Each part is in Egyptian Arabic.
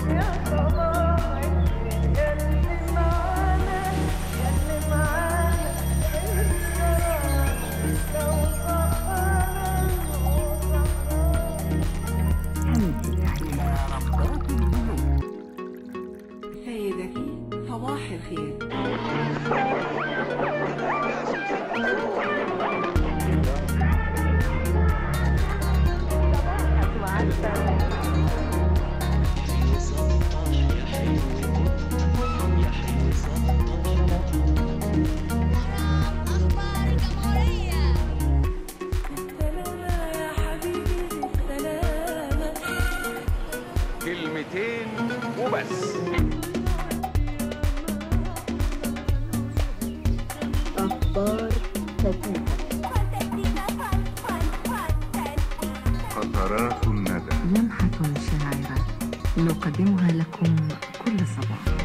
سيدتي صباح الخير أخبار الجمهورية سلامة يا حبيبي سلامة كلمتين وبس فانتستيكا فان فان فانتستيكا قطرات الندى لمحة شاعرة نقدمها لكم كل صباح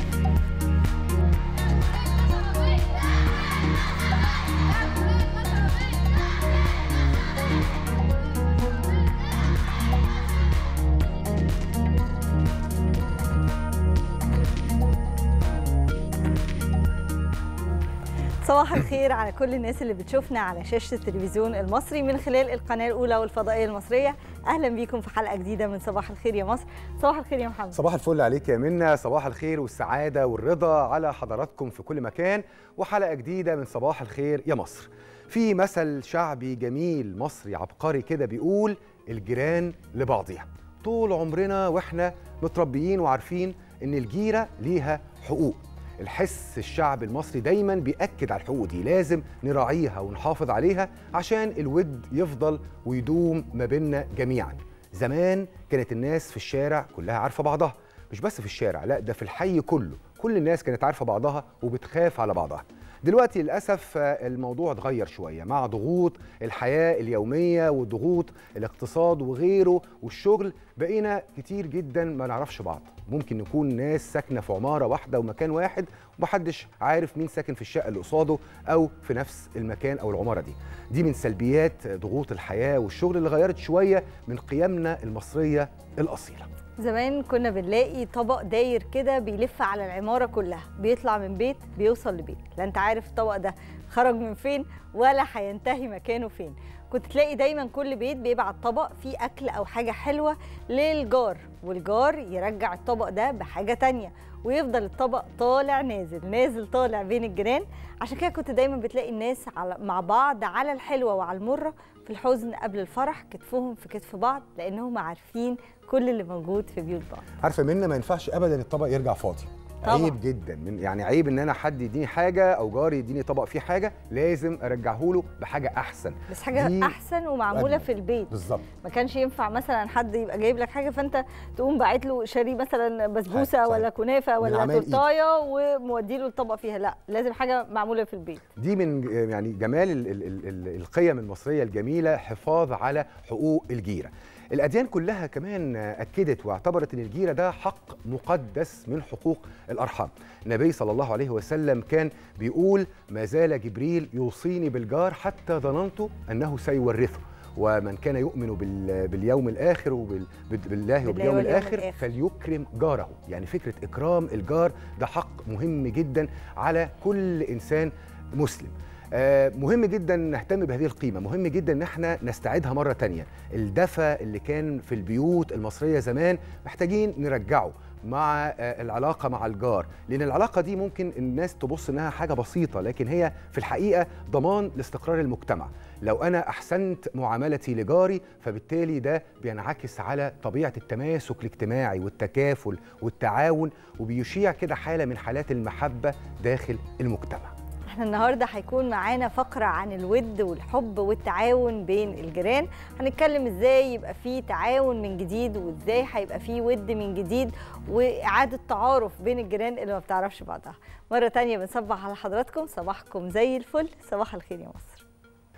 صباح الخير على كل الناس اللي بتشوفنا على شاشة التلفزيون المصري من خلال القناة الأولى والفضائية المصرية أهلا بيكم في حلقة جديدة من صباح الخير يا مصر صباح الخير يا محمد صباح الفل عليك يا منى صباح الخير والسعادة والرضا على حضراتكم في كل مكان وحلقة جديدة من صباح الخير يا مصر في مثل شعبي جميل مصري عبقري كده بيقول الجيران لبعضها طول عمرنا واحنا متربيين وعارفين ان الجيرة ليها حقوق الحس الشعب المصري دايما بيأكد على الحقوق دي لازم نراعيها ونحافظ عليها عشان الود يفضل ويدوم ما بيننا جميعا زمان كانت الناس في الشارع كلها عارفة بعضها مش بس في الشارع لا ده في الحي كله كل الناس كانت عارفة بعضها وبتخاف على بعضها دلوقتي للأسف آه، الموضوع اتغير شوية مع ضغوط الحياة اليومية وضغوط الاقتصاد وغيره والشغل بقينا كتير جدا ما نعرفش بعض ممكن نكون ناس ساكنة في عمارة واحدة ومكان واحد ومحدش عارف مين ساكن في الشقة اللي قصاده أو في نفس المكان أو العمارة دي دي من سلبيات ضغوط الحياة والشغل اللي غيرت شوية من قيمنا المصرية الأصيلة زمان كنا بنلاقي طبق داير كده بيلف على العمارة كلها بيطلع من بيت بيوصل لبيت لا انت عارف الطبق ده خرج من فين ولا هينتهي مكانه فين كنت تلاقي دايما كل بيت بيبعت طبق فيه اكل او حاجة حلوة للجار والجار يرجع الطبق ده بحاجة تانية ويفضل الطبق طالع نازل نازل طالع بين الجيران عشان كده كنت دايما بتلاقي الناس على مع بعض على الحلوة وعلى المرة في الحزن قبل الفرح كتفهم في كتف بعض لانهم عارفين كل اللي موجود في بيوت بعض عارفه منا ما ينفعش ابدا الطبق يرجع فاضي طبعاً. عيب جدا من يعني عيب ان انا حد يديني حاجه او جاري يديني طبق فيه حاجه لازم ارجعه له بحاجه احسن بس حاجه دي احسن ومعموله وأجمل. في البيت بالظبط ما كانش ينفع مثلا حد يبقى جايب لك حاجه فانت تقوم باعت له شاري مثلا بسبوسه صحيح. ولا كنافه من ولا عمايل إيد. تورتايه ومودي له الطبق فيها لا لازم حاجه معموله في البيت دي من يعني جمال ال ال ال ال القيم المصريه الجميله حفاظ على حقوق الجيره الاديان كلها كمان اكدت واعتبرت ان الجيره ده حق مقدس من حقوق الارحام النبي صلى الله عليه وسلم كان بيقول ما زال جبريل يوصيني بالجار حتى ظننت انه سيورثه ومن كان يؤمن بال- باليوم الاخر وبالله بالله وباليوم واليوم الاخر الآخر. فليكرم جاره يعني فكره اكرام الجار ده حق مهم جدا على كل انسان مسلم آه، مهم جدا نهتم بهذه القيمة مهم جدا ان احنا نستعيدها مرة تانية الدفى اللي كان في البيوت المصرية زمان محتاجين نرجعه مع آه، العلاقة مع الجار لأن العلاقة دي ممكن الناس تبص إنها حاجة بسيطة لكن هي في الحقيقة ضمان لاستقرار المجتمع لو أنا أحسنت معاملتي لجاري فبالتالي ده بينعكس على طبيعة التماسك الاجتماعي والتكافل والتعاون وبيشيع كده حالة من حالات المحبة داخل المجتمع احنا النهارده هيكون معانا فقره عن الود والحب والتعاون بين الجيران هنتكلم ازاي يبقى في تعاون من جديد وازاي هيبقى في ود من جديد واعاده تعارف بين الجيران اللي ما بتعرفش بعضها مره تانية بنصبح على حضراتكم صباحكم زي الفل صباح الخير يا مصر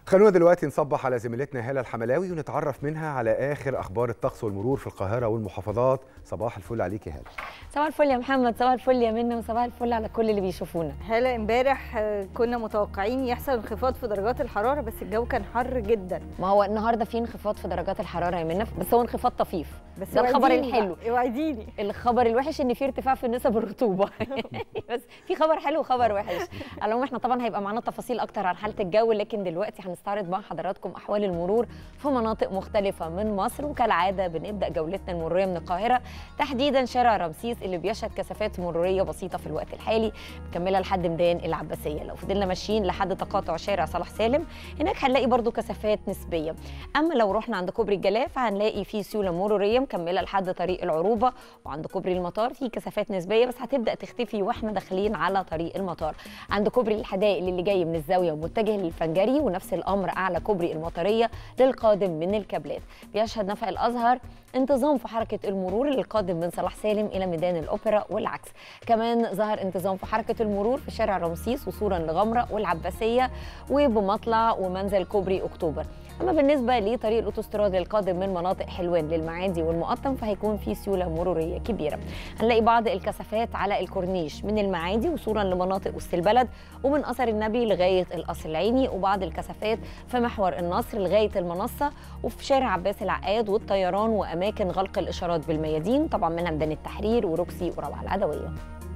خلونا دلوقتي نصبح على زميلتنا هالة الحملاوي ونتعرف منها على آخر أخبار الطقس والمرور في القاهرة والمحافظات صباح الفل عليك يا هالة صباح الفل يا محمد صباح الفل يا منى وصباح الفل على كل اللي بيشوفونا هلا امبارح آه، كنا متوقعين يحصل انخفاض في درجات الحراره بس الجو كان حر جدا ما هو النهارده في انخفاض في درجات الحراره يا منى بس هو انخفاض طفيف بس ده الخبر اوعديني الحلو بقى، اوعديني الخبر الوحش ان في ارتفاع في نسب الرطوبه بس في خبر حلو وخبر وحش على العموم احنا طبعا هيبقى معانا تفاصيل اكتر عن حاله الجو لكن دلوقتي هنستعرض مع حضراتكم احوال المرور في مناطق مختلفه من مصر وكالعاده بنبدا جولتنا المروريه من القاهره تحديدا شارع رمسيس اللي بيشهد كثافات مروريه بسيطه في الوقت الحالي مكمله لحد ميدان العباسيه لو فضلنا ماشيين لحد تقاطع شارع صلاح سالم هناك هنلاقي برضو كثافات نسبيه اما لو رحنا عند كوبري الجلاف هنلاقي في سيوله مروريه مكمله لحد طريق العروبه وعند كوبري المطار في كثافات نسبيه بس هتبدا تختفي واحنا داخلين على طريق المطار عند كوبري الحدائق اللي جاي من الزاويه ومتجه للفنجري ونفس الامر اعلى كوبري المطريه للقادم من الكابلات بيشهد نفق الازهر انتظام في حركه المرور للقادم من صلاح سالم الى ميدان الاوبرا والعكس كمان ظهر انتظام في حركه المرور في شارع رمسيس وصولا لغمره والعباسيه وبمطلع ومنزل كوبري اكتوبر اما بالنسبه لطريق الاوتوستراد القادم من مناطق حلوان للمعادي والمقطم فهيكون في سيوله مروريه كبيره هنلاقي بعض الكثافات على الكورنيش من المعادي وصولا لمناطق وسط البلد ومن اثر النبي لغايه القصر العيني وبعض الكثافات في محور النصر لغايه المنصه وفي شارع عباس العقاد والطيران واماكن غلق الاشارات بالميادين طبعا منها ميدان التحرير وروكسي وروعه العدويه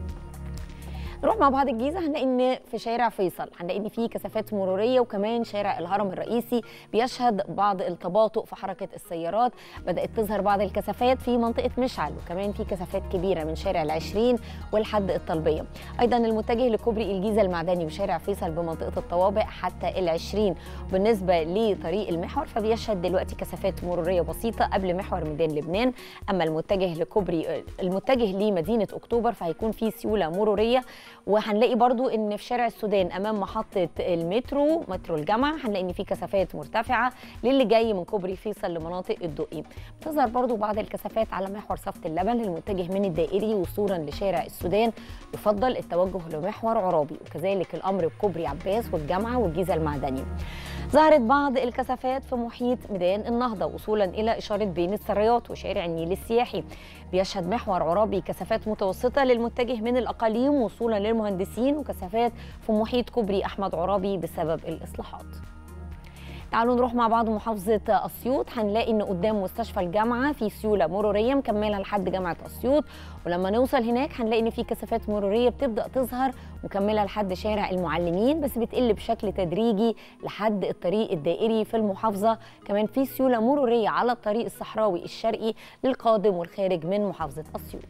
نروح مع بعض الجيزه هنلاقي ان في شارع فيصل هنلاقي ان في كثافات مروريه وكمان شارع الهرم الرئيسي بيشهد بعض التباطؤ في حركه السيارات بدات تظهر بعض الكثافات في منطقه مشعل وكمان في كثافات كبيره من شارع العشرين والحد الطلبيه ايضا المتجه لكوبري الجيزه المعدني وشارع فيصل بمنطقه الطوابق حتى العشرين وبالنسبه لطريق المحور فبيشهد دلوقتي كثافات مروريه بسيطه قبل محور ميدان لبنان اما المتجه لكوبري المتجه لمدينه اكتوبر فهيكون في سيوله مروريه وهنلاقي برضو ان في شارع السودان امام محطه المترو مترو الجامعه هنلاقي ان في كثافات مرتفعه للي جاي من كوبري فيصل لمناطق الدقي بتظهر برضو بعض الكثافات على محور صفت اللبن المتجه من الدائري وصولا لشارع السودان يفضل التوجه لمحور عرابي وكذلك الامر بكوبري عباس والجامعه والجيزه المعدني ظهرت بعض الكثافات في محيط ميدان النهضه وصولا الى اشاره بين السرايات وشارع النيل السياحي بيشهد محور عرابي كثافات متوسطه للمتجه من الاقاليم وصولا للمهندسين وكثافات في محيط كوبري احمد عرابي بسبب الاصلاحات تعالوا نروح مع بعض محافظة أسيوط هنلاقي إن قدام مستشفى الجامعة في سيولة مرورية مكملة لحد جامعة أسيوط ولما نوصل هناك هنلاقي إن في كثافات مرورية بتبدأ تظهر مكملة لحد شارع المعلمين بس بتقل بشكل تدريجي لحد الطريق الدائري في المحافظة كمان في سيولة مرورية على الطريق الصحراوي الشرقي للقادم والخارج من محافظة أسيوط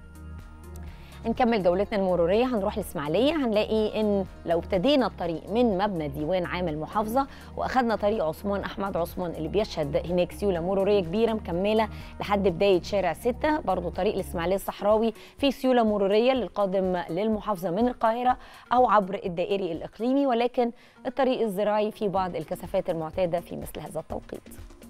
نكمل جولتنا المروريه هنروح الاسماعيليه هنلاقي ان لو ابتدينا الطريق من مبنى ديوان عام المحافظه واخدنا طريق عثمان احمد عثمان اللي بيشهد هناك سيوله مروريه كبيره مكمله لحد بدايه شارع 6 برضو طريق الاسماعيليه الصحراوي في سيوله مروريه للقادم للمحافظه من القاهره او عبر الدائري الاقليمي ولكن الطريق الزراعي في بعض الكثافات المعتاده في مثل هذا التوقيت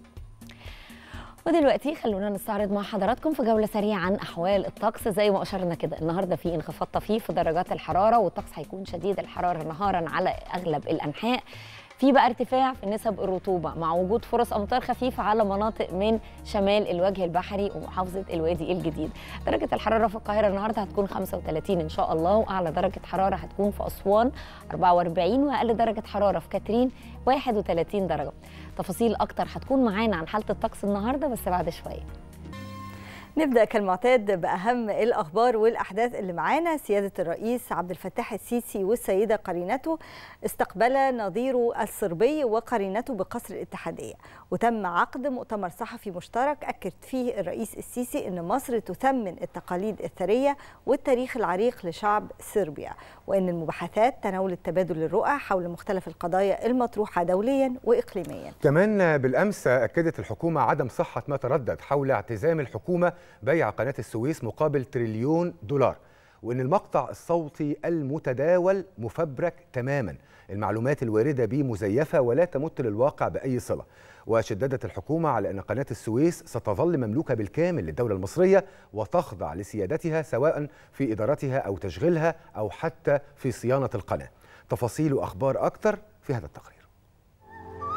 ودلوقتي خلونا نستعرض مع حضراتكم في جوله سريعه عن احوال الطقس زي ما اشرنا كده النهارده في انخفاض طفيف في درجات الحراره والطقس هيكون شديد الحراره نهارا على اغلب الانحاء في بقى ارتفاع في نسب الرطوبه مع وجود فرص امطار خفيفه على مناطق من شمال الوجه البحري ومحافظه الوادي الجديد درجه الحراره في القاهره النهارده هتكون 35 ان شاء الله واعلى درجه حراره هتكون في اسوان 44 واقل درجه حراره في كاترين 31 درجه تفاصيل اكتر هتكون معانا عن حاله الطقس النهارده بس بعد شويه نبدا كالمعتاد باهم الاخبار والاحداث اللي معانا سياده الرئيس عبد الفتاح السيسي والسيده قرينته استقبل نظيره الصربي وقرينته بقصر الاتحاديه وتم عقد مؤتمر صحفي مشترك اكد فيه الرئيس السيسي ان مصر تثمن التقاليد الثريه والتاريخ العريق لشعب صربيا وان المباحثات تناولت تبادل الرؤى حول مختلف القضايا المطروحه دوليا واقليميا كمان بالامس اكدت الحكومه عدم صحه ما تردد حول اعتزام الحكومه بيع قناه السويس مقابل تريليون دولار وان المقطع الصوتي المتداول مفبرك تماما المعلومات الوارده به مزيفه ولا تمت للواقع باي صله وشددت الحكومه على ان قناه السويس ستظل مملوكه بالكامل للدوله المصريه وتخضع لسيادتها سواء في ادارتها او تشغيلها او حتى في صيانه القناه تفاصيل واخبار اكتر في هذا التقرير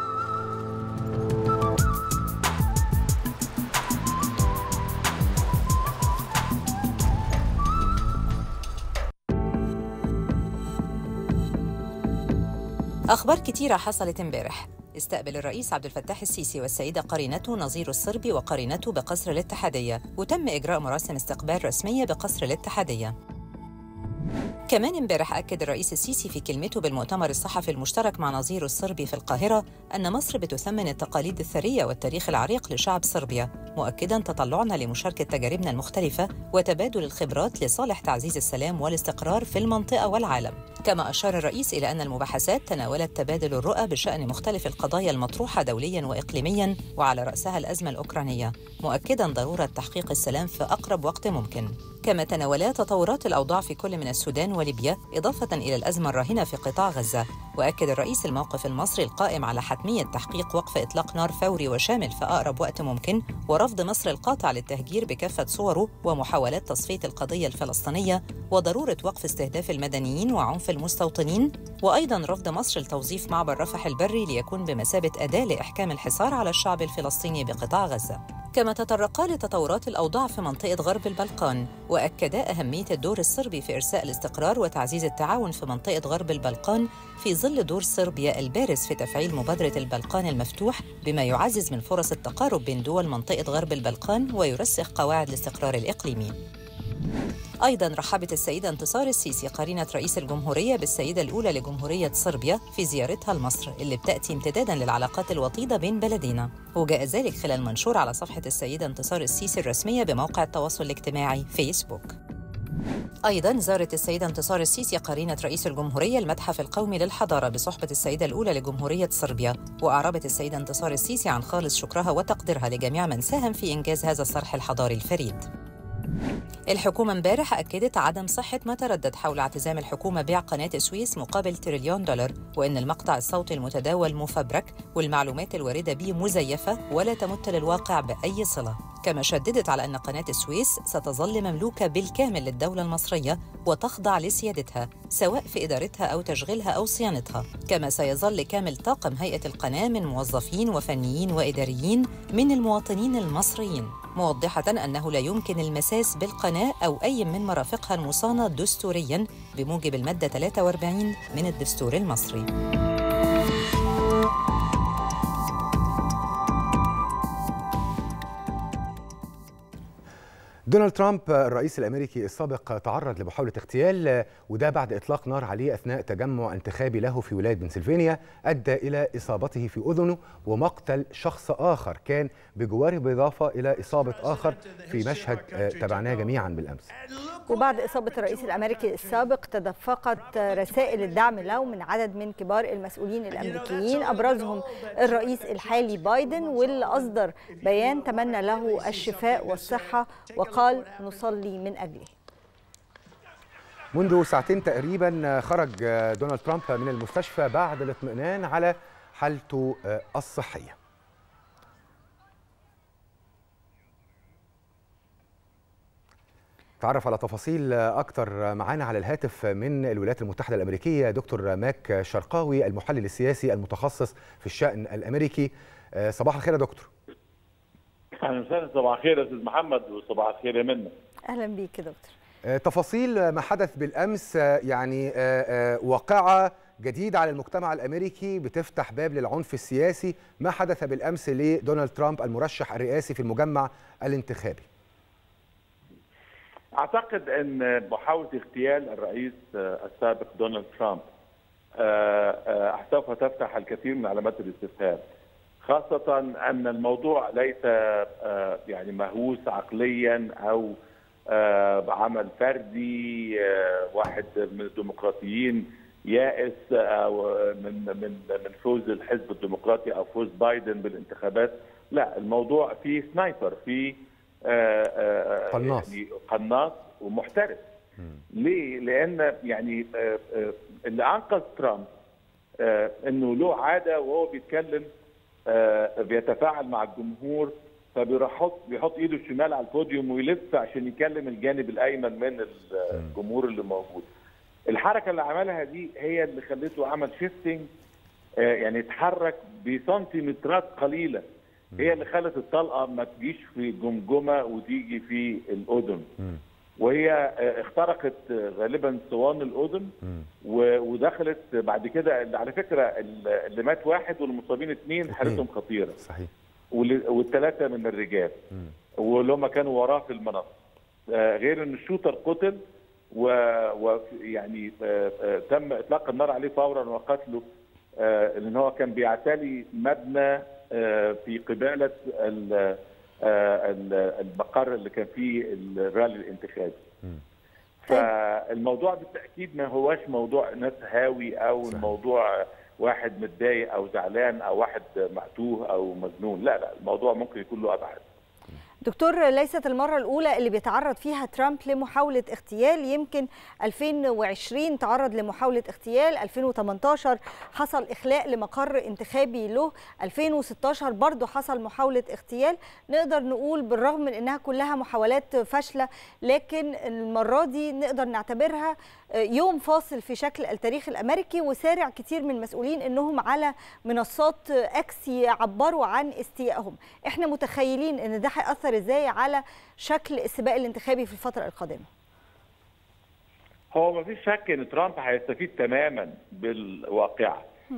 أخبار كتيرة حصلت امبارح استقبل الرئيس عبد الفتاح السيسي والسيدة قرينته نظير الصربي وقرينته بقصر الاتحادية وتم إجراء مراسم استقبال رسمية بقصر الاتحادية كمان امبارح أكد الرئيس السيسي في كلمته بالمؤتمر الصحفي المشترك مع نظيره الصربي في القاهرة أن مصر بتثمن التقاليد الثرية والتاريخ العريق لشعب صربيا مؤكدا تطلعنا لمشاركة تجاربنا المختلفة وتبادل الخبرات لصالح تعزيز السلام والاستقرار في المنطقة والعالم كما أشار الرئيس إلى أن المباحثات تناولت تبادل الرؤى بشأن مختلف القضايا المطروحة دوليا وإقليميا وعلى رأسها الأزمة الأوكرانية مؤكدا ضرورة تحقيق السلام في أقرب وقت ممكن كما تناولا تطورات الأوضاع في كل من السودان وليبيا إضافة إلى الأزمة الراهنة في قطاع غزة وأكد الرئيس الموقف المصري القائم على حتمية تحقيق وقف إطلاق نار فوري وشامل في أقرب وقت ممكن ورفض مصر القاطع للتهجير بكافة صوره ومحاولات تصفية القضية الفلسطينية وضرورة وقف استهداف المدنيين وعنف المستوطنين وأيضا رفض مصر لتوظيف معبر رفح البري ليكون بمثابة أداة لإحكام الحصار على الشعب الفلسطيني بقطاع غزة كما تطرقا لتطورات الأوضاع في منطقة غرب البلقان وأكدا أهمية الدور الصربي في إرساء الاستقرار وتعزيز التعاون في منطقة غرب البلقان في ظل دور صربيا البارز في تفعيل مبادرة البلقان المفتوح بما يعزز من فرص التقارب بين دول منطقة غرب البلقان ويرسخ قواعد الاستقرار الإقليمي أيضا رحبت السيدة انتصار السيسي قرينة رئيس الجمهورية بالسيدة الأولى لجمهورية صربيا في زيارتها لمصر اللي بتأتي امتدادا للعلاقات الوطيدة بين بلدينا وجاء ذلك خلال منشور على صفحة السيدة انتصار السيسي الرسمية بموقع التواصل الاجتماعي فيسبوك أيضا زارت السيدة انتصار السيسي قرينة رئيس الجمهورية المتحف القومي للحضارة بصحبة السيدة الأولى لجمهورية صربيا وأعربت السيدة انتصار السيسي عن خالص شكرها وتقديرها لجميع من ساهم في إنجاز هذا الصرح الحضاري الفريد الحكومة امبارح أكدت عدم صحة ما تردد حول اعتزام الحكومة بيع قناة السويس مقابل تريليون دولار وإن المقطع الصوتي المتداول مفبرك والمعلومات الواردة به مزيفة ولا تمت للواقع بأي صلة كما شددت على أن قناة السويس ستظل مملوكة بالكامل للدولة المصرية وتخضع لسيادتها سواء في إدارتها أو تشغيلها أو صيانتها كما سيظل كامل طاقم هيئة القناة من موظفين وفنيين وإداريين من المواطنين المصريين موضحة أنه لا يمكن المساس بالقناة أو أي من مرافقها المصانة دستورياً بموجب المادة 43 من الدستور المصري دونالد ترامب الرئيس الامريكي السابق تعرض لمحاوله اغتيال وده بعد اطلاق نار عليه اثناء تجمع انتخابي له في ولايه بنسلفانيا ادى الى اصابته في اذنه ومقتل شخص اخر كان بجواره بالاضافه الى اصابه اخر في مشهد آه، تابعناه جميعا بالامس وبعد إصابة الرئيس الأمريكي السابق تدفقت رسائل الدعم له من عدد من كبار المسؤولين الأمريكيين أبرزهم الرئيس الحالي بايدن واللي أصدر بيان تمنى له الشفاء والصحة وقال نصلي من أجله منذ ساعتين تقريبا خرج دونالد ترامب من المستشفى بعد الاطمئنان على حالته الصحيه تعرف على تفاصيل اكتر معانا على الهاتف من الولايات المتحده الامريكيه دكتور ماك شرقاوي المحلل السياسي المتخصص في الشان الامريكي صباح الخير يا دكتور اهلا وسهلا صباح الخير يا استاذ محمد وصباح الخير يا منى أهلا بيك يا دكتور تفاصيل ما حدث بالامس يعني واقعه جديده على المجتمع الامريكي بتفتح باب للعنف السياسي ما حدث بالامس لدونالد ترامب المرشح الرئاسي في المجمع الانتخابي اعتقد ان محاوله اغتيال الرئيس السابق دونالد ترامب سوف تفتح الكثير من علامات الاستفهام خاصة أن الموضوع ليس يعني مهووس عقليا أو عمل فردي واحد من الديمقراطيين يائس أو من من من فوز الحزب الديمقراطي أو فوز بايدن بالانتخابات لا الموضوع فيه سنايبر فيه قناص يعني قناص ومحترف ليه؟ لأن يعني اللي أنقذ ترامب إنه له عادة وهو بيتكلم بيتفاعل مع الجمهور فبيحط بيحط ايده الشمال على البوديوم ويلف عشان يكلم الجانب الايمن من الجمهور اللي موجود. الحركه اللي عملها دي هي اللي خلته عمل شيفتنج يعني اتحرك بسنتيمترات قليله هي اللي خلت الطلقه ما تجيش في جمجمه وتيجي في الاذن. وهي وهي آه، اخترقت آه، غالبا صوان الاذن و- ودخلت بعد كده اللي على فكره اللي اللي مات واحد والمصابين اثنين حالتهم خطيره صحيح والثلاثه من الرجال واللي هم كانوا وراه في المنصه آه، غير ان الشوتر قتل ويعني تم اطلاق النار عليه فورا وقتله آه، لان هو كان بيعتلي مبنى آه، في قباله ال- آه، ال- المقر اللي كان فيه الرالي الانتخابي فالموضوع بالتاكيد ما هواش موضوع ناس هاوي او صحيح. موضوع واحد متضايق او زعلان او واحد معتوه او مجنون لا لا الموضوع ممكن يكون له ابعاد دكتور ليست المرة الأولى اللي بيتعرض فيها ترامب لمحاولة اغتيال يمكن 2020 تعرض لمحاولة اغتيال 2018 حصل إخلاء لمقر انتخابي له 2016 برضه حصل محاولة اغتيال نقدر نقول بالرغم من أنها كلها محاولات فاشلة لكن المرة دي نقدر نعتبرها يوم فاصل في شكل التاريخ الأمريكي وسارع كتير من المسؤولين أنهم على منصات اكس يعبروا عن استيائهم احنا متخيلين ان ده هيأثر ازاي على شكل السباق الانتخابي في الفترة القادمة هو ما فيش شك ان ترامب هيستفيد تماما بالواقعه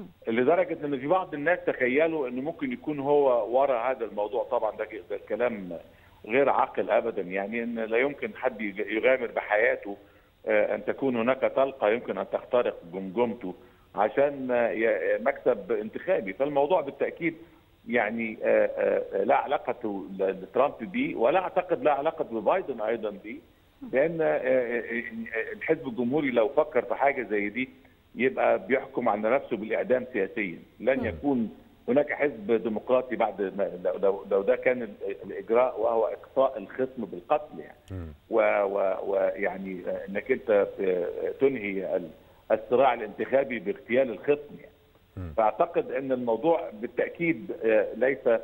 لدرجه ان في بعض الناس تخيلوا انه ممكن يكون هو ورا هذا الموضوع طبعا ده ده كلام غير عاقل ابدا يعني ان لا يمكن حد يج- يغامر بحياته آه، ان تكون هناك طلقه يمكن ان تخترق جمجمته عشان آه، ي- مكسب انتخابي فالموضوع بالتاكيد يعني آه، آه، لا علاقه لترامب بيه ولا اعتقد لا علاقه ببايدن ايضا بيه لان آه، آه، الحزب الجمهوري لو فكر في حاجه زي دي يبقى بيحكم على نفسه بالاعدام سياسيا لن يكون هناك حزب ديمقراطي بعد ما لو- لو, لو ده كان ال- الاجراء وهو اقصاء الخصم بالقتل يعني و- و- ويعني آه، انك انت آه، تنهي ال- الصراع الانتخابي باغتيال الخصم يعني فاعتقد ان الموضوع بالتاكيد آه، ليس آه،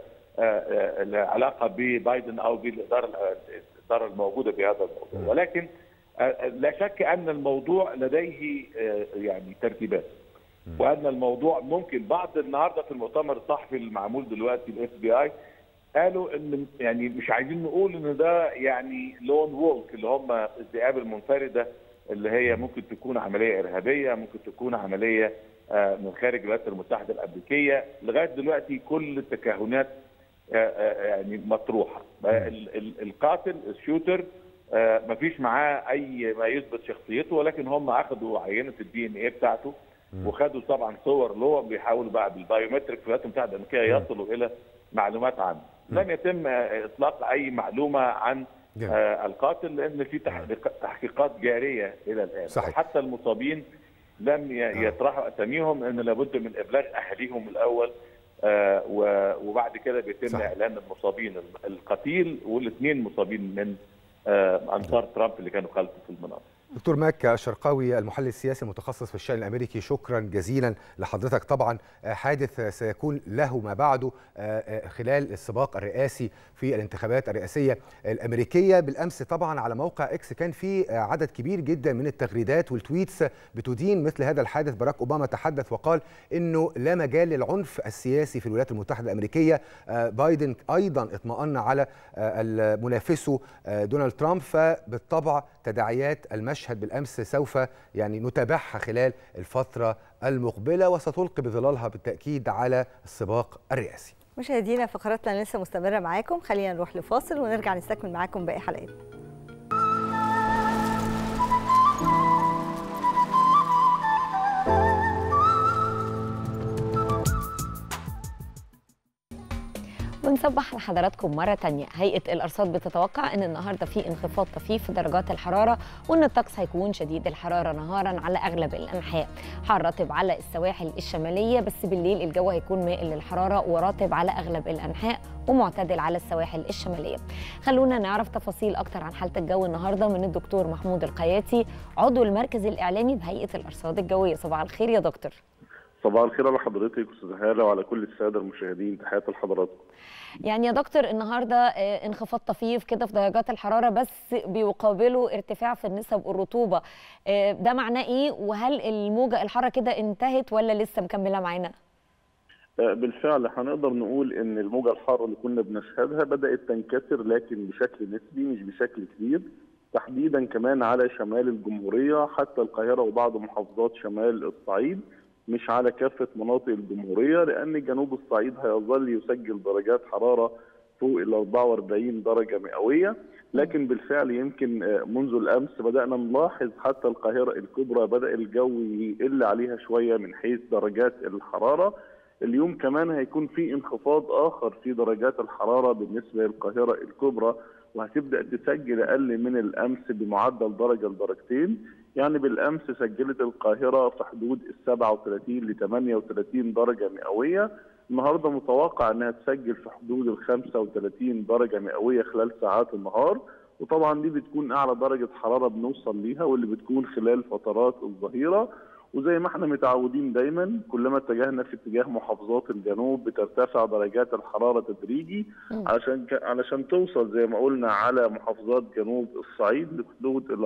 آه، له علاقه ببايدن او بالاداره الاداره الموجوده بهذا الموضوع ولكن آه، لا شك ان الموضوع لديه آه، يعني ترتيبات وان الموضوع ممكن بعض النهارده في المؤتمر الصحفي المعمول دلوقتي الاف بي اي قالوا ان يعني مش عايزين نقول ان ده يعني لون وولك اللي هم الذئاب المنفرده اللي هي ممكن تكون عمليه ارهابيه ممكن تكون عمليه آه، من خارج الولايات المتحده الامريكيه لغايه دلوقتي كل التكهنات آه، آه، يعني مطروحه آه، ال- ال- القاتل الشوتر آه، مفيش معاه اي ما يثبت شخصيته ولكن هم اخذوا عينه الدي ان ايه بتاعته وخدوا طبعا صور له بيحاولوا بقى بالبايومتريك في الولايات المتحده الامريكيه يصلوا الى معلومات عنه لم يتم آه، اطلاق اي معلومه عن جميل. آه، القاتل لان في تحقيق- تحقيقات جاريه الى الان صحيح. حتى المصابين لم ي- يطرحوا اساميهم ان لابد من ابلاغ اهاليهم الاول آه، و- وبعد كده بيتم صحيح. اعلان المصابين القتيل والاثنين مصابين من آه، انصار ترامب اللي كانوا خلفه في المناطق دكتور ماك شرقاوي المحلل السياسي المتخصص في الشأن الأمريكي شكرا جزيلا لحضرتك طبعا آه، حادث آه، سيكون له ما بعده آه، آه، خلال السباق الرئاسي في الانتخابات الرئاسية الأمريكية بالأمس طبعا على موقع إكس كان في آه، عدد كبير جدا من التغريدات والتويتس بتدين مثل هذا الحادث باراك أوباما تحدث وقال إنه لا مجال للعنف السياسي في الولايات المتحدة الأمريكية آه، بايدن أيضا اطمأن على آه، منافسه آه، دونالد ترامب فبالطبع تداعيات المشهد بالامس سوف يعني نتابعها خلال الفتره المقبله وستلقي بظلالها بالتاكيد على السباق الرئاسي. مشاهدينا فقراتنا لسه مستمرة معاكم خلينا نروح لفاصل ونرجع نستكمل معاكم باقي حلقات ونصبح لحضراتكم مرة تانية هيئة الأرصاد بتتوقع أن النهاردة في انخفاض طفيف في درجات الحرارة وأن الطقس هيكون شديد الحرارة نهارا على أغلب الأنحاء حار رطب على السواحل الشمالية بس بالليل الجو هيكون مائل للحرارة ورطب على أغلب الأنحاء ومعتدل على السواحل الشمالية خلونا نعرف تفاصيل أكتر عن حالة الجو النهاردة من الدكتور محمود القياتي عضو المركز الإعلامي بهيئة الأرصاد الجوية صباح الخير يا دكتور صباح الخير على حضرتك استاذ هاله وعلى كل الساده المشاهدين تحياتي لحضراتكم يعني يا دكتور النهارده آه، انخفاض طفيف كده في درجات الحراره بس بيقابله ارتفاع في النسب الرطوبه آه، ده معناه ايه وهل الموجه الحاره كده انتهت ولا لسه مكمله معانا آه، بالفعل هنقدر نقول ان الموجه الحاره اللي كنا بنشهدها بدات تنكسر لكن بشكل نسبي مش بشكل كبير تحديدا كمان على شمال الجمهوريه حتى القاهره وبعض محافظات شمال الصعيد مش على كافه مناطق الجمهوريه لان جنوب الصعيد هيظل يسجل درجات حراره فوق ال 44 درجه مئويه لكن بالفعل يمكن آه، منذ الامس بدانا نلاحظ حتى القاهره الكبرى بدا الجو يقل عليها شويه من حيث درجات الحراره اليوم كمان هيكون في انخفاض اخر في درجات الحراره بالنسبه للقاهره الكبرى وهتبدا تسجل اقل من الامس بمعدل درجه لدرجتين يعني بالامس سجلت القاهره في حدود ال 37 ل 38 درجه مئويه النهارده متوقع انها تسجل في حدود ال 35 درجه مئويه خلال ساعات النهار وطبعا دي بتكون اعلى درجه حراره بنوصل ليها واللي بتكون خلال فترات الظهيره وزي ما احنا متعودين دايما كلما اتجهنا في اتجاه محافظات الجنوب بترتفع درجات الحراره تدريجي علشان ك... علشان توصل زي ما قلنا على محافظات جنوب الصعيد لحدود ال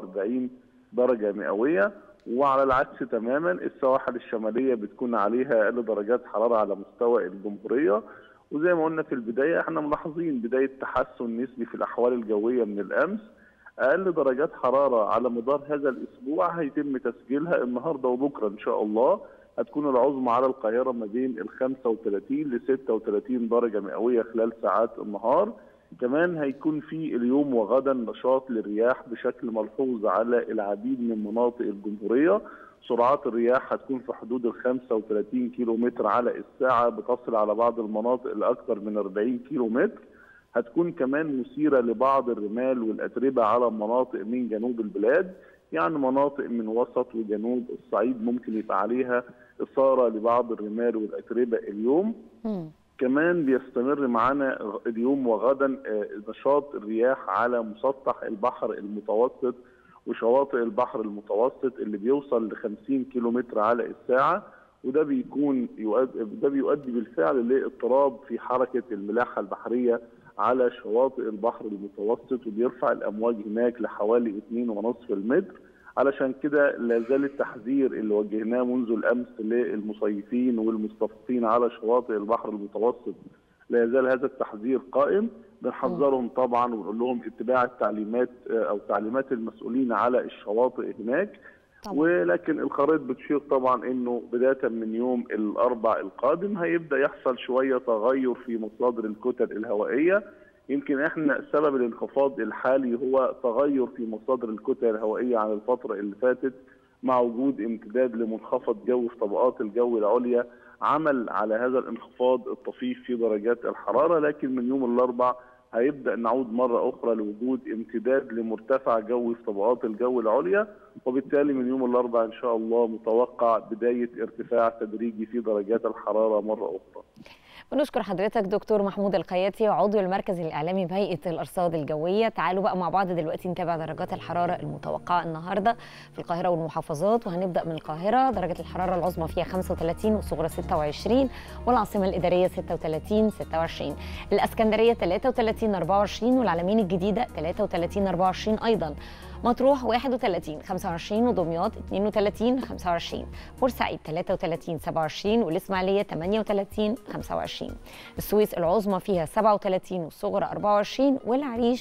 44 درجه مئويه وعلى العكس تماما السواحل الشماليه بتكون عليها اقل درجات حراره على مستوى الجمهوريه وزي ما قلنا في البدايه احنا ملاحظين بدايه تحسن نسبي في الاحوال الجويه من الامس اقل درجات حراره على مدار هذا الاسبوع هيتم تسجيلها النهارده وبكره ان شاء الله هتكون العظمى على القاهره ما بين ال 35 ل 36 درجه مئويه خلال ساعات النهار كمان هيكون في اليوم وغدا نشاط للرياح بشكل ملحوظ على العديد من مناطق الجمهوريه سرعات الرياح هتكون في حدود ال 35 كيلو متر على الساعه بتصل على بعض المناطق لاكثر من 40 كيلو متر هتكون كمان مثيرة لبعض الرمال والأتربة على مناطق من جنوب البلاد يعني مناطق من وسط وجنوب الصعيد ممكن يبقى عليها إثارة لبعض الرمال والأتربة اليوم مم. كمان بيستمر معانا غ- اليوم وغدا آه، نشاط الرياح على مسطح البحر المتوسط وشواطئ البحر المتوسط اللي بيوصل ل 50 كيلو متر على الساعة وده بيكون يؤدي ده بيؤدي بالفعل لاضطراب في حركة الملاحة البحرية على شواطئ البحر المتوسط وبيرفع الأمواج هناك لحوالي 2.5 المتر علشان كده لا زال التحذير اللي وجهناه منذ الامس للمصيفين والمستفيضين على شواطئ البحر المتوسط لا يزال هذا التحذير قائم بنحذرهم طبعا ونقول لهم اتباع التعليمات آه، او تعليمات المسؤولين على الشواطئ هناك طبعا. ولكن الخرائط بتشير طبعا انه بدايه من يوم الاربع القادم هيبدا يحصل شويه تغير في مصادر الكتل الهوائيه يمكن احنا سبب الانخفاض الحالي هو تغير في مصادر الكتل الهوائيه عن الفتره اللي فاتت مع وجود امتداد لمنخفض جو في طبقات الجو العليا عمل على هذا الانخفاض الطفيف في درجات الحراره لكن من يوم الاربع هيبدا نعود مره اخرى لوجود امتداد لمرتفع جوي في طبقات الجو العليا وبالتالي من يوم الاربع ان شاء الله متوقع بدايه ارتفاع تدريجي في درجات الحراره مره اخرى. بنشكر حضرتك دكتور محمود القياتي عضو المركز الاعلامي بهيئه الارصاد الجويه تعالوا بقى مع بعض دلوقتي نتابع درجات الحراره المتوقعه النهارده في القاهره والمحافظات وهنبدا من القاهره درجه الحراره العظمى فيها 35 والصغرى 26 والعاصمه الاداريه 36 26 الاسكندريه 33 24 والعلمين الجديده 33 24 ايضا مطروح 31 25 ودمياط 32 25 بورسعيد 33 27 والاسماعيليه 38 25 السويس العظمى فيها 37 والصغرى 24 والعريش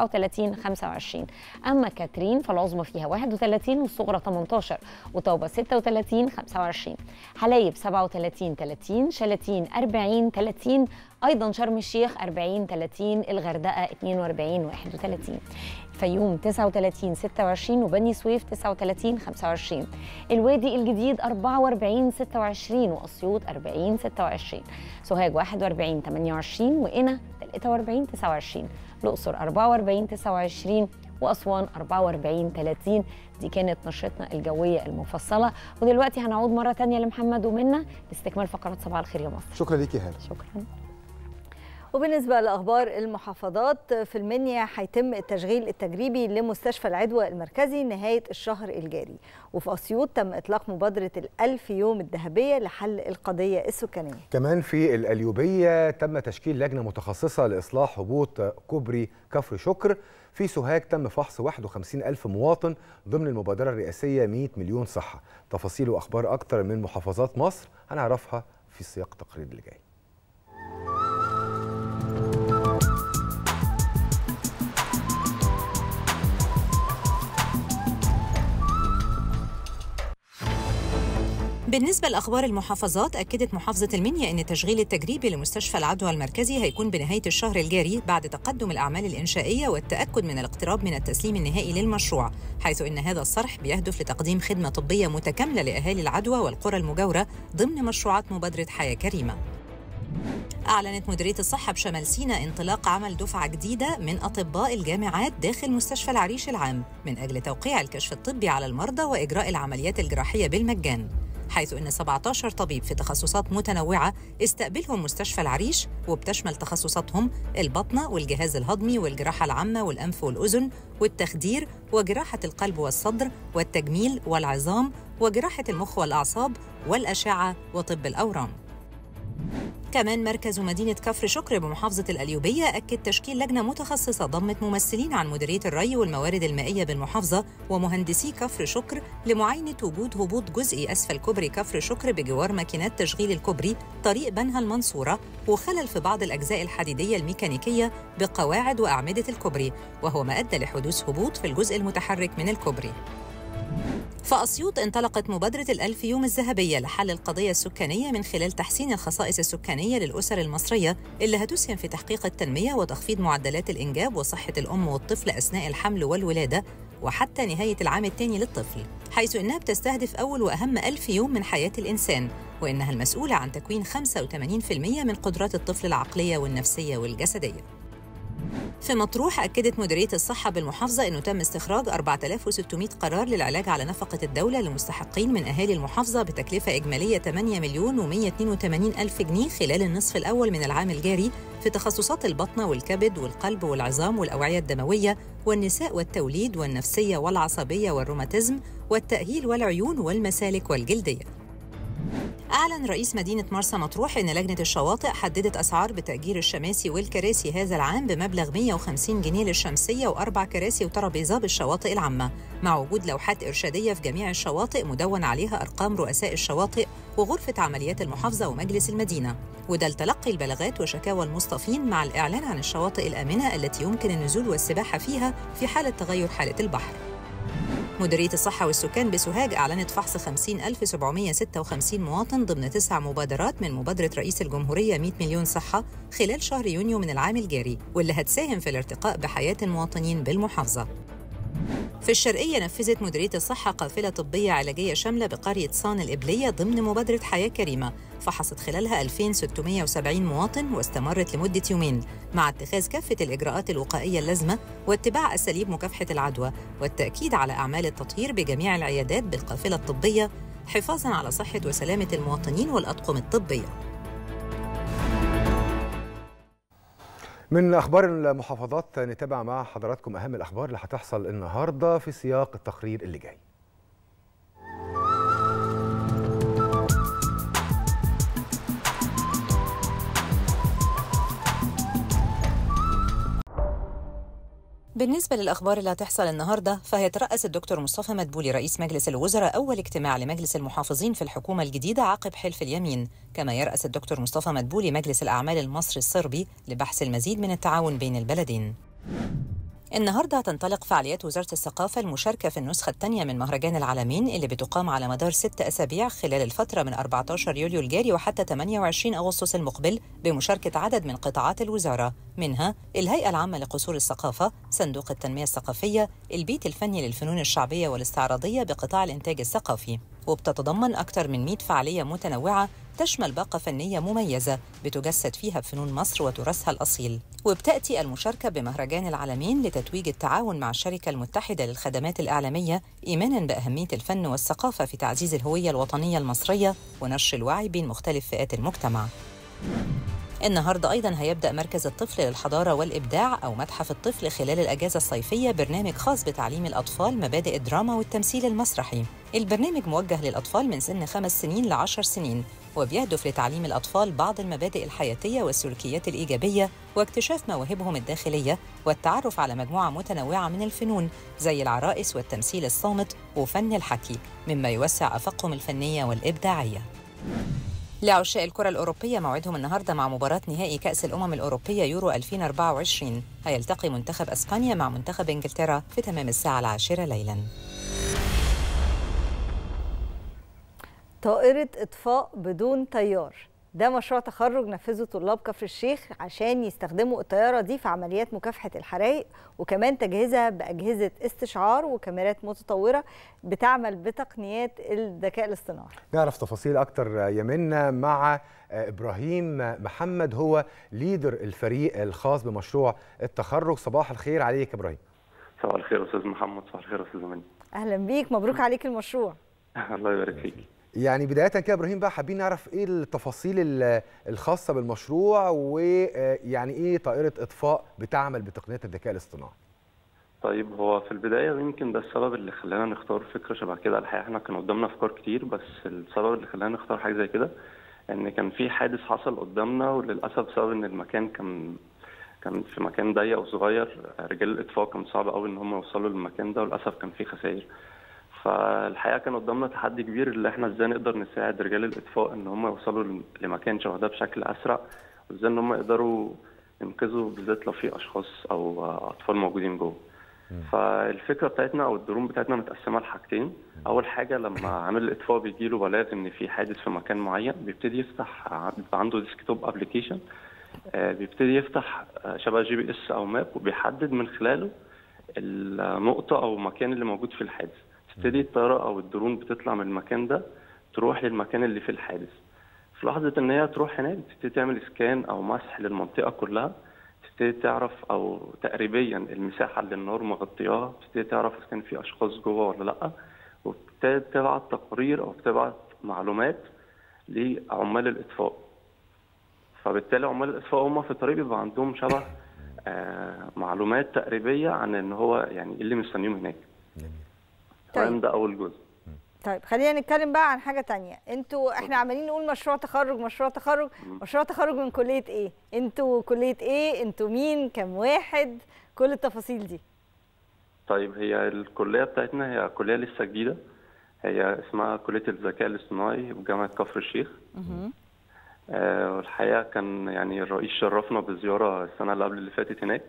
34 25 اما كاترين فالعظمى فيها 31 والصغرى 18 وطوبه 36 25 حلايب 37 30 شلاتين 40 30 ايضا شرم الشيخ 40 30 الغردقه 42 31 الفيوم 39 26 وبني سويف 39 25 الوادي الجديد 44 26 واسيوط 40 26 سوهاج 41 28 وقنا 43 29 الاقصر 44 29 واسوان 44 30 دي كانت نشرتنا الجويه المفصله ودلوقتي هنعود مره تانية لمحمد ومنى لاستكمال فقرات صباح الخير يا مصر شكرا ليكي هاله شكرا وبالنسبة لأخبار المحافظات في المنيا هيتم التشغيل التجريبي لمستشفى العدوى المركزي نهاية الشهر الجاري وفي أسيوط تم إطلاق مبادرة الألف يوم الذهبية لحل القضية السكانية كمان في القليوبية تم تشكيل لجنة متخصصة لإصلاح هبوط كوبري كفر شكر في سوهاج تم فحص 51 ألف مواطن ضمن المبادرة الرئاسية 100 مليون صحة تفاصيل وأخبار أكتر من محافظات مصر هنعرفها في سياق التقرير اللي جاي بالنسبة لأخبار المحافظات أكدت محافظة المنيا أن التشغيل التجريبي لمستشفى العدوى المركزي هيكون بنهاية الشهر الجاري بعد تقدم الأعمال الإنشائية والتأكد من الاقتراب من التسليم النهائي للمشروع حيث أن هذا الصرح بيهدف لتقديم خدمة طبية متكاملة لأهالي العدوى والقرى المجاورة ضمن مشروعات مبادرة حياة كريمة أعلنت مديرية الصحة بشمال سيناء انطلاق عمل دفعة جديدة من أطباء الجامعات داخل مستشفى العريش العام من أجل توقيع الكشف الطبي على المرضى وإجراء العمليات الجراحية بالمجان حيث أن 17 طبيب في تخصصات متنوعة استقبلهم مستشفى العريش وبتشمل تخصصاتهم البطنة والجهاز الهضمي والجراحة العامة والأنف والأذن والتخدير وجراحة القلب والصدر والتجميل والعظام وجراحة المخ والأعصاب والأشعة وطب الأورام كمان مركز مدينة كفر شكر بمحافظة القليوبية أكد تشكيل لجنة متخصصة ضمت ممثلين عن مديرية الري والموارد المائية بالمحافظة ومهندسي كفر شكر لمعاينة وجود هبوط جزئي أسفل كوبري كفر شكر بجوار ماكينات تشغيل الكوبري طريق بنها المنصورة وخلل في بعض الأجزاء الحديدية الميكانيكية بقواعد وأعمدة الكوبري وهو ما أدى لحدوث هبوط في الجزء المتحرك من الكوبري فأسيوط انطلقت مبادرة الألف يوم الذهبية لحل القضية السكانية من خلال تحسين الخصائص السكانية للأسر المصرية اللي هتسهم في تحقيق التنمية وتخفيض معدلات الإنجاب وصحة الأم والطفل أثناء الحمل والولادة وحتى نهاية العام الثاني للطفل حيث إنها بتستهدف أول وأهم ألف يوم من حياة الإنسان وإنها المسؤولة عن تكوين 85% من قدرات الطفل العقلية والنفسية والجسدية في مطروح أكدت مديرية الصحة بالمحافظة أنه تم استخراج 4600 قرار للعلاج على نفقة الدولة لمستحقين من أهالي المحافظة بتكلفة إجمالية 8 مليون و182 ألف جنيه خلال النصف الأول من العام الجاري في تخصصات البطنة والكبد والقلب والعظام والأوعية الدموية والنساء والتوليد والنفسية والعصبية والروماتيزم والتأهيل والعيون والمسالك والجلدية أعلن رئيس مدينة مرسى مطروح أن لجنة الشواطئ حددت أسعار بتأجير الشماسي والكراسي هذا العام بمبلغ 150 جنيه للشمسية وأربع كراسي وترابيزة بالشواطئ العامة مع وجود لوحات إرشادية في جميع الشواطئ مدون عليها أرقام رؤساء الشواطئ وغرفة عمليات المحافظة ومجلس المدينة وده لتلقي البلاغات وشكاوى المصطفين مع الإعلان عن الشواطئ الآمنة التي يمكن النزول والسباحة فيها في حالة تغير حالة البحر مديرية الصحة والسكان بسوهاج أعلنت فحص 50756 مواطن ضمن تسع مبادرات من مبادرة رئيس الجمهورية 100 مليون صحة خلال شهر يونيو من العام الجاري واللي هتساهم في الارتقاء بحياة المواطنين بالمحافظة في الشرقية نفذت مديرية الصحة قافلة طبية علاجية شاملة بقرية صان الإبلية ضمن مبادرة حياة كريمة فحصت خلالها 2670 مواطن واستمرت لمدة يومين مع اتخاذ كافة الإجراءات الوقائية اللازمة واتباع أساليب مكافحة العدوى والتأكيد على أعمال التطهير بجميع العيادات بالقافلة الطبية حفاظاً على صحة وسلامة المواطنين والأطقم الطبية من اخبار المحافظات نتابع مع حضراتكم اهم الاخبار اللي هتحصل النهارده في سياق التقرير اللي جاي بالنسبة للأخبار اللي هتحصل النهاردة فهيترأس الدكتور مصطفى مدبولي رئيس مجلس الوزراء أول اجتماع لمجلس المحافظين في الحكومة الجديدة عقب حلف اليمين كما يرأس الدكتور مصطفى مدبولي مجلس الأعمال المصري الصربي لبحث المزيد من التعاون بين البلدين النهارده هتنطلق فعاليات وزارة الثقافة المشاركة في النسخة الثانية من مهرجان العالمين اللي بتقام على مدار ست أسابيع خلال الفترة من 14 يوليو الجاري وحتى 28 أغسطس المقبل بمشاركة عدد من قطاعات الوزارة منها الهيئة العامة لقصور الثقافة، صندوق التنمية الثقافية، البيت الفني للفنون الشعبية والاستعراضية بقطاع الإنتاج الثقافي وبتتضمن أكثر من 100 فعالية متنوعة تشمل باقة فنية مميزة بتجسد فيها بفنون مصر وتراثها الأصيل وبتأتي المشاركة بمهرجان العالمين لتتويج التعاون مع الشركة المتحدة للخدمات الإعلامية إيمانا بأهمية الفن والثقافة في تعزيز الهوية الوطنية المصرية ونشر الوعي بين مختلف فئات المجتمع النهارده ايضا هيبدا مركز الطفل للحضاره والابداع او متحف الطفل خلال الاجازه الصيفيه برنامج خاص بتعليم الاطفال مبادئ الدراما والتمثيل المسرحي البرنامج موجه للاطفال من سن خمس سنين لعشر سنين وبيهدف لتعليم الاطفال بعض المبادئ الحياتيه والسلوكيات الايجابيه واكتشاف مواهبهم الداخليه والتعرف على مجموعه متنوعه من الفنون زي العرائس والتمثيل الصامت وفن الحكي مما يوسع افاقهم الفنيه والابداعيه لعشاق الكرة الأوروبية موعدهم النهاردة مع مباراة نهائي كأس الأمم الأوروبية يورو 2024 هيلتقي منتخب أسبانيا مع منتخب إنجلترا في تمام الساعة العاشرة ليلاً طائرة إطفاء بدون طيار ده مشروع تخرج نفذه طلاب كفر الشيخ عشان يستخدموا الطيارة دي في عمليات مكافحة الحرائق وكمان تجهيزها بأجهزة استشعار وكاميرات متطورة بتعمل بتقنيات الذكاء الاصطناعي نعرف تفاصيل اكتر يمنا مع ابراهيم محمد هو ليدر الفريق الخاص بمشروع التخرج صباح الخير عليك يا ابراهيم صباح الخير استاذ محمد صباح الخير استاذ منى أهلا بيك مبروك عليك المشروع الله يبارك فيك يعني بدايه كده يا ابراهيم بقى حابين نعرف ايه التفاصيل ال- الخاصه بالمشروع ويعني ايه طائره اطفاء بتعمل بتقنيات الذكاء الاصطناعي طيب هو في البدايه يمكن ده السبب اللي خلانا نختار فكره شبه كده الحقيقه احنا كان قدامنا افكار كتير بس السبب اللي خلانا نختار حاجه زي كده ان كان في حادث حصل قدامنا وللاسف بسبب ان المكان كان كان في مكان ضيق وصغير رجال الاطفاء كان صعب قوي ان هم يوصلوا للمكان ده وللاسف كان في خسائر فالحقيقه كان قدامنا تحدي كبير اللي احنا ازاي نقدر نساعد رجال الاطفاء ان هم يوصلوا لمكان شبه ده بشكل اسرع وازاي ان هم يقدروا ينقذوا بالذات لو في اشخاص او اطفال موجودين جوه فالفكره بتاعتنا او الدروم بتاعتنا متقسمه لحاجتين اول حاجه لما عامل الاطفاء بيجي له بلاغ ان في حادث في مكان معين بيبتدي يفتح بيبقى عنده ديسكتوب ابلكيشن بيبتدي يفتح آه، شبه جي بي اس او ماب وبيحدد من خلاله النقطه او المكان اللي موجود في الحادث تبتدي الطياره او الدرون بتطلع من المكان ده تروح للمكان اللي فيه الحادث في لحظه ان هي تروح هناك تبتدي تعمل سكان او مسح للمنطقه كلها تبتدي تعرف او تقريبا المساحه اللي النار مغطياها تبتدي تعرف اذا كان في اشخاص جوه ولا لا وبتبتدي تبعت تقارير او بتبعت معلومات لعمال الاطفاء فبالتالي عمال الاطفاء هم في الطريق بيبقى عندهم شبه آه معلومات تقريبيه عن ان هو يعني ايه اللي مستنيهم هناك تمام ده اول جزء طيب خلينا نتكلم بقى عن حاجة تانية انتوا احنا عمالين نقول مشروع تخرج مشروع تخرج مشروع تخرج من كلية ايه انتوا كلية ايه انتوا مين كام واحد كل التفاصيل دي طيب هي الكلية بتاعتنا هي كلية لسه جديدة هي اسمها كلية الذكاء الاصطناعي بجامعة كفر الشيخ آه والحقيقة كان يعني الرئيس شرفنا بزيارة السنة اللي قبل اللي فاتت هناك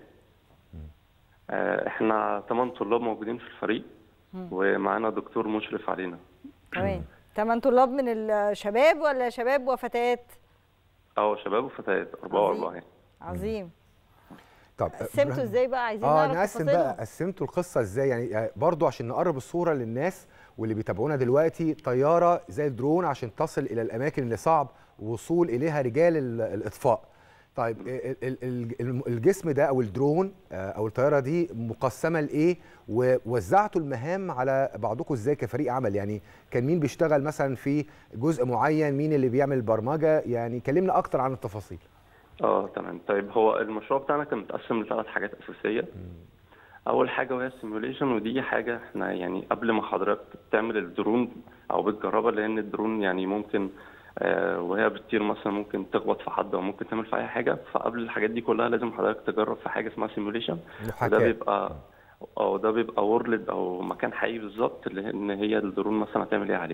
آه احنا ثمان طلاب موجودين في الفريق ومعانا دكتور مشرف علينا تمام تمن طلاب من الشباب ولا شباب وفتيات اه شباب وفتيات أربعة عظيم. وأربعة يعني عظيم طب قسمتوا إبراهيم، ازاي بقى عايزين اه نعرف نقسم تفاصيلهم بقى قسمتوا القصه ازاي يعني آه، برضو عشان نقرب الصوره للناس واللي بيتابعونا دلوقتي طياره زي الدرون عشان تصل الى الاماكن اللي صعب وصول اليها رجال ال- الاطفاء طيب ال- ال- ال- الم- الجسم ده او الدرون آه، او الطياره دي مقسمه لايه ووزعتوا المهام على بعضكم ازاي كفريق عمل يعني كان مين بيشتغل مثلا في جزء معين مين اللي بيعمل البرمجه يعني كلمنا اكتر عن التفاصيل اه تمام طيب هو المشروع بتاعنا كان متقسم لثلاث حاجات أساسية أول حاجة وهي السيموليشن ودي حاجة احنا يعني قبل ما حضرتك تعمل الدرون أو بتجربها لأن الدرون يعني ممكن آه وهي بتطير مثلا ممكن تخبط في حد أو ممكن تعمل في أي حاجة فقبل الحاجات دي كلها لازم حضرتك تجرب في حاجة اسمها سيموليشن وده محاكاه بيبقى اه ده بيبقى وورلد أو مكان حقيقي بالظبط لأن هي الدرون مثلا هتعمل إيه عليه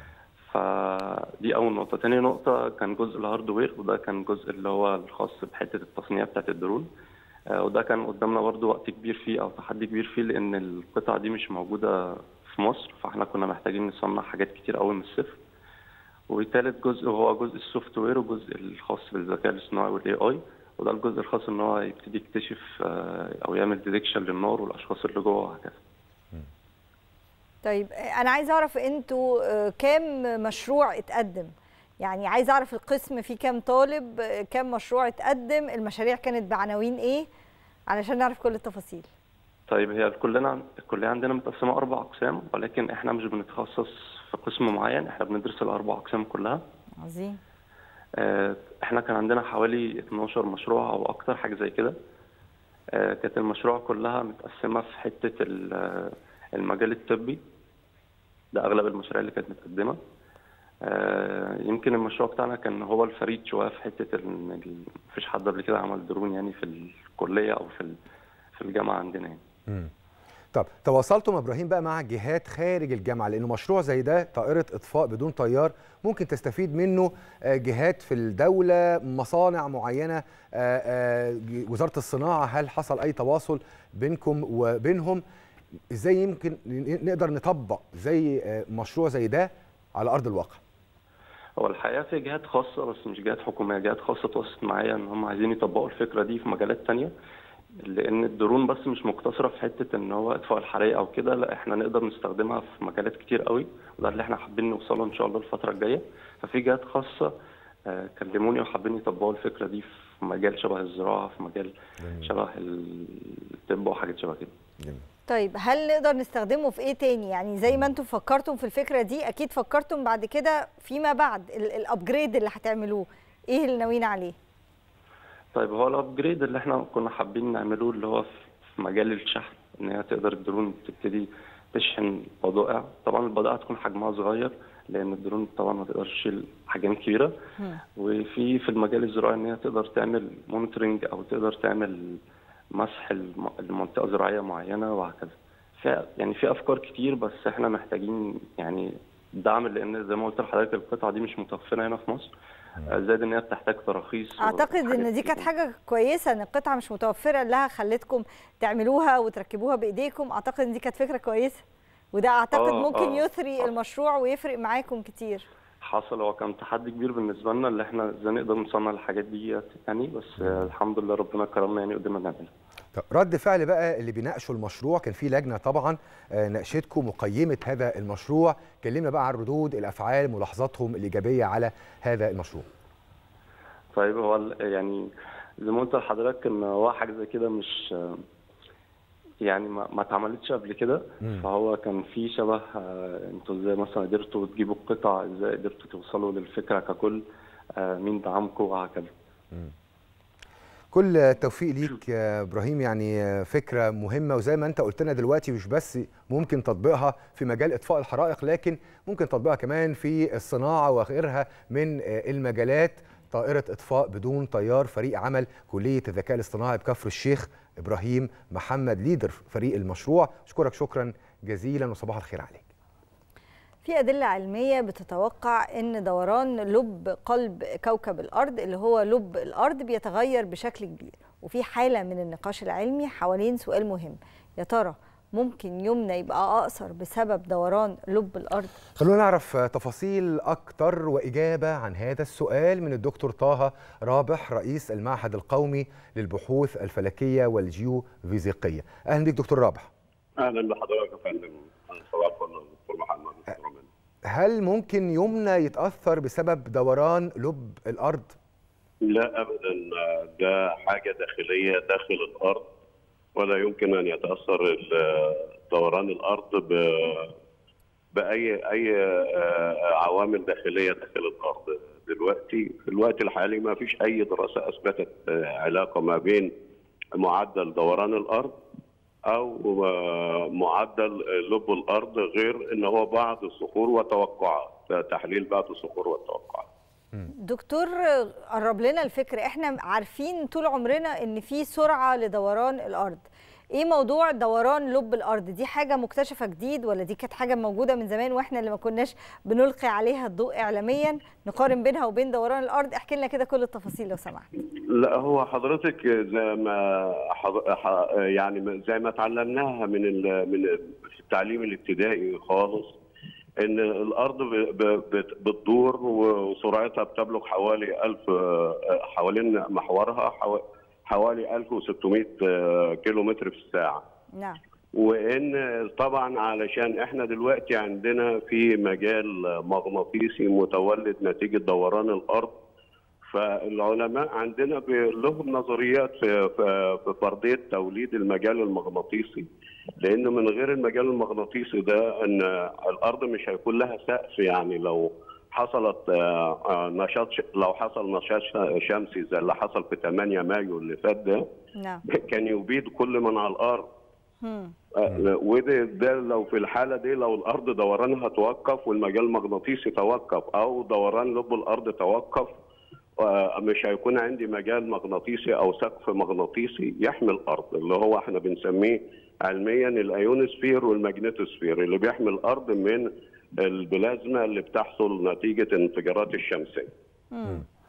فدي اول نقطه تاني نقطه كان جزء الهاردوير وده كان جزء اللي هو الخاص بحته التصنيع بتاعت الدرون آه، وده كان قدامنا برضو وقت كبير فيه او تحدي كبير فيه لان القطع دي مش موجوده في مصر فاحنا كنا محتاجين نصنع حاجات كتير قوي من الصفر وتالت جزء وهو جزء السوفت وير وجزء الخاص بالذكاء الاصطناعي والاي اي وده الجزء الخاص ان هو يبتدي يكتشف آه، او يعمل ديتكشن للنار والاشخاص اللي جوه وهكذا طيب انا عايزه اعرف انتوا آه، كام مشروع اتقدم يعني عايزه اعرف القسم فيه كام طالب آه، كام مشروع اتقدم المشاريع كانت بعناوين ايه علشان نعرف كل التفاصيل طيب هي كلنا الكلية عندنا متقسمة أربع أقسام ولكن إحنا مش بنتخصص في قسم معين إحنا بندرس الأربع أقسام كلها عظيم آه، إحنا كان عندنا حوالي 12 مشروع أو أكتر حاجة زي كده آه، كانت المشروع كلها متقسمة في حتة ال- آه، المجال الطبي ده أغلب المشاريع اللي كانت متقدمة آه، يمكن المشروع بتاعنا كان هو الفريد شوية في حتة إن ال- مفيش حد قبل كده عمل درون يعني في الكلية أو في ال- في الجامعة عندنا يعني. مم. طب تواصلتوا مع ابراهيم بقى مع جهات خارج الجامعه لانه مشروع زي ده طائره اطفاء بدون طيار ممكن تستفيد منه آه، جهات في الدوله مصانع معينه آه، آه، ج- وزاره الصناعه هل حصل اي تواصل بينكم وبينهم ازاي يمكن ن- نقدر نطبق زي آه، مشروع زي ده على ارض الواقع هو الحقيقه في جهات خاصه بس مش جهات حكوميه جهات خاصه تواصلت معايا ان هم عايزين يطبقوا الفكره دي في مجالات تانية لان الدرون بس مش مقتصره في حته ان هو اطفاء الحرائق او كده لا احنا نقدر نستخدمها في مجالات كتير قوي وده اللي احنا حابين نوصله ان شاء الله الفتره الجايه ففي جهات خاصه آه، كلموني وحابين يطبقوا الفكره دي في مجال شبه الزراعه في مجال شبه الطب وحاجات شبه كده طيب هل نقدر نستخدمه في ايه تاني يعني زي ما انتم فكرتم في الفكره دي اكيد فكرتم بعد كده فيما بعد الابجريد اللي هتعملوه ايه اللي ناويين عليه طيب هو الابجريد اللي احنا كنا حابين نعمله اللي هو في في مجال الشحن ان هي تقدر الدرون تبتدي تشحن بضائع طبعا البضائع تكون حجمها صغير لان الدرون طبعا ما تقدرش تشيل احجام كبيره وفي في المجال الزراعي ان هي تقدر تعمل مونيتورنج او تقدر تعمل مسح الم- لمنطقه زراعيه معينه وهكذا في يعني في افكار كتير بس احنا محتاجين يعني دعم لان زي ما قلت لحضرتك القطعه دي مش متوفره هنا في مصر آه، زائد ان هي بتحتاج تراخيص اعتقد ان وحاجات دي كتير. كانت حاجه كويسه ان القطعه مش متوفره لها خلتكم تعملوها وتركبوها بايديكم اعتقد ان دي كانت فكره كويسه وده اعتقد آه، ممكن آه. يثري المشروع ويفرق معاكم كتير حصل هو كان تحدي كبير بالنسبه لنا اللي احنا ازاي نقدر نصنع الحاجات دي يعني بس آه، الحمد لله ربنا كرمنا يعني قدرنا نعملها طب رد فعل بقى اللي بيناقشوا المشروع كان في لجنه طبعا آه، ناقشتكم وقيمت هذا المشروع كلمنا بقى عن ردود الافعال ملاحظاتهم الايجابيه على هذا المشروع طيب هو ال- يعني زي ما قلت لحضرتك ان هو حاجه زي كده مش يعني ما ما اتعملتش قبل كده مم. فهو كان في شبه آه، انتوا ازاي مثلا قدرتوا تجيبوا القطع ازاي قدرتوا توصلوا للفكره ككل آه، مين دعمكم وهكذا كل التوفيق ليك يا ابراهيم يعني فكره مهمه وزي ما انت قلت لنا دلوقتي مش بس ممكن تطبيقها في مجال اطفاء الحرائق لكن ممكن تطبيقها كمان في الصناعه وغيرها من المجالات طائره اطفاء بدون طيار فريق عمل كليه الذكاء الاصطناعي بكفر الشيخ ابراهيم محمد ليدر فريق المشروع اشكرك شكرا جزيلا وصباح الخير عليك في أدلة علمية بتتوقع أن دوران لب قلب كوكب الأرض اللي هو لب الأرض بيتغير بشكل كبير وفي حالة من النقاش العلمي حوالين سؤال مهم يا ترى ممكن يومنا يبقى أقصر بسبب دوران لب الأرض خلونا نعرف تفاصيل أكتر وإجابة عن هذا السؤال من الدكتور طه رابح رئيس المعهد القومي للبحوث الفلكية والجيوفيزيقية أهلا بك دكتور رابح اهلا بحضرتك يا فندم انا صباح الفل دكتور محمد دكتور عماد. هل ممكن يومنا يتأثر بسبب دوران لب الأرض؟ لا ابدا ده حاجه داخليه داخل الارض ولا يمكن ان يتاثر ال- دوران الارض ب باي اي آه، عوامل داخليه داخل الارض دلوقتي في الوقت الحالي ما فيش اي دراسه اثبتت آه، علاقه ما بين معدل دوران الارض او آه، معدل لب الارض غير ان هو بعض الصخور وتوقعات ده تحليل بعض الصخور والتوقعات دكتور قرب لنا الفكرة احنا عارفين طول عمرنا ان في سرعة لدوران الارض ايه موضوع دوران لب الارض دي حاجة مكتشفة جديد ولا دي كانت حاجة موجودة من زمان واحنا اللي ما كناش بنلقي عليها الضوء اعلاميا نقارن بينها وبين دوران الارض احكي لنا كده كل التفاصيل لو سمحت لا هو حضرتك زي ما حض... ح... يعني زي ما اتعلمناها من ال... من في التعليم الابتدائي خالص ان الارض ب... ب... بت- بتدور وسرعتها بتبلغ حوالي 1000 حوالين محورها حو... حوالي 1600 كيلو متر في الساعه نعم وان طبعا علشان احنا دلوقتي عندنا في مجال مغناطيسي متولد نتيجه دوران الارض فالعلماء عندنا بي- لهم نظريات في في في فرضيه توليد المجال المغناطيسي لانه من غير المجال المغناطيسي ده ان الارض مش هيكون لها سقف يعني لو حصلت آه، آه، نشاط ش- لو حصل نشاط ش- شمسي زي اللي حصل في 8 مايو اللي فات ده نعم كان يبيد كل من على الارض هم. آه، وده ده لو في الحاله دي لو الارض دورانها توقف والمجال المغناطيسي توقف او دوران لب الارض توقف آه، مش هيكون عندي مجال مغناطيسي او سقف مغناطيسي يحمي الارض اللي هو احنا بنسميه علميا الايونوسفير والماجنتوسفير اللي بيحمي الارض من البلازما اللي بتحصل نتيجه الانفجارات الشمسيه. هم.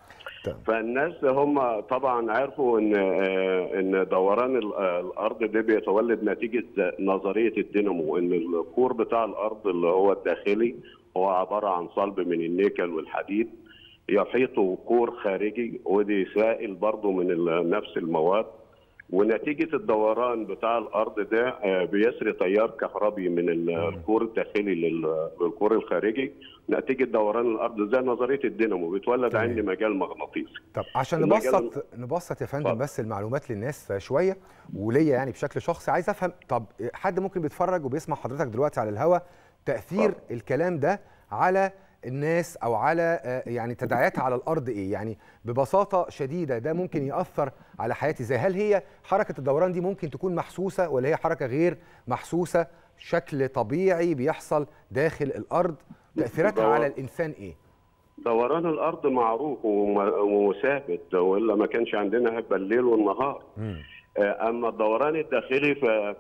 فالناس هم طبعا عرفوا ان آه، ان دوران ال- آه، الارض ده بيتولد نتيجه نظريه الدينامو ان الكور بتاع الارض اللي هو الداخلي هو عباره عن صلب من النيكل والحديد يحيطه كور خارجي ودي سائل برضه من ال- نفس المواد ونتيجة الدوران بتاع الأرض ده آه، بيسري تيار كهربي من ال- الكور الداخلي لل- للكور الخارجي نتيجة دوران الأرض زي نظرية الدينامو بيتولد تمام. عندي مجال مغناطيسي طب عشان المجال- نبسط نبسط يا فندم بس المعلومات للناس شويه وليا يعني بشكل شخصي عايز افهم طب حد ممكن بيتفرج وبيسمع حضرتك دلوقتي على الهوا تاثير الكلام ده على الناس او على آه، يعني تداعياتها على الارض ايه يعني ببساطه شديده ده ممكن ياثر على حياتي ازاي هل هي حركه الدوران دي ممكن تكون محسوسه ولا هي حركه غير محسوسه شكل طبيعي بيحصل داخل الارض تاثيراتها دور- على الانسان ايه دوران الأرض معروف وم- وثابت وإلا ما كانش عندنا هيبقى الليل والنهار آه، اما الدوران الداخلي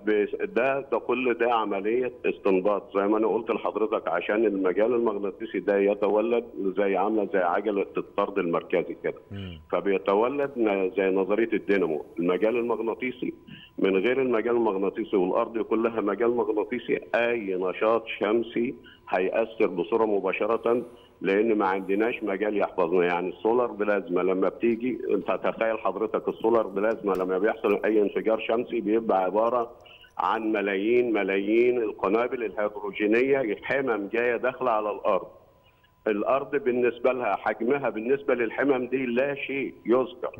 فده ده كل ده عمليه استنباط زي ما انا قلت لحضرتك عشان المجال المغناطيسي ده يتولد زي عامله زي عجله الطرد المركزي كده فبيتولد ن- زي نظريه الدينامو المجال المغناطيسي من غير المجال المغناطيسي والارض كلها مجال مغناطيسي اي نشاط شمسي هيأثر بصوره مباشره لان ما عندناش مجال يحفظنا يعني السولار بلازما لما بتيجي انت تخيل حضرتك السولار بلازما لما بيحصل اي انفجار شمسي بيبقى عباره عن ملايين ملايين القنابل الهيدروجينيه حمم جايه داخله على الارض الارض بالنسبه لها حجمها بالنسبه للحمم دي لا شيء يذكر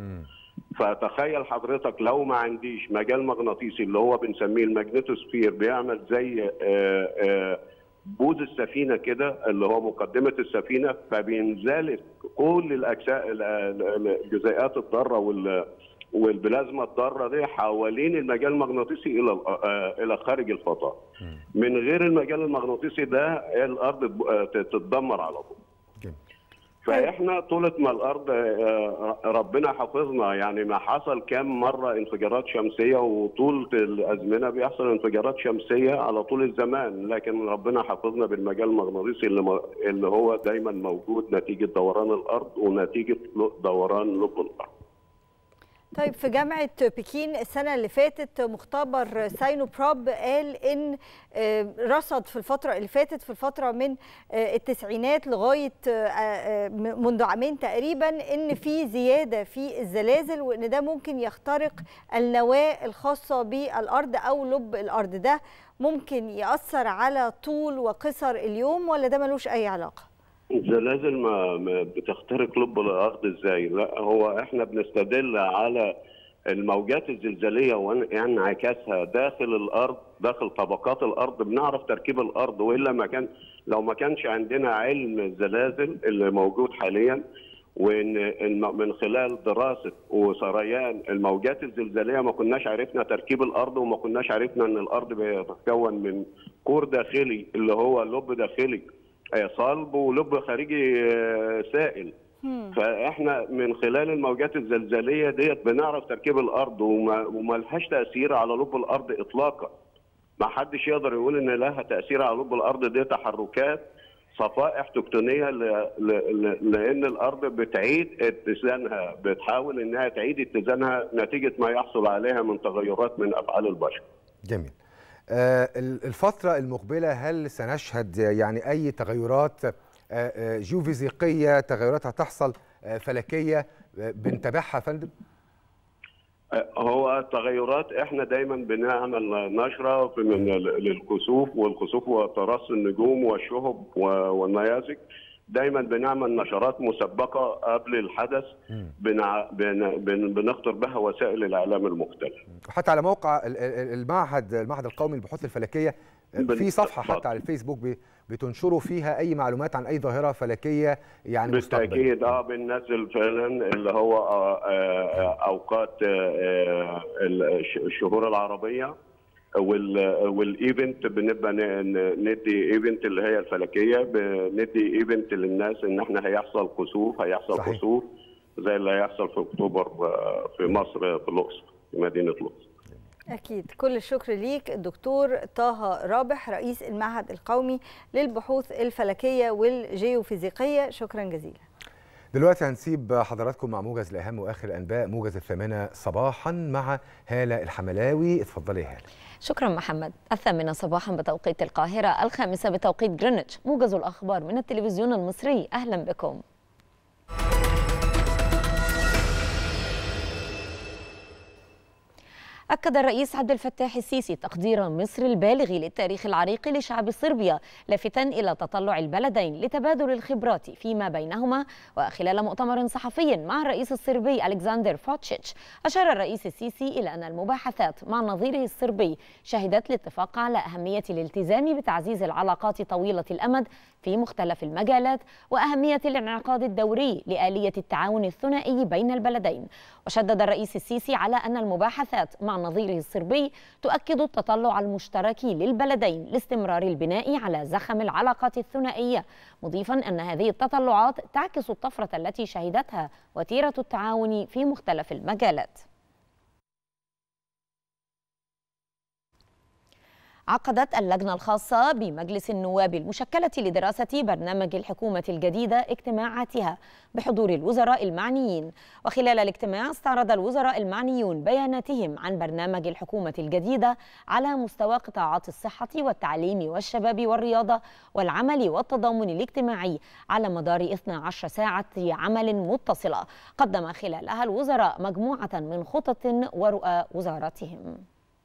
فتخيل حضرتك لو ما عنديش مجال مغناطيسي اللي هو بنسميه الماجنتوسفير بيعمل زي آه، آه، بود السفينه كده اللي هو مقدمه السفينه فبينزلق كل الاجزاء ال- ال- الجزيئات الضاره وال والبلازما الضاره دي حوالين المجال المغناطيسي الى ال- آه، الى خارج الفضاء. من غير المجال المغناطيسي ده الارض ب- آه، تتدمر على طول. فاحنا طولة ما الارض آه، ربنا حافظنا يعني ما حصل كام مره انفجارات شمسيه وطول الازمنه بيحصل انفجارات شمسيه على طول الزمان لكن ربنا حافظنا بالمجال المغناطيسي اللي م- اللي هو دايما موجود نتيجه دوران الارض ونتيجه دوران لب الارض طيب في جامعة بكين السنة اللي فاتت مختبر ساينوبروب قال إن آه، رصد في الفترة اللي فاتت في الفترة من آه، التسعينات لغاية آه، آه، م- منذ عامين تقريبا إن في زيادة في الزلازل وإن ده ممكن يخترق النواة الخاصة بالأرض أو لب الأرض ده ممكن يأثر على طول وقصر اليوم ولا ده ملوش أي علاقة؟ الزلازل ما ما بتخترق لب الارض ازاي؟ لا هو احنا بنستدل على الموجات الزلزاليه وانعكاسها داخل الارض داخل طبقات الارض بنعرف تركيب الارض والا ما كان لو ما كانش عندنا علم الزلازل اللي موجود حاليا وان الم- من خلال دراسه وسريان الموجات الزلزاليه ما كناش عرفنا تركيب الارض وما كناش عرفنا ان الارض بتتكون من كور داخلي اللي هو لب داخلي آه، صلب ولب خارجي آه، سائل فاحنا من خلال الموجات الزلزاليه ديت بنعرف تركيب الارض وما, وما لهاش تاثير على لب الارض اطلاقا ما حدش يقدر يقول ان لها تاثير على لب الارض دي تحركات صفائح تكتونيه ل... ل... ل... لان الارض بتعيد اتزانها بتحاول انها تعيد اتزانها نتيجه ما يحصل عليها من تغيرات من افعال البشر جميل آه، ال- الفترة المقبلة هل سنشهد يعني أي تغيرات آه، آه، جيوفيزيقية تغيرات هتحصل آه، فلكية آه، بنتابعها يا فندم؟ هو التغيرات احنا دايما بنعمل نشره في من ال- للكسوف والكسوف وتراص النجوم والشهب و- والنيازك دايما بنعمل نشرات مسبقه قبل الحدث بنع... بن... بن... بنخطر بها وسائل الاعلام المختلفه وحتى على موقع ال- ال- المعهد المعهد القومي للبحوث الفلكية آه، بن- في صفحة حتى على الفيسبوك ب- بتنشروا فيها أي معلومات عن أي ظاهرة فلكية يعني مستقبل بالتاكيد اه بننزل فعلا اللي هو آه آه اوقات آه الش- الشهور العربيه وال والايفنت بنبقى ن- ن- ندي ايفنت اللي هي الفلكيه بندي ايفنت للناس ان احنا هيحصل كسوف هيحصل صحيح. كسوف زي اللي هيحصل في اكتوبر آه، في مصر في الاقصر في مدينه الاقصر أكيد كل الشكر ليك الدكتور طه رابح رئيس المعهد القومي للبحوث الفلكية والجيوفيزيقية شكرا جزيلا دلوقتي هنسيب حضراتكم مع موجز الأهم وآخر الأنباء موجز الثامنة صباحا مع هالة الحملاوي اتفضلي يا هالة شكرا محمد الثامنة صباحا بتوقيت القاهرة الخامسة بتوقيت جرينتش موجز الأخبار من التلفزيون المصري أهلا بكم أكد الرئيس عبد الفتاح السيسي تقدير مصر البالغ للتاريخ العريق لشعب صربيا لافتا إلى تطلع البلدين لتبادل الخبرات فيما بينهما وخلال مؤتمر صحفي مع الرئيس الصربي ألكسندر فوتشيتش أشار الرئيس السيسي إلى أن المباحثات مع نظيره الصربي شهدت الاتفاق على أهمية الالتزام بتعزيز العلاقات طويلة الأمد في مختلف المجالات وأهمية الانعقاد الدوري لآلية التعاون الثنائي بين البلدين وشدد الرئيس السيسي على أن المباحثات مع نظيره الصربي تؤكد التطلع المشترك للبلدين لاستمرار البناء على زخم العلاقات الثنائية مضيفا أن هذه التطلعات تعكس الطفرة التي شهدتها وتيرة التعاون في مختلف المجالات عقدت اللجنة الخاصة بمجلس النواب المشكلة لدراسة برنامج الحكومة الجديدة اجتماعاتها بحضور الوزراء المعنيين وخلال الاجتماع استعرض الوزراء المعنيون بياناتهم عن برنامج الحكومة الجديدة على مستوى قطاعات الصحة والتعليم والشباب والرياضة والعمل والتضامن الاجتماعي على مدار 12 ساعة عمل متصلة قدم خلالها الوزراء مجموعة من خطط ورؤى وزاراتهم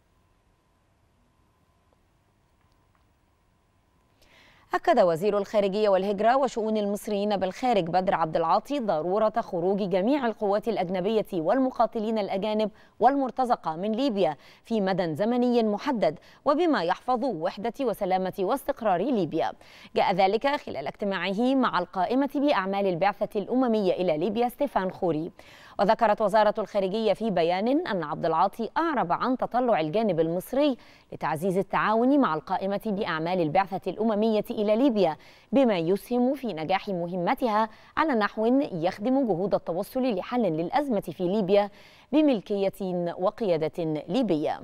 أكد وزير الخارجية والهجرة وشؤون المصريين بالخارج بدر عبد العاطي ضرورة خروج جميع القوات الأجنبية والمقاتلين الأجانب والمرتزقة من ليبيا في مدى زمني محدد وبما يحفظ وحدة وسلامة واستقرار ليبيا جاء ذلك خلال اجتماعه مع القائمة بأعمال البعثة الأممية إلى ليبيا ستيفان خوري وذكرت وزارة الخارجية في بيان أن عبد العاطي أعرب عن تطلع الجانب المصري لتعزيز التعاون مع القائمة بأعمال البعثة الأممية إلى ليبيا بما يسهم في نجاح مهمتها على نحو يخدم جهود التوصل لحل للأزمة في ليبيا بملكية وقيادة ليبية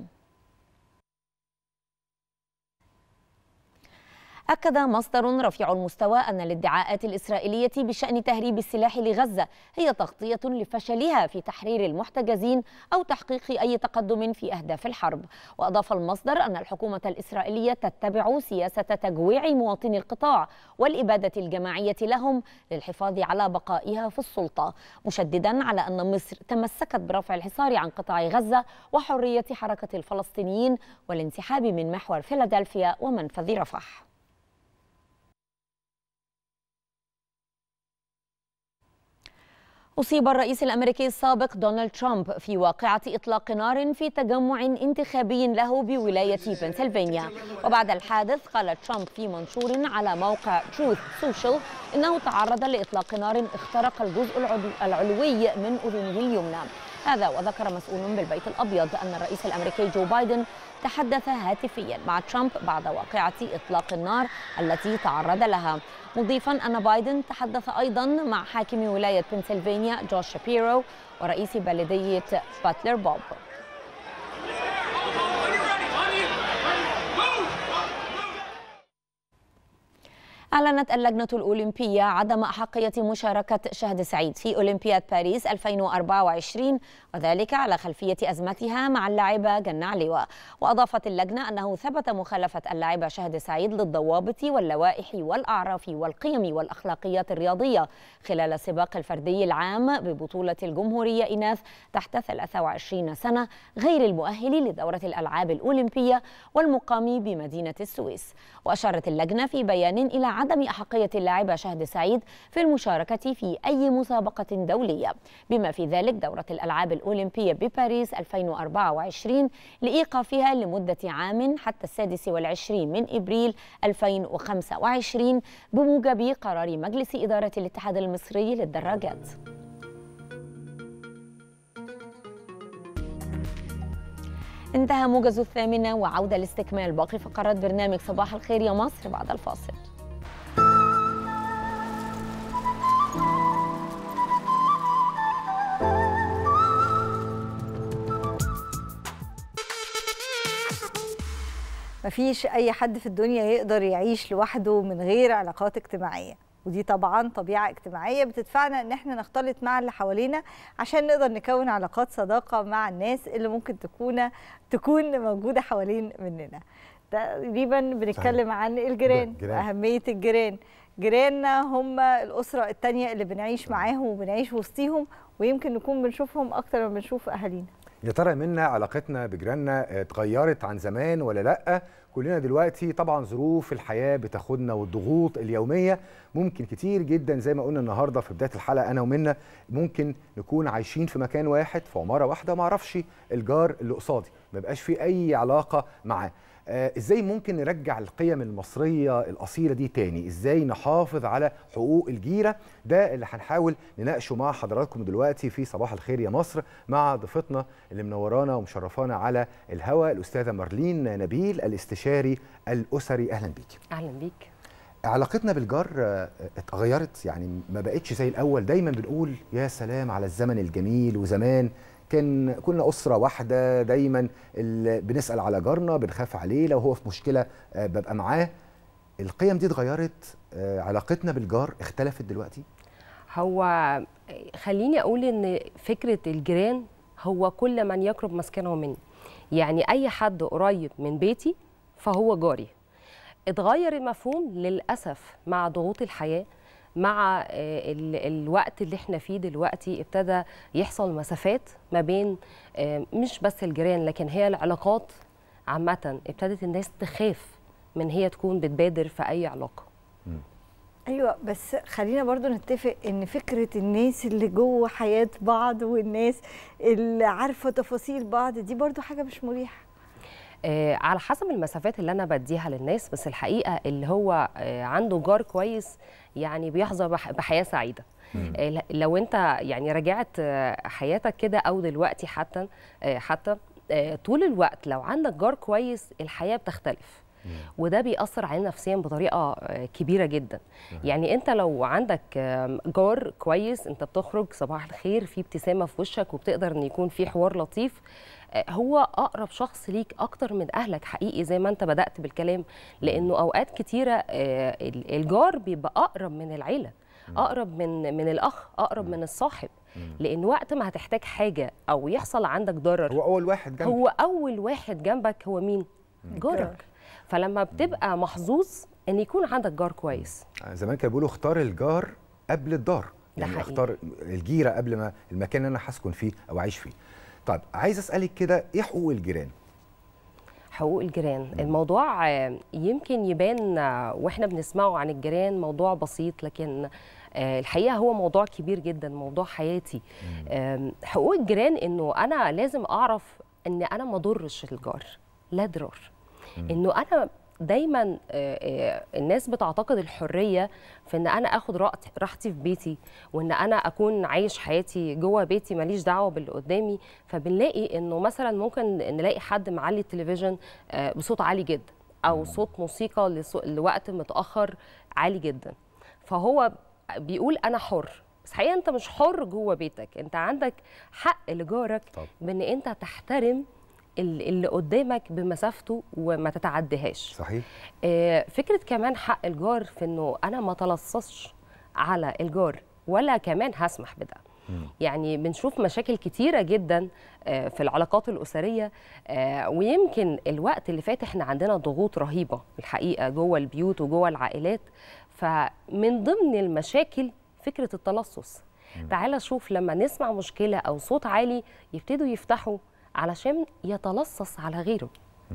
أكد مصدر رفيع المستوى أن الادعاءات الإسرائيلية بشأن تهريب السلاح لغزة هي تغطية لفشلها في تحرير المحتجزين أو تحقيق أي تقدم في أهداف الحرب وأضاف المصدر أن الحكومة الإسرائيلية تتبع سياسة تجويع مواطني القطاع والإبادة الجماعية لهم للحفاظ على بقائها في السلطة مشددا على أن مصر تمسكت برفع الحصار عن قطاع غزة وحرية حركة الفلسطينيين والانسحاب من محور فيلادلفيا ومنفذ رفح أصيب الرئيس الأمريكي السابق دونالد ترامب في واقعة إطلاق نار في تجمع انتخابي له بولاية بنسلفانيا وبعد الحادث قال ترامب في منشور على موقع تروث سوشيال إنه تعرض لإطلاق نار اخترق الجزء العلو- العلوي من أذنه اليمنى هذا وذكر مسؤول بالبيت الأبيض أن الرئيس الأمريكي جو بايدن تحدث هاتفيا مع ترامب بعد واقعة إطلاق النار التي تعرض لها مضيفا أن بايدن تحدث أيضا مع حاكم ولاية بنسلفانيا جوش شابيرو ورئيس بلدية باتلر بوب أعلنت اللجنة الأولمبية عدم أحقية مشاركة شهد سعيد في أولمبياد باريس 2024 وذلك على خلفية أزمتها مع اللاعبة جنة علوة وأضافت اللجنة أنه ثبت مخالفة اللاعبة شهد سعيد للضوابط واللوائح والأعراف والقيم والأخلاقيات الرياضية خلال السباق الفردي العام ببطولة الجمهورية إناث تحت 23 سنة غير المؤهل لدورة الألعاب الأولمبية والمقام بمدينة السويس وأشارت اللجنة في بيان إلى عدم أحقية اللاعبة شهد سعيد في المشاركة في أي مسابقة دولية بما في ذلك دورة الألعاب الأولمبية بباريس 2024 لإيقافها لمدة عام حتى السادس والعشرين من إبريل 2025 بموجب قرار مجلس إدارة الاتحاد المصري للدراجات انتهى موجز الثامنة وعودة لاستكمال باقي فقرات برنامج صباح الخير يا مصر بعد الفاصل مفيش أي حد في الدنيا يقدر يعيش لوحده من غير علاقات اجتماعية ودي طبعا طبيعه اجتماعيه بتدفعنا ان احنا نختلط مع اللي حوالينا عشان نقدر نكون علاقات صداقه مع الناس اللي ممكن تكون تكون موجوده حوالين مننا تقريبا بنتكلم عن الجيران جيران. واهميه الجيران جيراننا هم الاسره التانية اللي بنعيش معاهم وبنعيش وسطيهم ويمكن نكون بنشوفهم اكتر ما بنشوف اهالينا يا ترى منا علاقتنا بجيراننا اتغيرت عن زمان ولا لا كلنا دلوقتي طبعا ظروف الحياه بتاخدنا والضغوط اليوميه ممكن كتير جدا زي ما قلنا النهارده في بدايه الحلقه انا ومنا ممكن نكون عايشين في مكان واحد في عماره واحده ما اعرفش الجار اللي قصادي ما بقاش في اي علاقه معاه آه، ازاي ممكن نرجع القيم المصريه الاصيله دي تاني ازاي نحافظ على حقوق الجيره ده اللي هنحاول نناقشه مع حضراتكم دلوقتي في صباح الخير يا مصر مع ضيفتنا اللي منورانا ومشرفانا على الهوا الاستاذه مارلين نبيل الاستشاري الاسري اهلا بيكي اهلا بيك علاقتنا بالجار آه، اتغيرت يعني ما بقتش زي الاول دايما بنقول يا سلام على الزمن الجميل وزمان كان كنا اسره واحده دايما ال- بنسال على جارنا بنخاف عليه لو هو في مشكله آه، ببقى معاه القيم دي اتغيرت آه، علاقتنا بالجار اختلفت دلوقتي هو خليني اقول ان فكره الجيران هو كل من يقرب مسكنه مني يعني اي حد قريب من بيتي فهو جاري اتغير المفهوم للاسف مع ضغوط الحياه مع آه، ال- الوقت اللي احنا فيه دلوقتي ابتدى يحصل مسافات ما بين آه، مش بس الجيران لكن هي العلاقات عامه ابتدت الناس تخاف من هي تكون بتبادر في اي علاقه ايوه بس خلينا برضو نتفق ان فكره الناس اللي جوه حياه بعض والناس اللي عارفه تفاصيل بعض دي برضو حاجه مش مريحه آه، على حسب المسافات اللي انا بديها للناس بس الحقيقه اللي هو آه، عنده جار كويس يعني بيحظى بح- بحياه سعيده آه، ل- لو انت يعني راجعت آه، حياتك كده او دلوقتي حتى آه، حتى آه، طول الوقت لو عندك جار كويس الحياه بتختلف وده بيأثر علينا نفسيا بطريقه آه، كبيره جدا يعني انت لو عندك آم، جار كويس انت بتخرج صباح الخير في ابتسامه في وشك وبتقدر ان يكون في حوار لطيف آه، هو اقرب شخص ليك اكتر من اهلك حقيقي زي ما انت بدات بالكلام لانه اوقات كتيره آه، ال- الجار بيبقى اقرب من العيله اقرب من من الاخ اقرب من الصاحب لان وقت ما هتحتاج حاجه او يحصل عندك ضرر هو اول واحد جنبك هو اول واحد جنبك هو مين جارك فلما بتبقى محظوظ ان يكون عندك جار كويس آه، زمان كانوا بيقولوا اختار الجار قبل الدار ده يعني حقيقي. اختار الجيره قبل ما المكان اللي انا هسكن فيه او اعيش فيه طيب عايز اسالك كده ايه حقوق الجيران حقوق الجيران الموضوع آه، يمكن يبان آه، واحنا بنسمعه عن الجيران موضوع بسيط لكن آه، الحقيقه هو موضوع كبير جدا موضوع حياتي آم، حقوق الجيران انه انا لازم اعرف ان انا ما اضرش الجار لا ضرار انه انا دايما آه، آه، الناس بتعتقد الحريه في ان انا اخد رأت- راحتي في بيتي وان انا اكون عايش حياتي جوه بيتي ماليش دعوه باللي قدامي فبنلاقي انه مثلا ممكن نلاقي حد معلي التلفزيون آه، بصوت عالي جدا او صوت موسيقى لصو- لوقت متاخر عالي جدا فهو بيقول انا حر بس حقيقه انت مش حر جوه بيتك انت عندك حق لجارك طب. بان انت تحترم ال- اللي قدامك بمسافته وما تتعديهاش صحيح آه، فكره كمان حق الجار في انه انا ما تلصصش على الجار ولا كمان هسمح بده يعني بنشوف مشاكل كتيرة جدا آه، في العلاقات الأسرية آه، ويمكن الوقت اللي فات احنا عندنا ضغوط رهيبة الحقيقة جوه البيوت وجوه العائلات فمن ضمن المشاكل فكرة التلصص تعال شوف لما نسمع مشكلة أو صوت عالي يبتدوا يفتحوا علشان يتلصص على غيره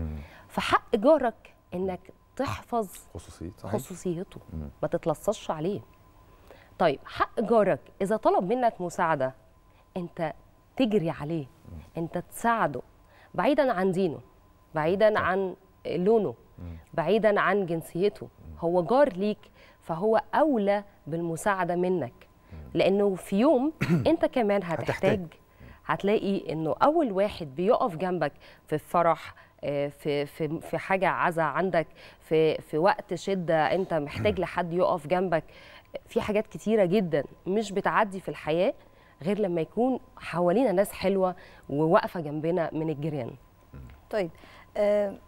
فحق جارك انك تحفظ خصوصيه صحيح خصوصيته ما تتلصصش عليه طيب حق جارك اذا طلب منك مساعده انت تجري عليه انت تساعده بعيدا عن دينه بعيدا عن لونه بعيدا عن جنسيته هو جار ليك فهو اولى بالمساعده منك لانه في يوم انت كمان هتحتاج هتحتاج. هتلاقي انه اول واحد بيقف جنبك في الفرح آه، في في في حاجه عزا عندك في في وقت شده انت محتاج لحد يقف جنبك في حاجات كتيره جدا مش بتعدي في الحياه غير لما يكون حوالينا ناس حلوه وواقفه جنبنا من الجيران طيب آه،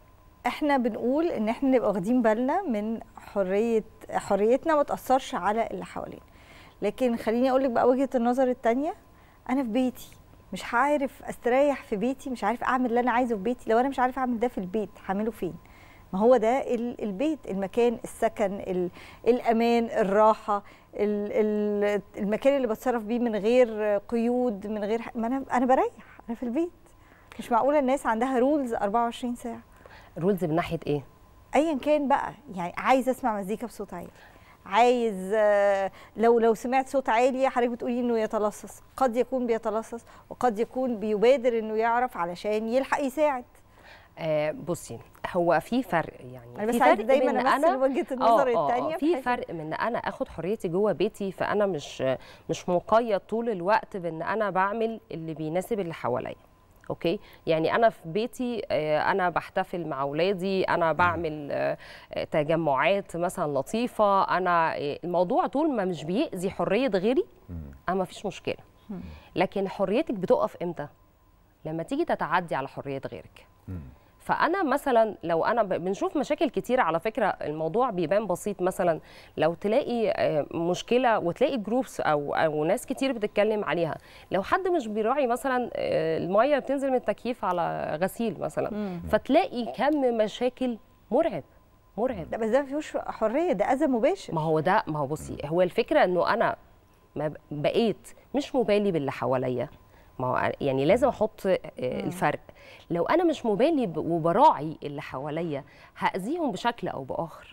احنا بنقول ان احنا نبقى واخدين بالنا من حريه حريتنا ما تاثرش على اللي حوالينا لكن خليني اقول لك بقى وجهه النظر الثانيه انا في بيتي مش عارف استريح في بيتي مش عارف اعمل اللي انا عايزه في بيتي لو انا مش عارف اعمل ده في البيت هعمله فين ما هو ده ال- البيت المكان السكن ال- الامان الراحه ال- ال- المكان اللي بتصرف بيه من غير قيود من غير ح- ما انا انا بريح انا في البيت مش معقوله الناس عندها رولز 24 ساعه رولز من ناحيه ايه ايا كان بقى يعني عايز اسمع مزيكا بصوت عالي عايز آه، لو لو سمعت صوت عالي حضرتك بتقولي انه يتلصص قد يكون بيتلصص وقد يكون بيبادر انه يعرف علشان يلحق يساعد آه بصي هو في فرق يعني أنا في بس عايزة فرق دايماً بين أمثل وجهة النظر آه، آه، التانية آه، في في حاجة. فرق من ان انا اخد حريتي جوه بيتي فانا مش مش مقيد طول الوقت بان انا بعمل اللي بيناسب اللي حواليا اوكي يعني انا في بيتي آه، انا بحتفل مع اولادي انا بعمل آه، آه، تجمعات مثلا لطيفه انا آه، الموضوع طول ما مش بيأذي حريه غيري انا ما فيش مشكله لكن حريتك بتقف امتى لما تيجي تتعدي على حريه غيرك فانا مثلا لو انا ب- بنشوف مشاكل كتيره على فكره الموضوع بيبان بسيط مثلا لو تلاقي آه، مشكله وتلاقي جروبس او او ناس كتير بتتكلم عليها لو حد مش بيراعي مثلا آه، الميه بتنزل من التكييف على غسيل مثلا مم. فتلاقي كم مشاكل مرعب مرعب لا بس ده ما فيهوش حريه ده اذى مباشر ما هو ده ما هو بصي هو الفكره انه انا ما ب- بقيت مش مبالي باللي حواليا ما هو يعني لازم احط آه، الفرق لو انا مش مبالي ب- وبراعي اللي حواليا هاذيهم بشكل او باخر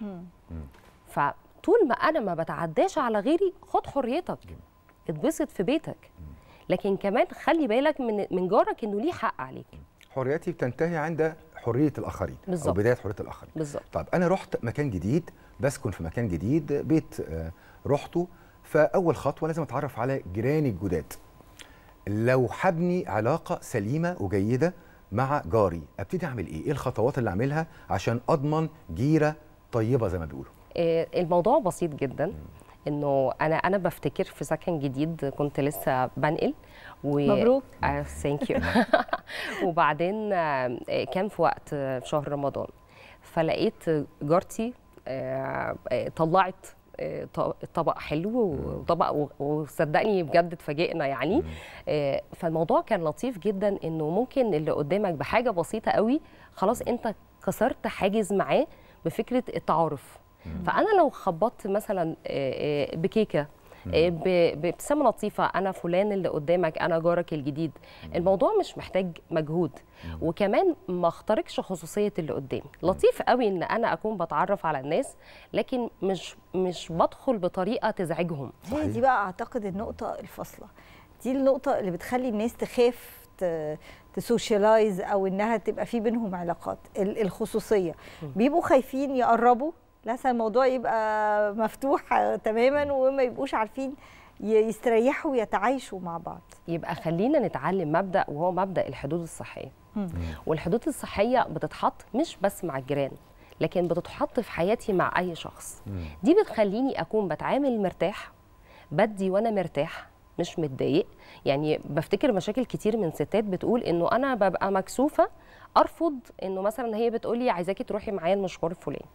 فطول ما انا ما بتعداش على غيري خد حريتك اتبسط في بيتك لكن كمان خلي بالك من من جارك انه ليه حق عليك حريتي بتنتهي عند حريه الاخرين او بالظبط. بدايه حريه الاخرين بالظبط طيب انا رحت مكان جديد بسكن في مكان جديد بيت آه، رحته فاول خطوه لازم اتعرف على جيراني الجداد لو حبني علاقه سليمه وجيده مع جاري ابتدي اعمل ايه ايه الخطوات اللي اعملها عشان اضمن جيره طيبه زي ما بيقولوا آه، الموضوع بسيط جدا انه انا انا بفتكر في سكن جديد كنت لسه بنقل و مبروك. ثانك يو وبعدين آه، آه، كان في وقت آه، في شهر رمضان فلقيت جارتي آه، آه، طلعت آه، ط- طبق حلو وطبق و- وصدقني بجد اتفاجئنا يعني آه، فالموضوع كان لطيف جدا انه ممكن اللي قدامك بحاجه بسيطه قوي خلاص انت كسرت حاجز معاه بفكره التعارف فانا لو خبطت مثلا آه، آه، بكيكه آه، ب- بابتسامه لطيفه انا فلان اللي قدامك انا جارك الجديد الموضوع مش محتاج مجهود وكمان ما اخترقش خصوصيه اللي قدامي لطيف قوي ان انا اكون بتعرف على الناس لكن مش مش بدخل بطريقه تزعجهم هي دي بقى اعتقد النقطه الفاصله دي النقطه اللي بتخلي الناس تخاف ت- تسوشيالايز او انها تبقى في بينهم علاقات ال- الخصوصيه بيبقوا خايفين يقربوا لسه الموضوع يبقى مفتوح آه، تماما وما يبقوش عارفين ي- يستريحوا ويتعايشوا مع بعض يبقى خلينا نتعلم مبدا وهو مبدا الحدود الصحيه والحدود الصحيه بتتحط مش بس مع الجيران لكن بتتحط في حياتي مع اي شخص دي بتخليني اكون بتعامل مرتاح بدي وانا مرتاح مش متضايق يعني بفتكر مشاكل كتير من ستات بتقول انه انا ببقى مكسوفه ارفض انه مثلا هي بتقول لي عايزاكي تروحي معايا المشوار الفلاني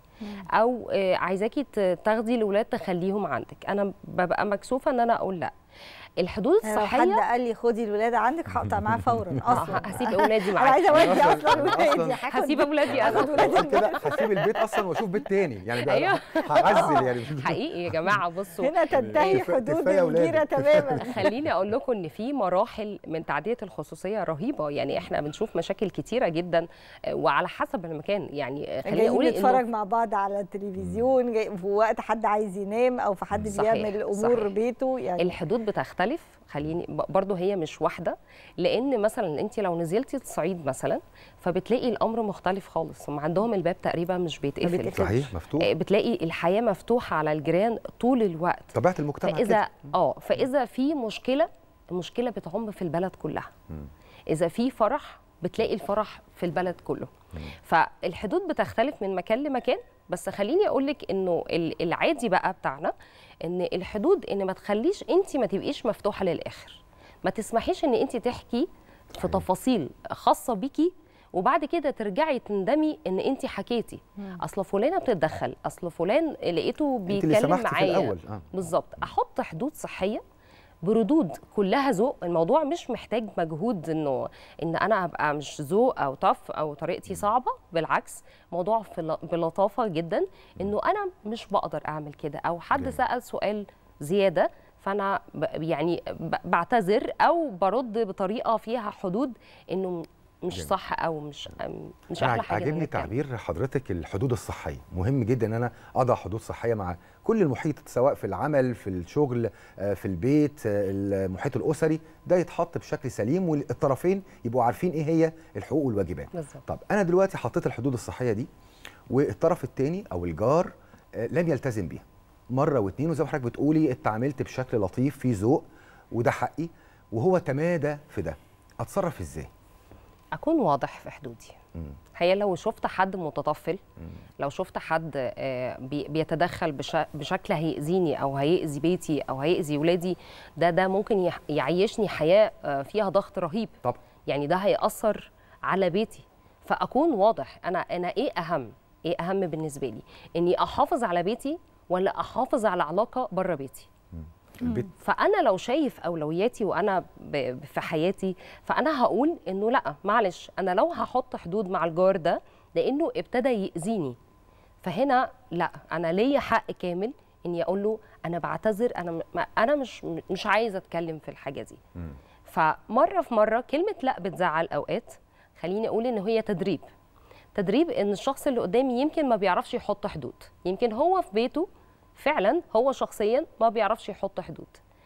او آه، عايزاكي ت- تاخدي الاولاد تخليهم عندك انا ببقى مكسوفه ان انا اقول لا الحدود لو حد الصحيه قال لي خدي الولاد عندك هقطع معاه فورا اصلا هسيب اولادي انا معاك عايزه اودي أصلاً- اصلا ولادي أصلاً- هاخد- هسيب اولادي انا هاخد ولادي عشان كده هسيب البيت اصلا واشوف بيت تاني يعني ده أيوة. هعزل يعني حقيقي يا جماعه بصوا هنا تنتهي كفاية- حدود كفاية الجيره ولادك. تماما خليني اقول لكم ان في مراحل من تعديه الخصوصيه رهيبه يعني احنا بنشوف مشاكل كتيره جدا آه، وعلى حسب المكان يعني آه، خليني جايين اقول نتفرج انه مع بعض على التلفزيون جاي في وقت حد عايز ينام او في حد صحيح، بيعمل امور صحيح. بيته يعني الحدود بتختلف خليني ب- برضو هي مش واحده لان مثلا انت لو نزلتي الصعيد مثلا فبتلاقي الامر مختلف خالص هم عندهم الباب تقريبا مش بيتقفل بيتقفلش. صحيح مفتوح آه، بتلاقي الحياه مفتوحه على الجيران طول الوقت طبيعه المجتمع فاذا كده. اه فاذا في مشكله المشكله بتعم في البلد كلها اذا في فرح بتلاقي الفرح في البلد كله فالحدود بتختلف من مكان لمكان بس خليني اقول لك انه ال- العادي بقى بتاعنا ان الحدود ان ما تخليش انت ما تبقيش مفتوحه للاخر ما تسمحيش ان انت تحكي في تفاصيل خاصه بيكي وبعد كده ترجعي تندمي ان انت حكيتي مم. اصل فلانه بتتدخل اصل فلان لقيته انت اللي بيتكلم سمحتي في معايا الاول اه بالظبط احط حدود صحيه بردود كلها ذوق الموضوع مش محتاج مجهود انه ان انا ابقى مش ذوق او طف او طريقتي صعبه بالعكس موضوع في ل- بلطافه جدا انه انا مش بقدر اعمل كده او حد جميل. سال سؤال زياده فانا ب- يعني ب- بعتذر او برد بطريقه فيها حدود انه مش جميل. صح او مش مش أنا احلى حاجه عاجبني إنك تعمل. تعبير حضرتك الحدود الصحيه مهم جدا ان انا اضع حدود صحيه مع كل المحيط سواء في العمل في الشغل آه، في البيت آه، المحيط الاسري ده يتحط بشكل سليم والطرفين يبقوا عارفين ايه هي الحقوق والواجبات بالظبط طب انا دلوقتي حطيت الحدود الصحيه دي والطرف الثاني او الجار آه، لم يلتزم بيها مره واثنين وزي ما حضرتك بتقولي اتعاملت بشكل لطيف في ذوق وده حقي وهو تمادى في ده اتصرف ازاي اكون واضح في حدودي مم. هي لو شفت حد متطفل مم. لو شفت حد آه، بي- بيتدخل بش- بشكل هيأذيني او هيأذي بيتي او هيأذي ولادي ده ده ممكن يح- يعيشني حياه آه، فيها ضغط رهيب طب يعني ده هيأثر على بيتي فأكون واضح أنا أنا إيه أهم إيه أهم بالنسبة لي إني أحافظ على بيتي ولا أحافظ على علاقة بره بيتي البيت فانا لو شايف اولوياتي وانا ب- في حياتي فانا هقول انه لا معلش انا لو هحط حدود مع الجار ده لانه ابتدى ياذيني فهنا لا انا ليا حق كامل اني اقول له انا بعتذر انا م- ما- انا مش مش عايزه اتكلم في الحاجه دي مم. فمره في مره كلمه لا بتزعل اوقات خليني اقول ان هي تدريب تدريب ان الشخص اللي قدامي يمكن ما بيعرفش يحط حدود يمكن هو في بيته فعلا هو شخصيا ما بيعرفش يحط حدود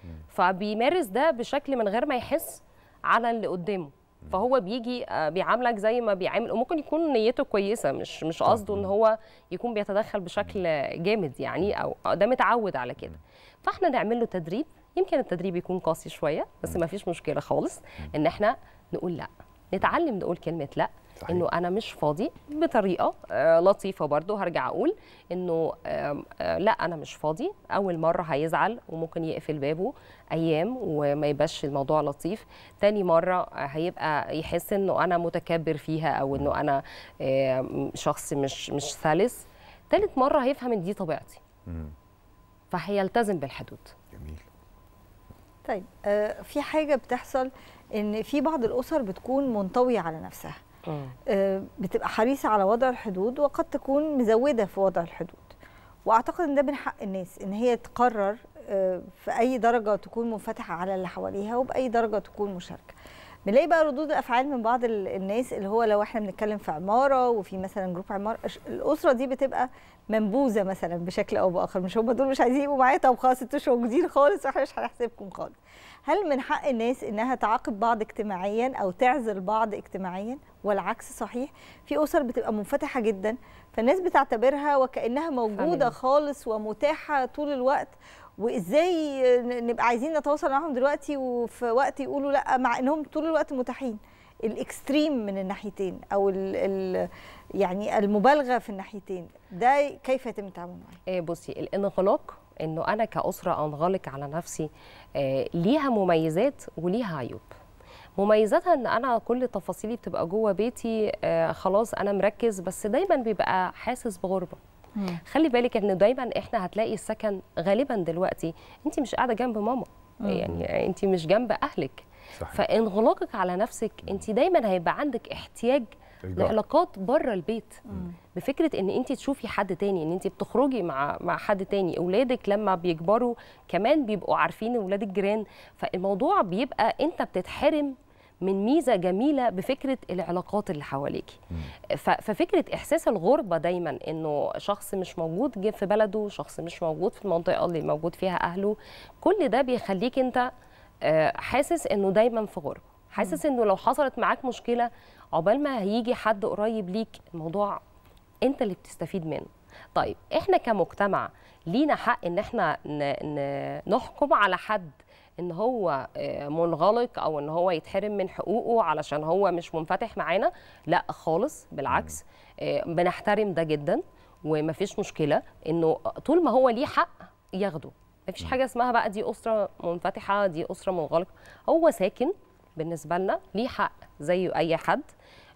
فبيمارس ده بشكل من غير ما يحس على اللي قدامه فهو بيجي آه، بيعاملك زي ما بيعامل وممكن يكون نيته كويسه مش مش قصده ان هو يكون بيتدخل بشكل جامد يعني او أو ده متعود على كده فاحنا نعمل له تدريب يمكن التدريب يكون قاسي شويه بس ما فيش مشكله خالص ان احنا نقول لا نتعلم نقول كلمه لا صحيح. انه انا مش فاضي بطريقه آه، لطيفه برضو هرجع اقول انه آم، آه، لا انا مش فاضي اول مره هيزعل وممكن يقفل بابه ايام وما يبقاش الموضوع لطيف تاني مره آه، هيبقى يحس انه انا متكبر فيها او انه انا آم، شخص مش مش سلس تالت مره هيفهم ان دي طبيعتي مم. فهيلتزم بالحدود جميل طيب آه في حاجه بتحصل ان في بعض الاسر بتكون منطويه على نفسها آه بتبقى حريصه على وضع الحدود وقد تكون مزوده في وضع الحدود واعتقد ان ده من حق الناس ان هي تقرر آه في اي درجه تكون منفتحه على اللي حواليها وباي درجه تكون مشاركه بنلاقي بقى ردود الافعال من بعض ال- الناس اللي هو لو احنا بنتكلم في عماره وفي مثلا جروب عماره الش- الاسره دي بتبقى منبوذه مثلا بشكل او باخر مش هم دول مش عايزين يبقوا معايا طب خلاص انتوا مش موجودين خالص واحنا مش هنحسبكم خالص هل من حق الناس انها تعاقب بعض اجتماعيا او تعزل بعض اجتماعيا والعكس صحيح في اسر بتبقى منفتحه جدا فالناس بتعتبرها وكانها موجوده Family. خالص ومتاحه طول الوقت وازاي ن- نبقى عايزين نتواصل معاهم دلوقتي وفي وقت يقولوا لا مع انهم طول الوقت متاحين الاكستريم من الناحيتين او ال ال يعني المبالغه في الناحيتين ده كيف يتم التعامل معاه آه، بصي الانغلاق انه انا كاسره انغلق على نفسي آه، ليها مميزات وليها عيوب مميزاتها ان انا كل تفاصيلي بتبقى جوه بيتي آه، خلاص انا مركز بس دايما بيبقى حاسس بغربه خلي بالك ان دايما احنا هتلاقي السكن غالبا دلوقتي انت مش قاعده جنب ماما يعني انت مش جنب اهلك صحيح فانغلاقك على نفسك انت دايما هيبقى عندك احتياج الجار. لعلاقات بره البيت بفكره ان انت تشوفي حد تاني ان انت بتخرجي مع مع حد تاني اولادك لما بيكبروا كمان بيبقوا عارفين اولاد الجيران فالموضوع بيبقى انت بتتحرم من ميزه جميله بفكره العلاقات اللي حواليكي ف- ففكره احساس الغربه دايما انه شخص مش موجود جه في بلده شخص مش موجود في المنطقه اللي موجود فيها اهله كل ده بيخليك انت آه، حاسس انه دايما في غربه حاسس انه لو حصلت معاك مشكله عقبال ما هيجي حد قريب ليك الموضوع انت اللي بتستفيد منه طيب احنا كمجتمع لينا حق ان احنا ن- ن- نحكم على حد ان هو آه، منغلق او ان هو يتحرم من حقوقه علشان هو مش منفتح معانا لا خالص بالعكس آه، بنحترم ده جدا ومفيش مشكله انه طول ما هو ليه حق ياخده مفيش حاجه اسمها بقى دي اسره منفتحه دي اسره منغلقه هو ساكن بالنسبه لنا ليه حق زيه اي حد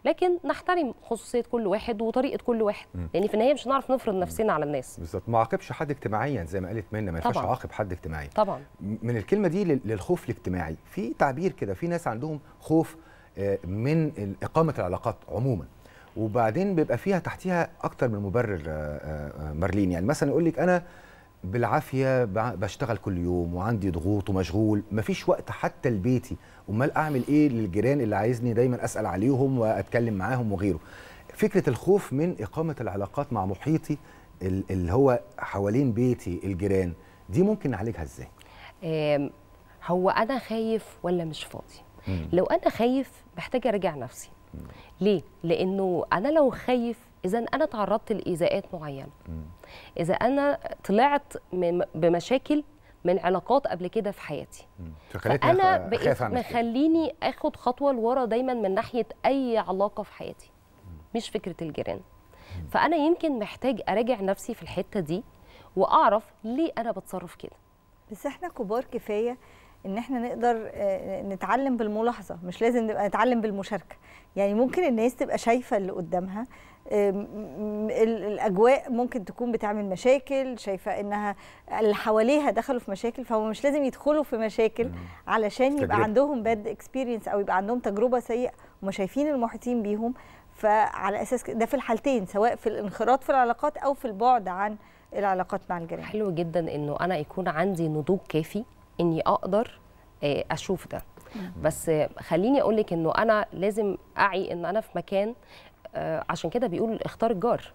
لكن نحترم خصوصيه كل واحد وطريقه كل واحد لان في النهايه مش هنعرف نفرض نفسنا على الناس بالظبط ما عاقبش حد اجتماعيا زي ما قالت منى ما ينفعش طبعاً. اعاقب حد اجتماعيا طبعا من الكلمه دي لل- للخوف الاجتماعي في تعبير كده في ناس عندهم خوف آه، من ال- اقامه العلاقات عموما وبعدين بيبقى فيها تحتيها اكتر من مبرر آه، آه، آه، مارلين يعني مثلا يقول لك انا بالعافيه ب- بشتغل كل يوم وعندي ضغوط ومشغول مفيش وقت حتى لبيتي امال اعمل ايه للجيران اللي عايزني دايما اسال عليهم واتكلم معاهم وغيره فكره الخوف من اقامه العلاقات مع محيطي ال- اللي هو حوالين بيتي الجيران دي ممكن نعالجها ازاي آم، هو انا خايف ولا مش فاضي مم. لو انا خايف محتاجه اراجع نفسي ليه لانه انا لو خايف اذا انا تعرضت لايذاءات معينه اذا انا طلعت من بمشاكل من علاقات قبل كده في حياتي فخلتني فانا أخ- بقيت اخاف اعمل كده. مخليني اخد خطوه لورا دايما من ناحيه اي علاقه في حياتي مش فكره الجيران فانا يمكن محتاج اراجع نفسي في الحته دي واعرف ليه انا بتصرف كده بس احنا كبار كفايه ان احنا نقدر آه، نتعلم بالملاحظه مش لازم نبقى نتعلم بالمشاركه يعني ممكن الناس تبقى شايفه اللي قدامها آم، م- ال- الاجواء ممكن تكون بتعمل مشاكل شايفه انها اللي حواليها دخلوا في مشاكل فهم مش لازم يدخلوا في مشاكل علشان يبقى تجربة. عندهم باد اكسبيرينس او يبقى عندهم تجربه سيئه هم شايفين المحيطين بيهم فعلى اساس كده- ده في الحالتين سواء في الانخراط في العلاقات او في البعد عن العلاقات مع الجيران حلو جدا انه انا يكون عندي نضوج كافي اني اقدر آه، اشوف ده بس آه، خليني اقول لك انه انا لازم اعي ان انا في مكان آه، عشان كده بيقول اختار الجار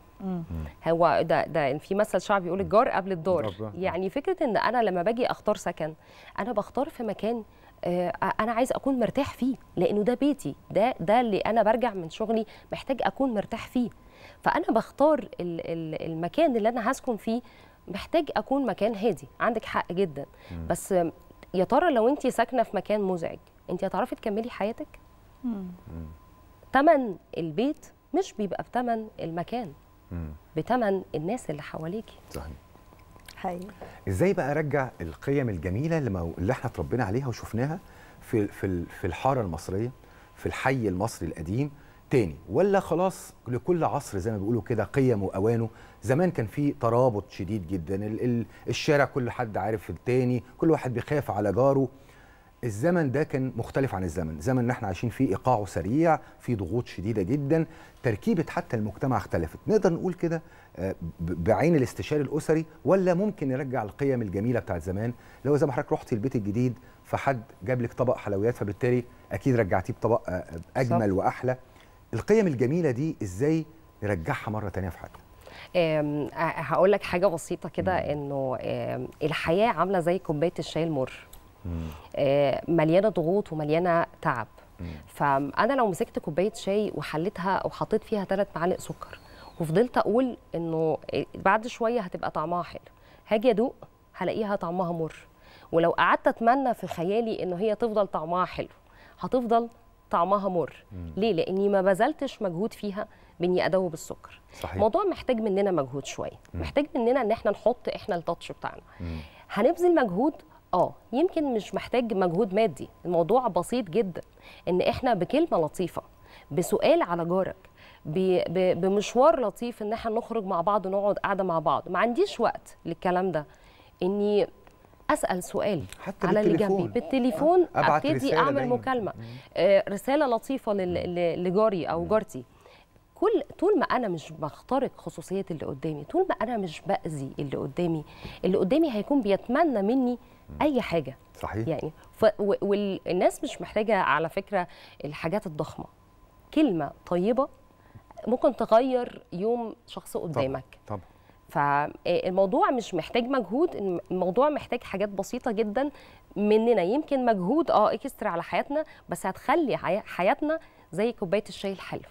هو ده ده في مثل شعبي يقول الجار قبل الدار طبعاً. يعني فكره ان انا لما باجي اختار سكن انا بختار في مكان آه، انا عايز اكون مرتاح فيه لانه ده بيتي ده ده اللي انا برجع من شغلي محتاج اكون مرتاح فيه فانا بختار ال- ال- المكان اللي انا هسكن فيه محتاج اكون مكان هادي عندك حق جدا بس آه، يا ترى لو انت ساكنه في مكان مزعج انت هتعرفي تكملي حياتك تمن البيت مش بيبقى بتمن المكان بتمن الناس اللي حواليكي صحيح حقيقي ازاي بقى ارجع القيم الجميله اللي, مو... اللي احنا اتربينا عليها وشفناها في في ال- في الحاره المصريه في الحي المصري القديم تاني ولا خلاص لكل عصر زي ما بيقولوا كده قيم واوانه زمان كان في ترابط شديد جدا ال... ال... الشارع كل حد عارف التاني كل واحد بيخاف على جاره الزمن ده كان مختلف عن الزمن زمن اللي احنا عايشين فيه ايقاعه سريع في ضغوط شديده جدا تركيبه حتى المجتمع اختلفت نقدر نقول كده آه، ب- بعين الاستشاري الاسري ولا ممكن نرجع القيم الجميله بتاعت زمان لو زي ما حضرتك رحتي البيت الجديد فحد جاب لك طبق حلويات فبالتالي اكيد رجعتيه بطبق آه، اجمل صح. واحلى القيم الجميله دي ازاي نرجعها مره تانية في حياتنا آم، ه- هقول لك حاجه بسيطه كده انه آم، الحياه عامله زي كوبايه الشاي المر آه، مليانه ضغوط ومليانه تعب فانا لو مسكت كوبايه شاي وحليتها وحطيت فيها ثلاث معالق سكر وفضلت اقول انه آه، بعد شويه هتبقى طعمها حلو هاجي ادوق هلاقيها طعمها مر ولو قعدت اتمنى في خيالي انه هي تفضل طعمها حلو هتفضل طعمها مر ليه لاني ما بذلتش مجهود فيها باني ادوب السكر صحيح. الموضوع محتاج مننا مجهود شويه محتاج مننا ان احنا نحط احنا التاتش بتاعنا هنبذل مجهود اه يمكن مش محتاج مجهود مادي الموضوع بسيط جدا ان احنا بكلمه لطيفه بسؤال على جارك ب- ب- بمشوار لطيف ان احنا نخرج مع بعض ونقعد قاعده مع بعض ما عنديش وقت للكلام ده اني اسال سؤال حتى على اللي بالتليفون. جنبي بالتليفون آه، أبعت ابتدي رسالة اعمل دايماً. مكالمه آه، رساله لطيفه لل- ل- لجاري او جارتي كل طول ما انا مش بخترق خصوصيه اللي قدامي طول ما انا مش باذي اللي قدامي اللي قدامي هيكون بيتمنى مني اي حاجه صحيح يعني ف... و- والناس مش محتاجه على فكره الحاجات الضخمه كلمه طيبه ممكن تغير يوم شخص قدامك طبعا فالموضوع مش محتاج مجهود الموضوع محتاج حاجات بسيطه جدا مننا يمكن مجهود اه اكسترا على حياتنا بس هتخلي حي- حياتنا زي كوبايه الشاي الحلو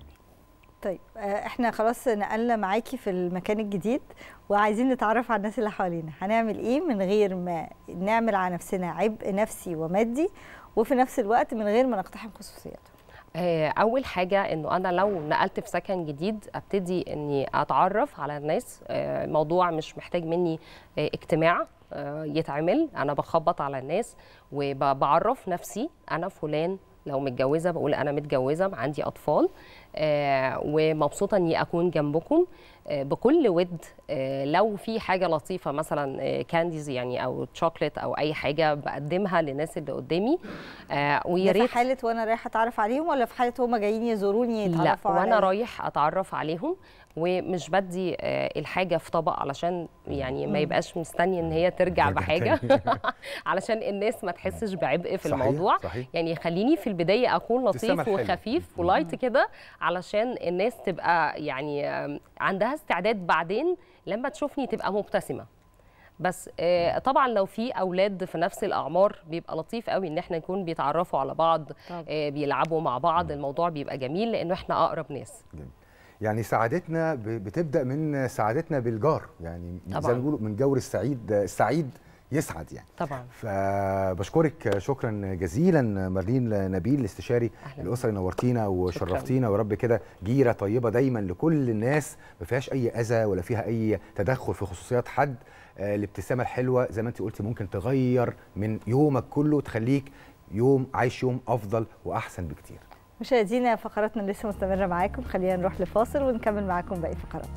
طيب آه، احنا خلاص نقلنا معاكي في المكان الجديد وعايزين نتعرف على الناس اللي حوالينا هنعمل ايه من غير ما نعمل على نفسنا عبء نفسي ومادي وفي نفس الوقت من غير ما نقتحم خصوصياته آه، اول حاجه انه انا لو نقلت في سكن جديد ابتدي اني اتعرف على الناس آه، الموضوع مش محتاج مني آه، اجتماع آه، يتعمل انا بخبط على الناس وبعرف نفسي انا فلان لو متجوزه بقول انا متجوزه عندي اطفال آه ومبسوطه اني اكون جنبكم آه بكل ود آه لو في حاجه لطيفه مثلا آه كانديز يعني او شوكليت او اي حاجه بقدمها للناس اللي قدامي آه ويا ده في ريت حاله وانا رايحه اتعرف عليهم ولا في حاله هما جايين يزوروني لا يتعرفوا وانا عليا؟ رايح اتعرف عليهم ومش بدي آه، الحاجه في طبق علشان يعني ما مم. يبقاش مستني ان هي ترجع ترجع بحاجه تاني. علشان الناس ما تحسش بعبء في صحيح، الموضوع صحيح. يعني خليني في البدايه اكون ابتسامة لطيف حلوة. وخفيف ولايت كده علشان الناس تبقى يعني آم، عندها استعداد بعدين لما تشوفني تبقى مبتسمه بس آه، طبعا لو في اولاد في نفس الاعمار بيبقى لطيف قوي ان احنا نكون بيتعرفوا على بعض طبعا. آه، بيلعبوا مع بعض الموضوع بيبقى جميل لانه احنا اقرب ناس يعني سعادتنا ب- بتبدا من سعادتنا بالجار يعني زي طبعاً. ما بيقولوا من جور السعيد السعيد يسعد يعني طبعا فبشكرك شكرا جزيلا مارلين نبيل الاستشاري أهلاً. الاسري نورتينا وشرفتينا ورب كده جيره طيبه دايما لكل الناس ما فيهاش اي اذى ولا فيها اي تدخل في خصوصيات حد آه، الابتسامه الحلوه زي ما انت قلتي ممكن تغير من يومك كله وتخليك يوم عايش يوم افضل واحسن بكتير مشاهدينا فقراتنا لسه مستمره معاكم خلينا نروح لفاصل ونكمل معاكم باقي فقراتنا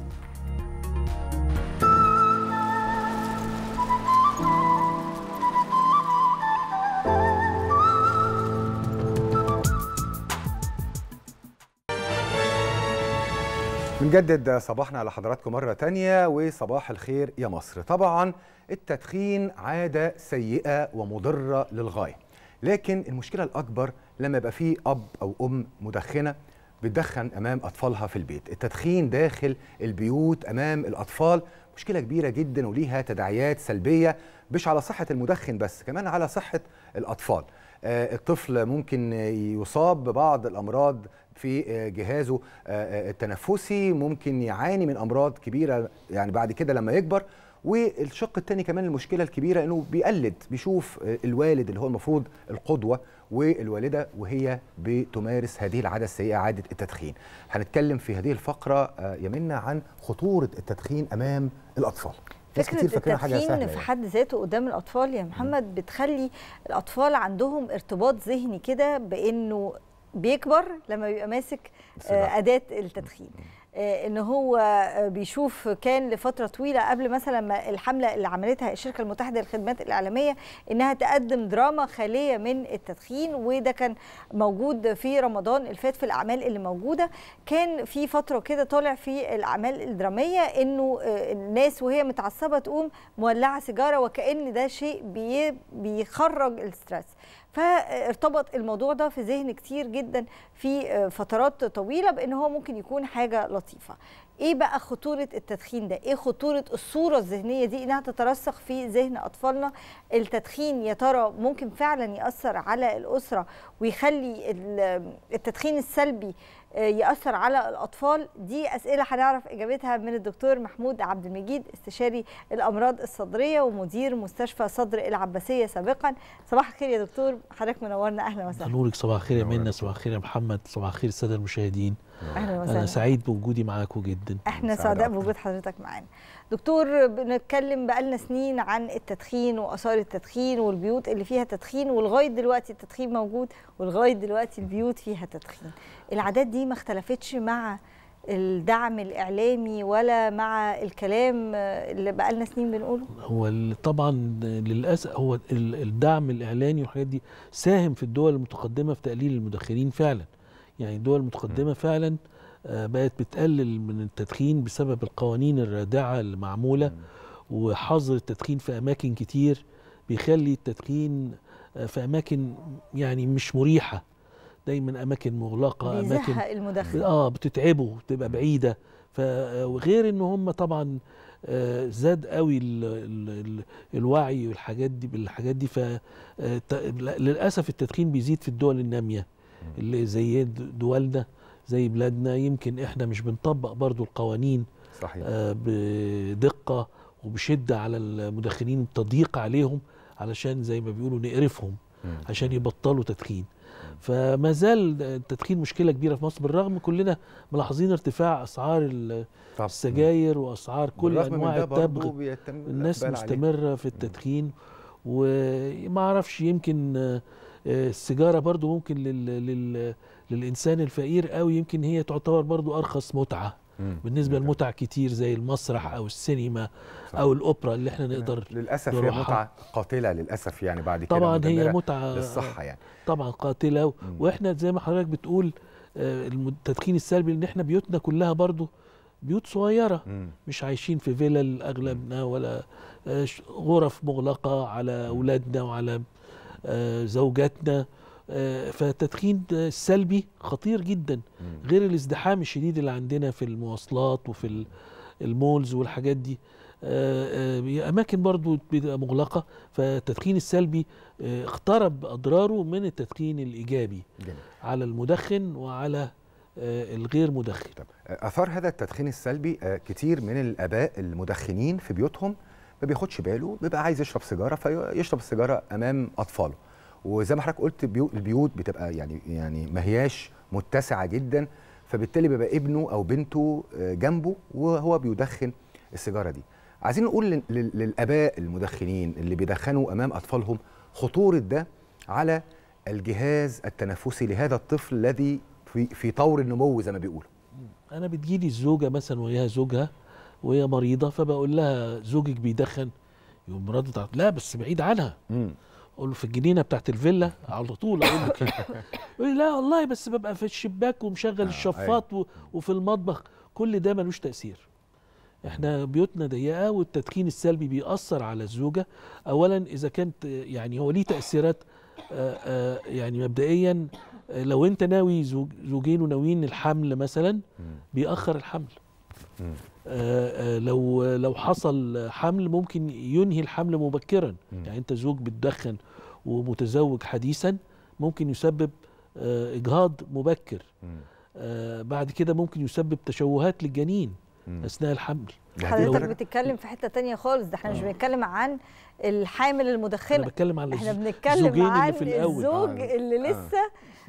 بنجدد صباحنا على حضراتكم مرة تانية وصباح الخير يا مصر طبعا التدخين عادة سيئة ومضرة للغاية لكن المشكلة الأكبر لما يبقى فيه أب أو أم مدخنة بتدخن أمام أطفالها في البيت التدخين داخل البيوت أمام الأطفال مشكلة كبيرة جدا وليها تداعيات سلبية مش على صحة المدخن بس كمان على صحة الأطفال آه، الطفل ممكن يصاب ببعض الأمراض في آه، جهازه آه، آه، التنفسي ممكن يعاني من امراض كبيره يعني بعد كده لما يكبر والشق الثاني كمان المشكله الكبيره انه بيقلد بيشوف آه، الوالد اللي هو المفروض القدوه والوالده وهي بتمارس هذه العاده السيئه عاده التدخين هنتكلم في هذه الفقره آه، يمنا عن خطوره التدخين امام الاطفال ناس فكرة كتير فاكرينها حاجه التدخين سهله في يعني. حد ذاته قدام الأطفال يا محمد بتخلي الأطفال عندهم ارتباط ذهني كده بأنه بيكبر لما بيبقى ماسك السيجارة. آه، أداة التدخين آه، ان هو آه، بيشوف كان لفتره طويله قبل مثلا ما الحمله اللي عملتها الشركه المتحده للخدمات الاعلاميه انها تقدم دراما خاليه من التدخين وده كان موجود في رمضان اللي فات في الاعمال اللي موجوده كان في فتره كده طالع في الاعمال الدراميه انه آه، الناس وهي متعصبه تقوم مولعه سيجاره وكان ده شيء بي- بيخرج الستريس فارتبط الموضوع ده في ذهن كتير جدا في آه، فترات طويله بان هو ممكن يكون حاجه لطيفه ايه بقى خطوره التدخين ده ايه خطوره الصوره الذهنيه دي انها تترسخ في ذهن اطفالنا التدخين يا ترى ممكن فعلا ياثر على الاسره ويخلي ال- التدخين السلبي آه، ياثر على الاطفال دي اسئله هنعرف اجابتها من الدكتور محمود عبد المجيد استشاري الامراض الصدريه ومدير مستشفى صدر العباسيه سابقا صباح الخير يا دكتور حضرتك منورنا اهلا وسهلا نورك صباح الخير يا منى صباح الخير يا محمد صباح الخير الساده المشاهدين اهلا انا وسهلا سعيد بوجودي معاكم جدا احنا سعداء بوجود حضرتك معانا دكتور بنتكلم بقالنا سنين عن التدخين واثار التدخين والبيوت اللي فيها تدخين ولغايه دلوقتي التدخين موجود ولغايه دلوقتي البيوت فيها تدخين العادات دي ما اختلفتش مع الدعم الاعلامي ولا مع الكلام اللي بقالنا سنين بنقوله هو ال- طبعا للاسف هو ال- الدعم الاعلاني والحاجات دي ساهم في الدول المتقدمه في تقليل المدخنين فعلا يعني الدول المتقدمه فعلا آه، بقت بتقلل من التدخين بسبب القوانين الرادعه اللي معموله وحظر التدخين في اماكن كتير بيخلي التدخين آه، في اماكن يعني مش مريحه دايما اماكن مغلقه اماكن بيزهق المدخن اه بتتعبه بتبقى بعيده فغير ان هم طبعا آه، زاد قوي ال ال ال الوعي والحاجات دي بالحاجات دي فللاسف التدخين بيزيد في الدول الناميه اللي زي د- دولنا زي بلادنا يمكن احنا مش بنطبق برضو القوانين صحيح آه، بدقه وبشده على المدخنين تضييق عليهم علشان زي ما بيقولوا نقرفهم عشان يبطلوا تدخين فما زال التدخين مشكله كبيره في مصر بالرغم كلنا ملاحظين ارتفاع اسعار ال- السجاير واسعار كل بالرغم من انواع ده برضه التبغ بيتم الناس الإقبال عليه. مستمره في التدخين وما اعرفش يمكن آه، آه، السيجاره برضو ممكن لل لل للانسان الفقير قوي يمكن هي تعتبر برضو ارخص متعه مم. بالنسبه لمتع كتير زي المسرح او السينما او الاوبرا اللي احنا نقدر للاسف هي نروحها. متعه قاتله للاسف يعني بعد كده طبعا هي مدمرة متعه للصحه يعني طبعا قاتله و- واحنا زي ما حضرتك بتقول آه، الم- التدخين السلبي ان احنا بيوتنا كلها برضو بيوت صغيره مم. مش عايشين في فيلل اغلبنا ولا آه، ش- غرف مغلقه على اولادنا وعلى آه، زوجاتنا آه، فالتدخين السلبي خطير جدا غير الازدحام الشديد اللي عندنا في المواصلات وفي ال- المولز والحاجات دي آه، آه، اماكن برضو بتبقى مغلقه فالتدخين السلبي آه، اقترب اضراره من التدخين الايجابي جميل. على المدخن وعلى آه، الغير مدخن اثار هذا التدخين السلبي آه، كتير من الاباء المدخنين في بيوتهم ما بياخدش باله بيبقى عايز يشرب سيجاره فيشرب السيجاره امام اطفاله وزي ما حضرتك قلت بيو- البيوت بتبقى يعني يعني ما هياش متسعه جدا فبالتالي بيبقى ابنه او بنته آه، جنبه وهو بيدخن السيجاره دي عايزين نقول لل- لل- للاباء المدخنين اللي بيدخنوا امام اطفالهم خطوره ده على الجهاز التنفسي لهذا الطفل الذي في في طور النمو زي ما بيقولوا انا بتجيلي الزوجه مثلا وهي زوجها وهي مريضه فبقول لها زوجك بيدخن يقوم ردت على- لا بس بعيد عنها اقول له في الجنينه بتاعت الفيلا على طول اقول له كده يقول لي لا والله بس ببقى في الشباك ومشغل الشفاط و- وفي المطبخ كل ده ملوش تاثير احنا بيوتنا ضيقه والتدخين السلبي بيأثر على الزوجه اولا اذا كانت يعني هو ليه تاثيرات آه، آه، يعني مبدئيا آه، لو انت ناوي زوج زوجين وناويين الحمل مثلا بيأخر الحمل آه، آه، لو لو حصل حمل ممكن ينهي الحمل مبكرا يعني انت زوج بتدخن ومتزوج حديثا ممكن يسبب آه، اجهاض مبكر آه، بعد كده ممكن يسبب تشوهات للجنين اثناء الحمل حضرتك لو- بتتكلم في حته تانية خالص ده احنا مش بنتكلم عن الحامل المدخنه انا بتكلم على احنا الز- بنتكلم الزوجين عن اللي في الاول الزوج آه. اللي لسه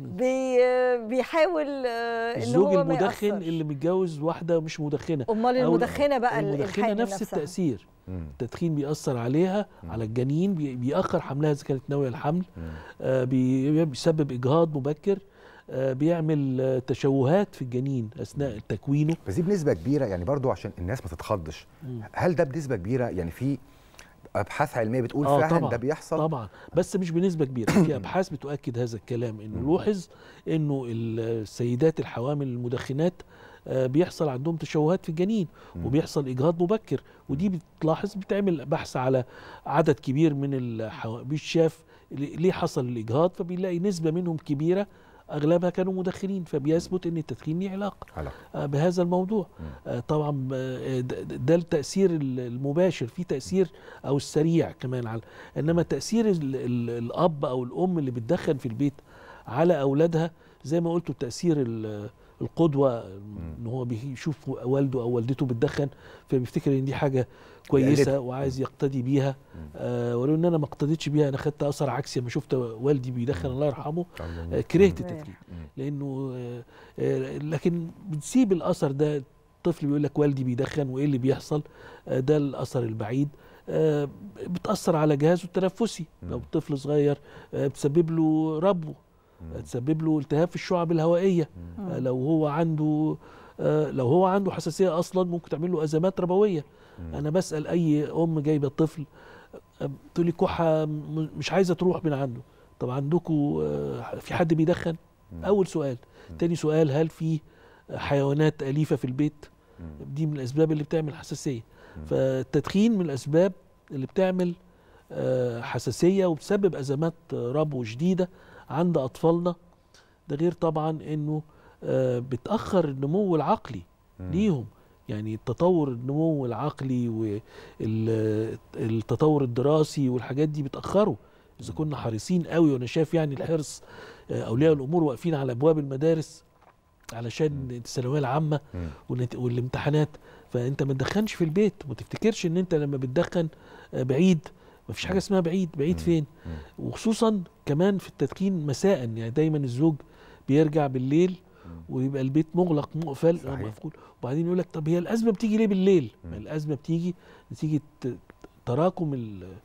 بي بيحاول آه، ان الزوج هو ما المدخن يأثرش. اللي متجوز واحده مش مدخنه أمال أو المدخنة بقى ال- المدخنه الحامل نفس نفسها. التاثير التدخين بيأثر عليها على الجنين بي- بيأخر حملها إذا كانت ناوية الحمل آه بي- بيسبب إجهاض مبكر آه بيعمل آه تشوهات في الجنين أثناء تكوينه بس دي بنسبه كبيره يعني برضو عشان الناس ما تتخضش مم. هل ده بنسبه كبيره يعني في ابحاث علميه بتقول آه فعلا طبعاً ده بيحصل طبعا بس مش بنسبة كبيرة في أبحاث بتؤكد هذا الكلام إنه لوحظ إنه السيدات الحوامل المدخنات آه، بيحصل عندهم تشوهات في الجنين وبيحصل اجهاض مبكر ودي بتلاحظ بتعمل بحث على عدد كبير من الحو... بيشاف ليه حصل الاجهاض فبيلاقي نسبه منهم كبيره اغلبها كانوا مدخنين فبيثبت ان التدخين ليه علاقه علاقة. آه، بهذا الموضوع آه، طبعا آه، ده- ده التاثير ال- المباشر في تاثير او السريع كمان على انما تاثير ال- ال- الاب او الام اللي بتدخن في البيت على اولادها زي ما قلتوا تاثير ال- القدوه ان هو بيشوف والده او والدته بتدخن فبيفتكر ان دي حاجه كويسه يقلدها. وعايز يقتدي بيها آه ولو ان انا ما اقتديتش بيها انا خدت اثر عكسي لما شفت والدي بيدخن الله يرحمه آه كرهت التدخين لانه آه آه لكن بتسيب الاثر ده الطفل بيقول لك والدي بيدخن وايه اللي بيحصل آه ده الاثر البعيد آه بتاثر على جهازه التنفسي لو طفل صغير آه بتسبب له ربو آه تسبب له التهاب في الشعب الهوائيه آه لو هو عنده آه لو هو عنده حساسيه اصلا ممكن تعمل له ازمات ربويه انا بسال اي ام جايبه الطفل آه، تقول لي كحه م- مش عايزه تروح من عنده طب عندكم في حد بيدخن اول سؤال تاني سؤال هل في حيوانات اليفه في البيت دي من الاسباب اللي بتعمل حساسيه فالتدخين من الاسباب اللي بتعمل آه، حساسيه وبتسبب ازمات آه، ربو شديده عند اطفالنا ده غير طبعا انه آه، بتاخر النمو العقلي ليهم يعني التطور النمو العقلي والتطور الدراسي والحاجات دي بتاخره اذا كنا حريصين قوي وانا شايف يعني الحرص آه، اولياء الامور واقفين على ابواب المدارس علشان الثانويه العامه والنت- والامتحانات فانت ما تدخنش في البيت وما تفتكرش ان انت لما بتدخن آه، بعيد ما فيش حاجه اسمها بعيد بعيد فين وخصوصا كمان في التدخين مساء يعني دايما الزوج بيرجع بالليل ويبقى البيت مغلق مقفل أو مقفول وبعدين يقول لك طب هي الازمه بتيجي ليه بالليل؟ ما الازمه بتيجي نتيجه ت- تراكم ال-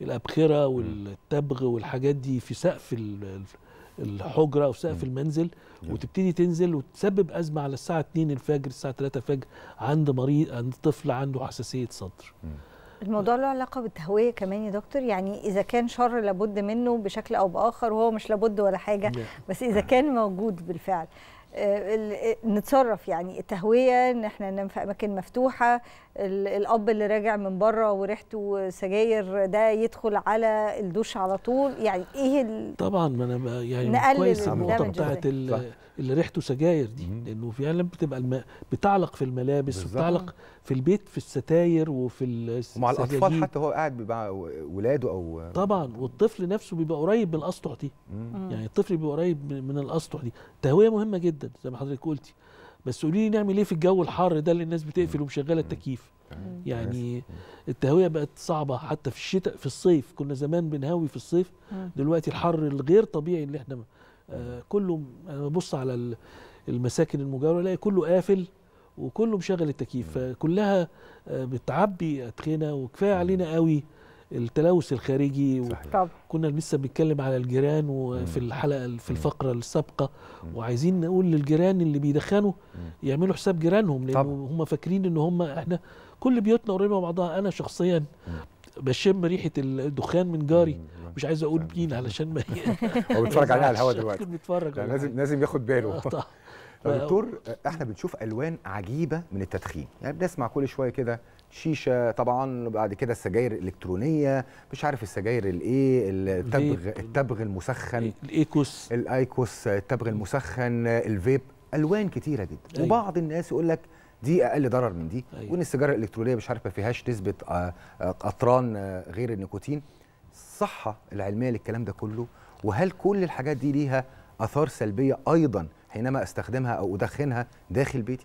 الابخره والتبغ والحاجات دي في سقف ال- الحجره او سقف المنزل وتبتدي تنزل وتسبب ازمه على الساعه 2 الفجر الساعه 3 الفجر عند مريض عند طفل عنده حساسيه صدر الموضوع له علاقه بالتهويه كمان يا دكتور يعني اذا كان شر لابد منه بشكل او باخر وهو مش لابد ولا حاجه لا. بس اذا كان موجود بالفعل آه، ال- آه، نتصرف يعني التهويه ان احنا ننام في اماكن مفتوحه ال- الاب اللي راجع من بره وريحته سجاير ده يدخل على الدش على طول يعني ايه ال- طبعا ما انا بقى يعني نقلل كويس النقطه الدمج بتاعت إزاي؟ ال- اللي ريحته سجاير دي لانه فعلا بتبقى الم... بتعلق في الملابس بالظبط. وبتعلق في البيت في الستاير وفي الس- ومع الاطفال السجاجيد. حتى هو قاعد مع ولاده او طبعا والطفل نفسه بيبقى قريب من الاسطح دي مم. يعني الطفل بيبقى قريب من من الاسطح دي التهويه مهمه جدا زي ما حضرتك قلتي بس قولي لي نعمل ايه في الجو الحار ده اللي الناس بتقفل ومشغله التكييف يعني التهويه بقت صعبه حتى في الشتاء في الصيف كنا زمان بنهوي في الصيف مم. دلوقتي الحر الغير طبيعي اللي احنا آه كله انا ببص على ال- المساكن المجاوره الاقي كله قافل وكله مشغل التكييف فكلها آه بتعبي ادخنه وكفايه علينا قوي التلوث الخارجي طبعا كنا لسه بنتكلم على الجيران وفي الحلقه في الفقره السابقه وعايزين نقول للجيران اللي بيدخنوا يعملوا حساب جيرانهم لانه هم فاكرين ان هم احنا كل بيوتنا قريبه من بعضها انا شخصيا بشم ريحه الدخان من جاري مش عايز اقول مين علشان ما هو بيتفرج علينا على الهوا دلوقتي بيتفرج لا، ولا لازم حاجة. لازم ياخد باله آه، طبعا. طب ف- دكتور احنا بنشوف الوان عجيبه من التدخين يعني بنسمع كل شويه كده شيشه طبعا بعد كده السجاير الالكترونيه مش عارف السجاير الايه التبغ فيب. التبغ المسخن الايكوس الايكوس التبغ المسخن الفيب الوان كتيره جدا أيوة. وبعض الناس يقول لك دي اقل ضرر من دي أيوة. وان السيجاره الالكترونيه مش عارف ما فيهاش نسبه آه، آه، قطران آه، غير النيكوتين الصحه العلميه للكلام ده كله وهل كل الحاجات دي ليها اثار سلبيه ايضا حينما استخدمها او ادخنها داخل بيتي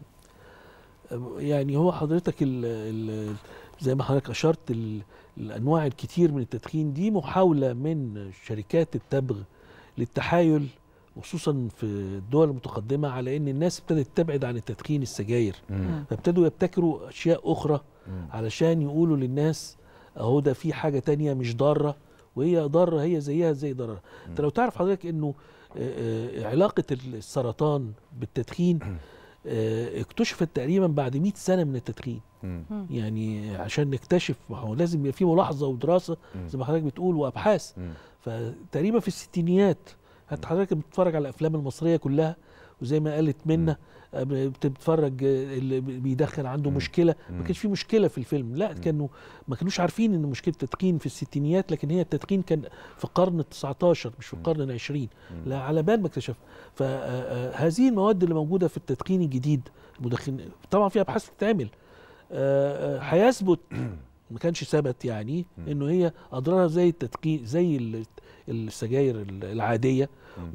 يعني هو حضرتك ال ال زي ما حضرتك اشرت ال- الانواع الكتير من التدخين دي محاوله من شركات التبغ للتحايل وخصوصا في الدول المتقدمه على ان الناس ابتدت تبعد عن التدخين السجاير مم. فابتدوا يبتكروا اشياء اخرى مم. علشان يقولوا للناس اهو ده في حاجه تانية مش ضاره وهي ضاره هي زيها زي ضررها انت لو تعرف حضرتك انه آه، آه، علاقه السرطان بالتدخين آه، اكتشفت تقريبا بعد 100 سنه من التدخين مم. يعني عشان نكتشف ما هو لازم يبقى في ملاحظه ودراسه مم. زي ما حضرتك بتقول وابحاث مم. فتقريبا في الستينيات حتى حضرتك بتتفرج على الافلام المصريه كلها وزي ما قالت منا آه، بتتفرج آه، اللي بيدخن عنده مشكله ما كانش في مشكله في الفيلم لا كانوا ما كانوش عارفين ان مشكله التدخين في الستينيات لكن هي التدخين كان في القرن ال 19 مش في القرن ال 20 لا على بال ما اكتشف فهذه المواد اللي موجوده في التدخين الجديد المدخن طبعا في ابحاث بتتعمل آه، آه، هيثبت ما كانش ثبت يعني انه هي اضرارها زي التدخين زي ال- السجاير العاديه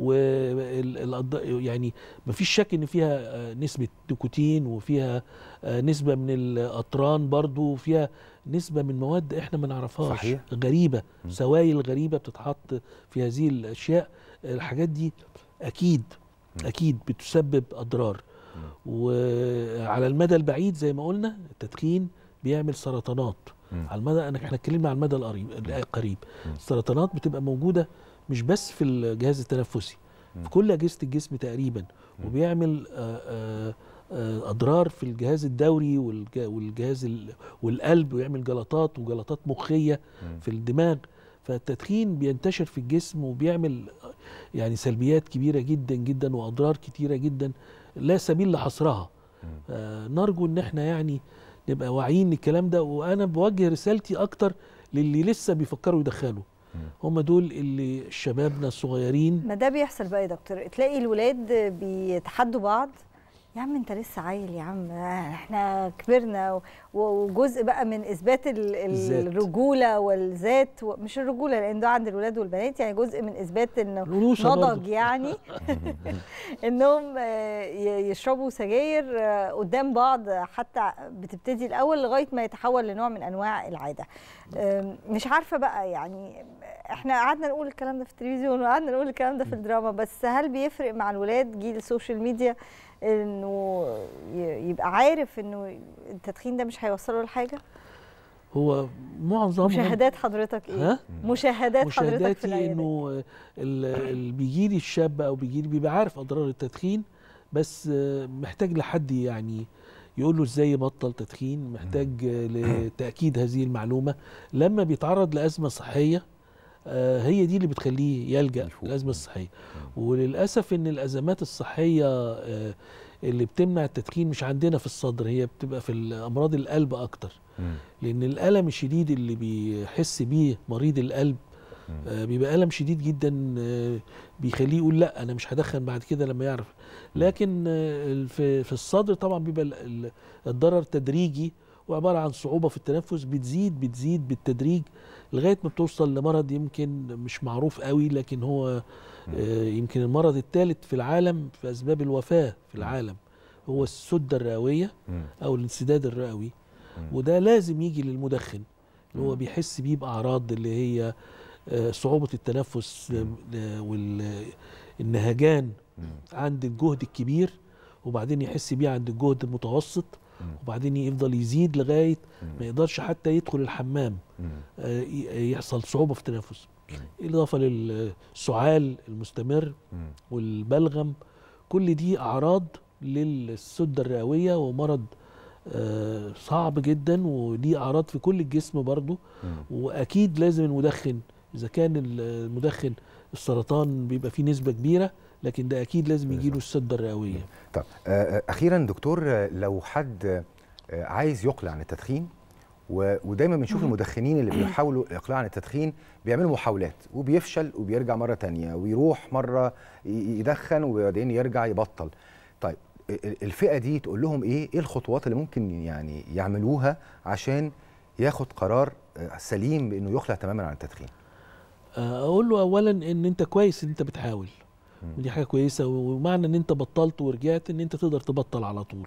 وال يعني ما فيش شك ان فيها آه، نسبه نيكوتين وفيها آه، نسبه من الاطران برضو وفيها نسبه من مواد احنا ما نعرفهاش صحيح. غريبه سوائل غريبه بتتحط في هذه الاشياء الحاجات دي اكيد اكيد بتسبب اضرار وعلى المدى البعيد زي ما قلنا التدخين بيعمل سرطانات على المدى انا احنا اتكلمنا على المدى القريب القريب السرطانات بتبقى موجوده مش بس في الجهاز التنفسي في كل اجهزه الجسم تقريبا وبيعمل آه، آه، آه، اضرار في الجهاز الدوري والج- والجهاز ال- والقلب ويعمل جلطات وجلطات مخيه في الدماغ فالتدخين بينتشر في الجسم وبيعمل آه، يعني سلبيات كبيره جدا جدا واضرار كتيره جدا لا سبيل لحصرها آه، نرجو ان احنا يعني نبقى واعيين للكلام ده وانا بوجه رسالتي اكتر للي لسه بيفكروا يدخنوا هم دول اللي شبابنا الصغيرين ما ده بيحصل بقى يا دكتور تلاقي الولاد بيتحدوا بعض يا عم انت لسه عيل يا عم احنا كبرنا و- وجزء بقى من اثبات ال- الذات. الرجوله والذات و- مش الرجوله لان ده عند الولاد والبنات يعني جزء من اثبات انه الأنوثة نضج برضو. يعني انهم آه، ي- يشربوا سجاير آه، قدام بعض حتى بتبتدي الاول لغايه ما يتحول لنوع من انواع العاده آم، مش عارفه بقى يعني احنا قعدنا نقول الكلام ده في التلفزيون وقعدنا نقول الكلام ده في الدراما بس هل بيفرق مع الولاد جيل السوشيال ميديا انه ي- يبقى عارف انه التدخين ده مش هيوصله لحاجه هو معظمهم مشاهدات حضرتك ايه ها؟ مشاهدات حضرتك في مشاهداتي العيادات انه اللي بيجي لي الشاب او بيجي لي بيبقى عارف اضرار التدخين بس آه، محتاج لحد يعني يقول له ازاي يبطل تدخين محتاج آه، لتاكيد هذه المعلومه لما بيتعرض لازمه صحيه آه، هي دي اللي بتخليه يلجا الازمه الصحيه وللاسف ان الازمات الصحيه آه، اللي بتمنع التدخين مش عندنا في الصدر هي بتبقى في امراض القلب اكتر لان الالم الشديد اللي بيحس بيه مريض القلب آه، بيبقى الم شديد جدا آه، بيخليه يقول لا انا مش هدخن بعد كده لما يعرف لكن آه، في في الصدر طبعا بيبقى ال- ال- الضرر تدريجي وعباره عن صعوبه في التنفس بتزيد بتزيد بالتدريج لغايه ما بتوصل لمرض يمكن مش معروف قوي لكن هو آه، يمكن المرض الثالث في العالم في اسباب الوفاه في العالم هو السده الرئويه او الانسداد الرئوي وده لازم يجي للمدخن اللي هو بيحس بيه باعراض اللي هي آه، صعوبه التنفس والنهجان عند الجهد الكبير وبعدين يحس بيه عند الجهد المتوسط وبعدين يفضل يزيد لغايه ما يقدرش حتى يدخل الحمام آه، ي- يحصل صعوبه في التنفس اضافه للسعال المستمر والبلغم كل دي اعراض للسده الرئويه ومرض آه، صعب جدا ودي اعراض في كل الجسم برضو واكيد لازم المدخن اذا كان المدخن السرطان بيبقى فيه نسبه كبيره لكن ده اكيد لازم يجيله السده الرئويه طب آه، آه، اخيرا دكتور آه، لو حد آه، عايز يقلع عن التدخين و- ودايما بنشوف المدخنين اللي بيحاولوا الاقلاع عن التدخين بيعملوا محاولات وبيفشل وبيرجع مره تانية ويروح مره ي- يدخن وبعدين يرجع يبطل طيب ال- الفئه دي تقول لهم ايه ايه الخطوات اللي ممكن يعني يعملوها عشان ياخد قرار آه، سليم بانه يخلع تماما عن التدخين آه، اقول له اولا ان انت كويس ان انت بتحاول ودي حاجه كويسه ومعنى ان انت بطلت ورجعت ان انت تقدر تبطل على طول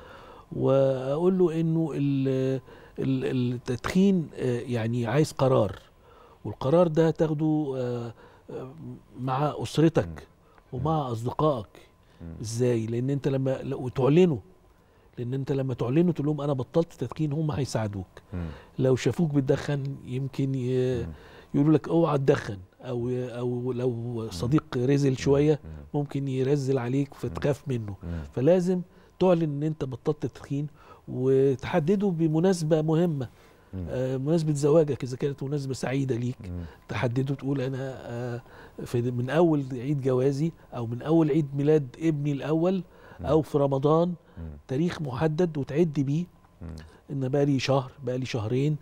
واقول له انه ال- ال- التدخين آه، يعني عايز قرار والقرار ده تاخده آه، آه، مع اسرتك ومع اصدقائك ازاي لان انت لما لا- وتعلنه لان انت لما تعلنه تقول لهم انا بطلت تدخين هم هيساعدوك لو شافوك بتدخن يمكن ي- يقولوا لك اوعى تدخن او او لو صديق رزل شويه ممكن يرزل عليك فتخاف منه فلازم تعلن ان انت بطلت تدخين وتحدده بمناسبه مهمه آه مناسبه زواجك اذا كانت مناسبه سعيده ليك تحدده تقول انا آه في من اول عيد جوازي او من اول عيد ميلاد ابني الاول او في رمضان تاريخ محدد وتعد بيه ان بقى لي شهر بقى لي شهرين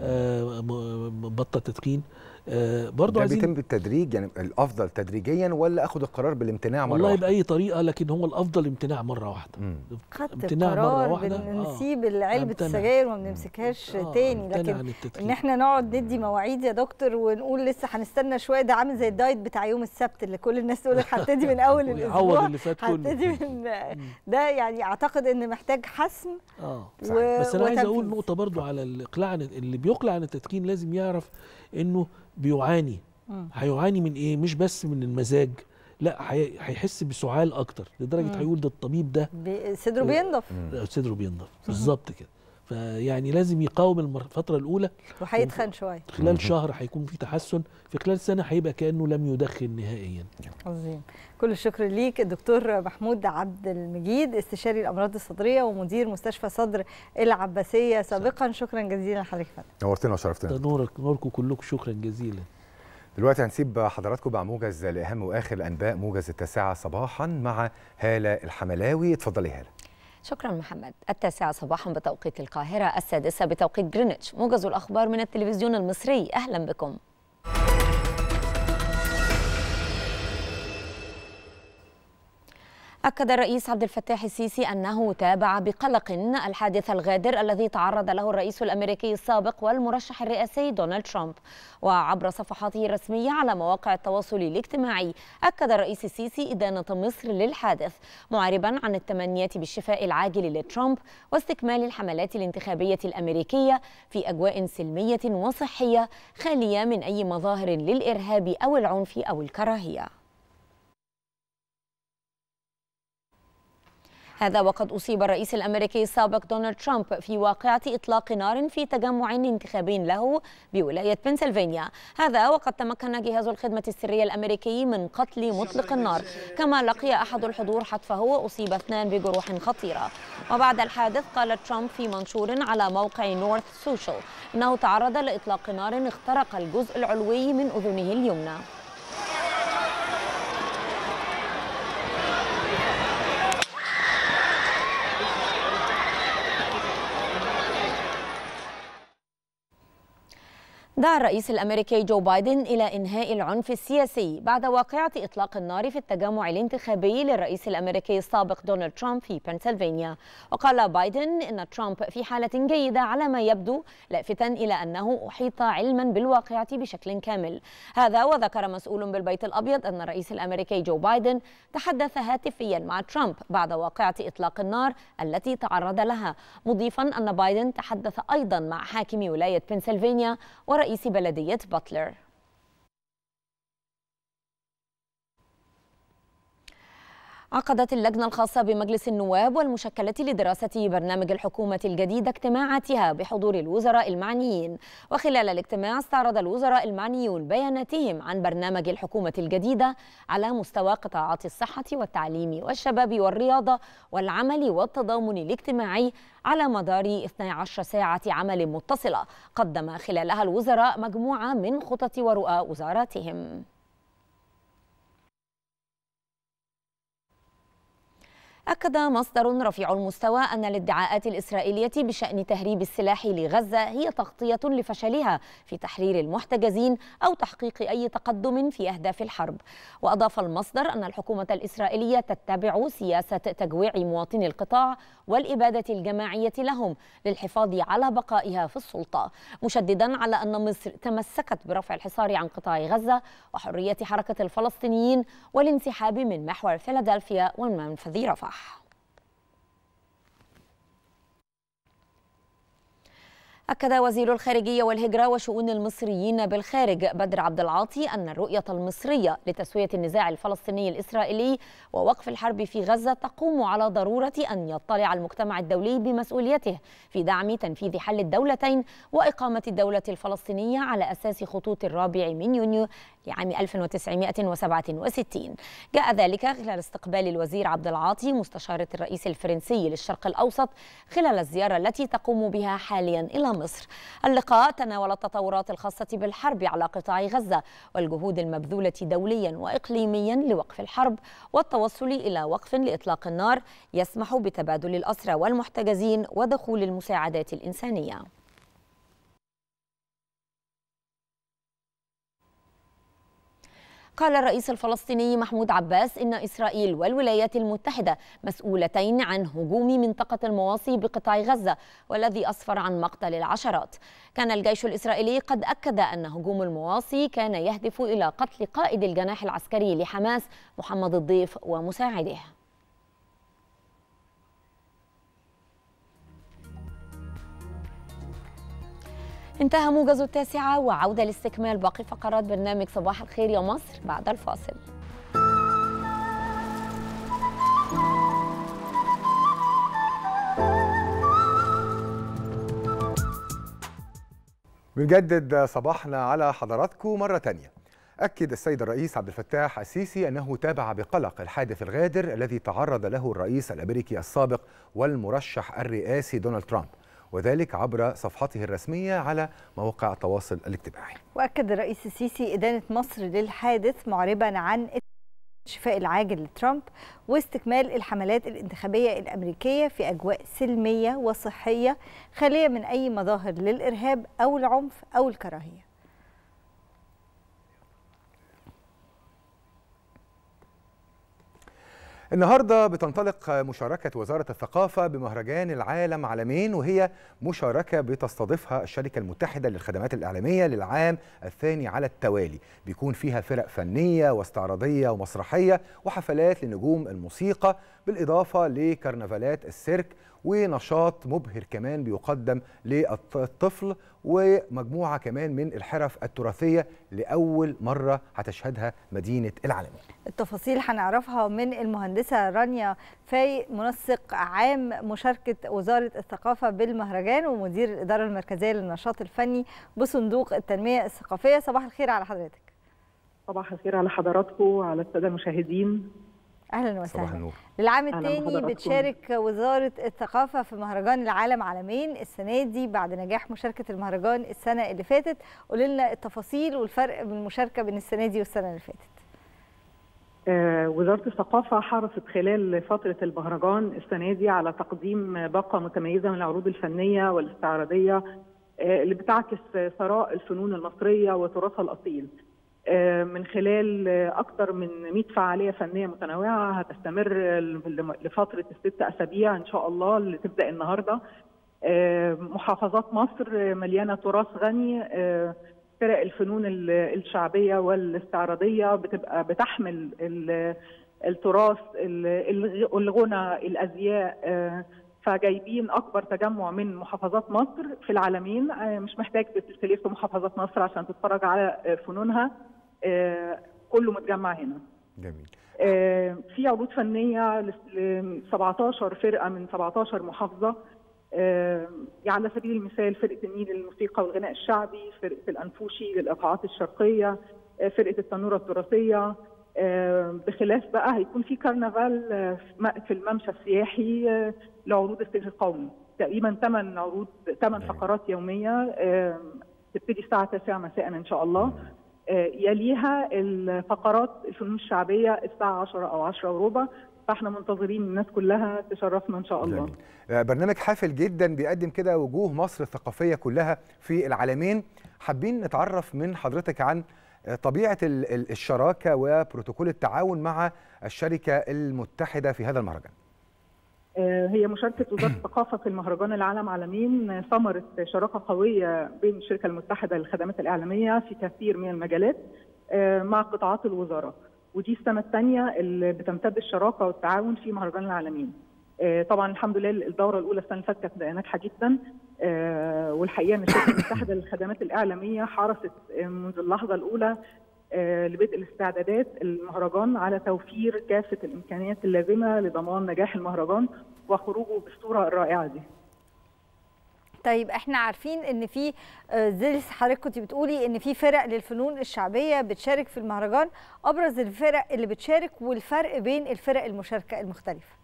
آه م- م- بطل تدخين آه برضو ده عايزين بيتم بالتدريج يعني الافضل تدريجيا ولا اخد القرار بالامتناع مره والله واحدة؟ باي طريقه لكن هو الافضل امتناع مره واحده خدت امتناع مرة القرار واحدة، بن- آه. نسيب علبه امتنع. السجاير وما بنمسكهاش تاني امتنع لكن عن التدخين. ان احنا نقعد ندي مواعيد يا دكتور ونقول لسه هنستنى شويه ده عامل زي الدايت بتاع يوم السبت اللي كل الناس تقول لك هبتدي من اول ويعوض الاسبوع اللي فات كله. هبتدي من ده يعني اعتقد ان محتاج حسم اه و- بس انا عايز اقول وتنفيذ. نقطه برضو على الاقلاع عن اللي بيقلع عن التدخين لازم يعرف انه بيعاني مم. هيعاني من ايه مش بس من المزاج لا هي- هيحس بسعال اكتر لدرجه مم. هيقول ده الطبيب ده بي- صدره بينضف آه، صدره بينضف بالظبط كده فيعني لازم يقاوم المر- الفتره الاولى وهيتخن شويه خلال شهر هيكون في تحسن في خلال سنه هيبقى كانه لم يدخن نهائيا عظيم كل الشكر ليك الدكتور محمود عبد المجيد استشاري الامراض الصدريه ومدير مستشفى صدر العباسيه سابقا شكرا جزيلا لحضرتك يا فندم. نورتنا وشرفتنا ده نورك نوركم كلكم شكرا جزيلا دلوقتي هنسيب حضراتكم مع موجز لاهم واخر الانباء موجز التاسعه صباحا مع هاله الحملاوي اتفضلي هاله شكرا محمد التاسعة صباحا بتوقيت القاهرة السادسة بتوقيت جرينتش موجز الأخبار من التلفزيون المصري أهلا بكم أكد الرئيس عبد الفتاح السيسي أنه تابع بقلق الحادث الغادر الذي تعرض له الرئيس الأمريكي السابق والمرشح الرئاسي دونالد ترامب وعبر صفحاته الرسمية على مواقع التواصل الاجتماعي أكد الرئيس السيسي إدانة مصر للحادث معربا عن التمنيات بالشفاء العاجل لترامب واستكمال الحملات الانتخابية الأمريكية في أجواء سلمية وصحية خالية من أي مظاهر للإرهاب أو العنف أو الكراهية هذا وقد أصيب الرئيس الأمريكي السابق دونالد ترامب في واقعة إطلاق نار في تجمع انتخابي له بولاية بنسلفانيا هذا وقد تمكن جهاز الخدمة السرية الأمريكي من قتل مطلق النار كما لقي أحد الحضور حتفه وأصيب اثنان بجروح خطيرة وبعد الحادث قال ترامب في منشور على موقع نورث سوشيال إنه تعرض لإطلاق نار اخترق الجزء العلوي من أذنه اليمنى دعا الرئيس الامريكي جو بايدن الى انهاء العنف السياسي بعد واقعه اطلاق النار في التجمع الانتخابي للرئيس الامريكي السابق دونالد ترامب في بنسلفانيا وقال بايدن ان ترامب في حاله جيده على ما يبدو لافتا الى انه احيط علما بالواقعه بشكل كامل هذا وذكر مسؤول بالبيت الابيض ان الرئيس الامريكي جو بايدن تحدث هاتفيا مع ترامب بعد واقعه اطلاق النار التي تعرض لها مضيفا ان بايدن تحدث ايضا مع حاكم ولايه بنسلفانيا ورئيس بلدية باتلر عقدت اللجنة الخاصة بمجلس النواب والمشكلة لدراسة برنامج الحكومة الجديد اجتماعاتها بحضور الوزراء المعنيين وخلال الاجتماع استعرض الوزراء المعنيون بياناتهم عن برنامج الحكومة الجديدة على مستوى قطاعات الصحة والتعليم والشباب والرياضة والعمل والتضامن الاجتماعي على مدار 12 ساعة عمل متصلة قدم خلالها الوزراء مجموعة من خطط ورؤى وزاراتهم أكد مصدر رفيع المستوى أن الادعاءات الإسرائيلية بشأن تهريب السلاح لغزة هي تغطية لفشلها في تحرير المحتجزين أو تحقيق أي تقدم في أهداف الحرب وأضاف المصدر أن الحكومة الإسرائيلية تتبع سياسة تجويع مواطني القطاع والإبادة الجماعية لهم للحفاظ على بقائها في السلطة مشددا على أن مصر تمسكت برفع الحصار عن قطاع غزة وحرية حركة الفلسطينيين والانسحاب من محور فيلادلفيا ومنفذ رفح أكد وزير الخارجية والهجرة وشؤون المصريين بالخارج بدر عبد العاطي أن الرؤية المصرية لتسوية النزاع الفلسطيني الإسرائيلي ووقف الحرب في غزة تقوم على ضرورة أن يطلع المجتمع الدولي بمسؤوليته في دعم تنفيذ حل الدولتين وإقامة الدولة الفلسطينية على أساس خطوط الرابع من يونيو لعام 1967 جاء ذلك خلال استقبال الوزير عبد العاطي مستشارة الرئيس الفرنسي للشرق الأوسط خلال الزيارة التي تقوم بها حاليا إلى مصر اللقاء تناول التطورات الخاصة بالحرب على قطاع غزة والجهود المبذولة دوليا وإقليميا لوقف الحرب والتوصل إلى وقف لإطلاق النار يسمح بتبادل الأسرى والمحتجزين ودخول المساعدات الإنسانية قال الرئيس الفلسطيني محمود عباس إن إسرائيل والولايات المتحدة مسؤولتين عن هجوم منطقة المواصي بقطاع غزة والذي أسفر عن مقتل العشرات كان الجيش الإسرائيلي قد أكد أن هجوم المواصي كان يهدف إلى قتل قائد الجناح العسكري لحماس محمد الضيف ومساعده انتهى موجز التاسعة وعودة لاستكمال باقي فقرات برنامج صباح الخير يا مصر بعد الفاصل بنجدد صباحنا على حضراتكم مرة تانية أكد السيد الرئيس عبد الفتاح السيسي أنه تابع بقلق الحادث الغادر الذي تعرض له الرئيس الأمريكي السابق والمرشح الرئاسي دونالد ترامب وذلك عبر صفحته الرسمية على مواقع التواصل الاجتماعي واكد الرئيس السيسي ادانه مصر للحادث معربا عن الشفاء العاجل لترامب واستكمال الحملات الانتخابيه الامريكيه في اجواء سلميه وصحيه خاليه من اي مظاهر للارهاب او العنف او الكراهيه النهارده بتنطلق مشاركة وزارة الثقافة بمهرجان العالم عالمين وهي مشاركة بتستضيفها الشركة المتحدة للخدمات الإعلامية للعام الثاني على التوالي بيكون فيها فرق فنية واستعراضية ومسرحية وحفلات لنجوم الموسيقى بالإضافة لكرنفالات السيرك ونشاط مبهر كمان بيقدم للطفل ومجموعه كمان من الحرف التراثيه لاول مره هتشهدها مدينه العالمين التفاصيل هنعرفها من المهندسة رانيا فايق منسق عام مشاركة وزارة الثقافة بالمهرجان ومدير الإدارة المركزية للنشاط الفني بصندوق التنمية الثقافية صباح الخير على حضرتك صباح الخير على حضراتكم وعلى الساده المشاهدين أهلا وسهلا صباح النور للعام أهلا الثاني بحضراتكم. بتشارك وزارة الثقافة في مهرجان العالم عالمين السنة دي بعد نجاح مشاركة المهرجان السنة اللي فاتت قولي لنا التفاصيل والفرق بين المشاركة بين السنة دي والسنة اللي فاتت آه، وزاره الثقافه حرصت خلال فتره المهرجان السنه دي على تقديم باقه متميزه من العروض الفنيه والاستعراضيه آه، اللي بتعكس ثراء الفنون المصريه وتراثها الاصيل آه، من خلال آه، اكثر من 100 فعاليه فنيه متنوعه هتستمر ل- لفتره الست اسابيع ان شاء الله اللي تبدا النهارده آه، محافظات مصر مليانه تراث غني آه، فرق الفنون ال- الشعبيه والاستعراضيه بتبقى بتحمل ال- التراث ال- الغ- الغنى الازياء آه، فجايبين اكبر تجمع من محافظات مصر في العالمين آه، مش محتاج تلف في محافظات مصر عشان تتفرج على آه، فنونها آه، كله متجمع هنا جميل آه، في عروض فنيه ل ل 17 فرقه من 17 محافظه آه، يعني على سبيل المثال فرقه النيل للموسيقى والغناء الشعبي، فرقه الانفوشي للايقاعات الشرقيه، آه، فرقه التنوره التراثيه آه، بخلاف بقى هيكون في كرنفال آه، في م- في الممشى السياحي آه، لعروض السير القومي تقريبا 8 عروض 8 فقرات يوميه آه، تبتدي الساعه 9 مساء ان شاء الله آه، يليها الفقرات الفنون الشعبيه الساعه 10 او 10 وربع فاحنا منتظرين الناس كلها تشرفنا ان شاء الله جميل. آه، برنامج حافل جدا بيقدم كده وجوه مصر الثقافيه كلها في العالمين حابين نتعرف من حضرتك عن آه، طبيعه ال- ال- الشراكه وبروتوكول التعاون مع الشركه المتحده في هذا المهرجان آه، هي مشاركة وزارة الثقافة في المهرجان العالم عالمين آه، ثمرة شراكة قوية بين الشركة المتحدة للخدمات الإعلامية في كثير من المجالات آه، مع قطاعات الوزارة ودي السنة الثانية اللي بتمتد الشراكة والتعاون في مهرجان العالمين آه، طبعا الحمد لله الدورة الأولى السنة اللي فاتت كانت ناجحة جدا آه، والحقيقة أن الشركة المتحدة للخدمات الإعلامية حرصت آه، منذ اللحظة الأولى آه، لبدء الاستعدادات المهرجان على توفير كافة الإمكانيات اللازمة لضمان نجاح المهرجان وخروجه بالصورة الرائعة دي طيب احنا عارفين ان في آه، زي حضرتك كنت بتقولي ان في فرق للفنون الشعبيه بتشارك في المهرجان ابرز الفرق اللي بتشارك والفرق بين الفرق المشاركه المختلفه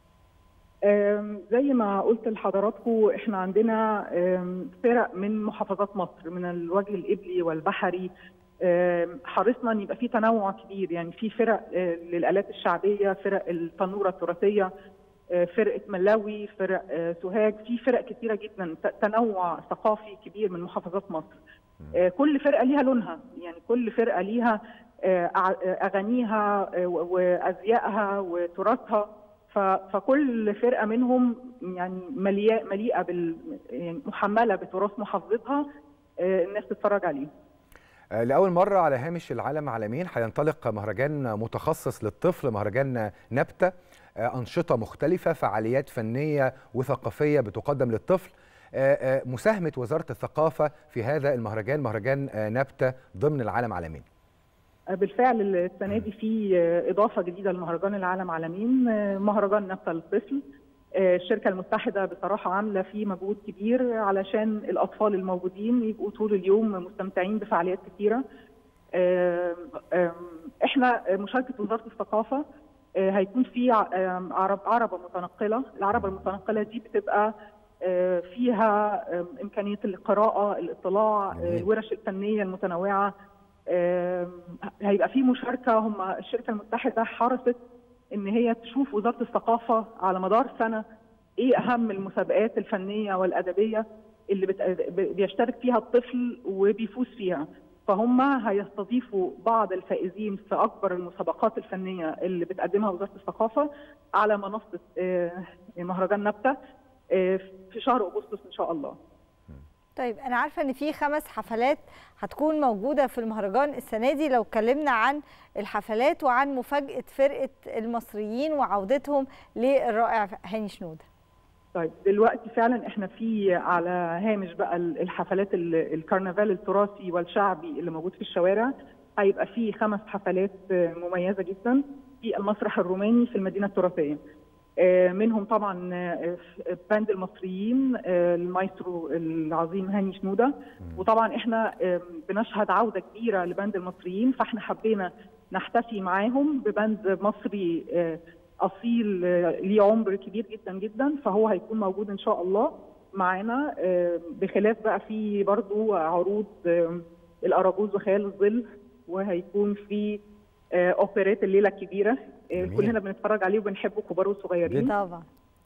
آم، زي ما قلت لحضراتكم احنا عندنا آم، فرق من محافظات مصر من الوجه الإبلي والبحري آم، حرصنا ان يبقى في تنوع كبير يعني في فرق آه، للآلات الشعبية فرق التنورة التراثية آه، فرقة ملاوي فرق آه، سوهاج في فرق كتيرة جدا ت- تنوع ثقافي كبير من محافظات مصر آه، كل فرقة ليها لونها يعني كل فرقة ليها آه، أع- آه، أغانيها آه، و- وأزيائها وتراثها ف- فكل فرقة منهم يعني مليئة مليئة بال يعني محملة بتراث محافظتها آه، الناس تتفرج عليه آه، لأول مرة على هامش العالم عالمين هينطلق مهرجان متخصص للطفل مهرجان نبتة آه، أنشطة مختلفة فعاليات فنية وثقافية بتقدم للطفل آه، آه، مساهمة وزارة الثقافة في هذا المهرجان مهرجان آه، نبتة ضمن العالم عالمين بالفعل السنه دي في اضافه جديده لمهرجان العالم عالمين مهرجان نبته للطفل الشركه المتحده بصراحه عامله فيه مجهود كبير علشان الاطفال الموجودين يبقوا طول اليوم مستمتعين بفعاليات كثيره احنا مشاركه وزاره الثقافه هيكون في عرب عربه متنقله العربه المتنقله دي بتبقى فيها امكانيه القراءه الاطلاع الورش الفنيه المتنوعه هيبقى في مشاركه هم الشركه المتحده حرصت ان هي تشوف وزاره الثقافه على مدار سنه ايه اهم المسابقات الفنيه والادبيه اللي بت... بيشترك فيها الطفل وبيفوز فيها فهم هيستضيفوا بعض الفائزين في اكبر المسابقات الفنيه اللي بتقدمها وزاره الثقافه على منصه مهرجان نبته في شهر اغسطس ان شاء الله طيب انا عارفه ان في خمس حفلات هتكون موجوده في المهرجان السنه دي لو اتكلمنا عن الحفلات وعن مفاجاه فرقه المصريين وعودتهم للرائع هاني شنوده طيب دلوقتي فعلا احنا في على هامش بقى ال- الحفلات ال- الكرنفال التراثي والشعبي اللي موجود في الشوارع هيبقى في خمس حفلات آه، مميزه جدا في المسرح الروماني في المدينه التراثيه آه، منهم طبعا آه، باند المصريين آه، المايسترو العظيم هاني شنوده وطبعا احنا آه، بنشهد عوده كبيره لباند المصريين فاحنا حبينا نحتفي معاهم بباند مصري آه، اصيل آه، ليه عمر كبير جدا جدا فهو هيكون موجود ان شاء الله معانا آه، بخلاف بقى في برضو عروض آه، الاراجوز وخيال الظل وهيكون في آه، اوبرات الليله الكبيره آه، جميل. كلنا بنتفرج عليه وبنحبه كبار وصغيرين طبعا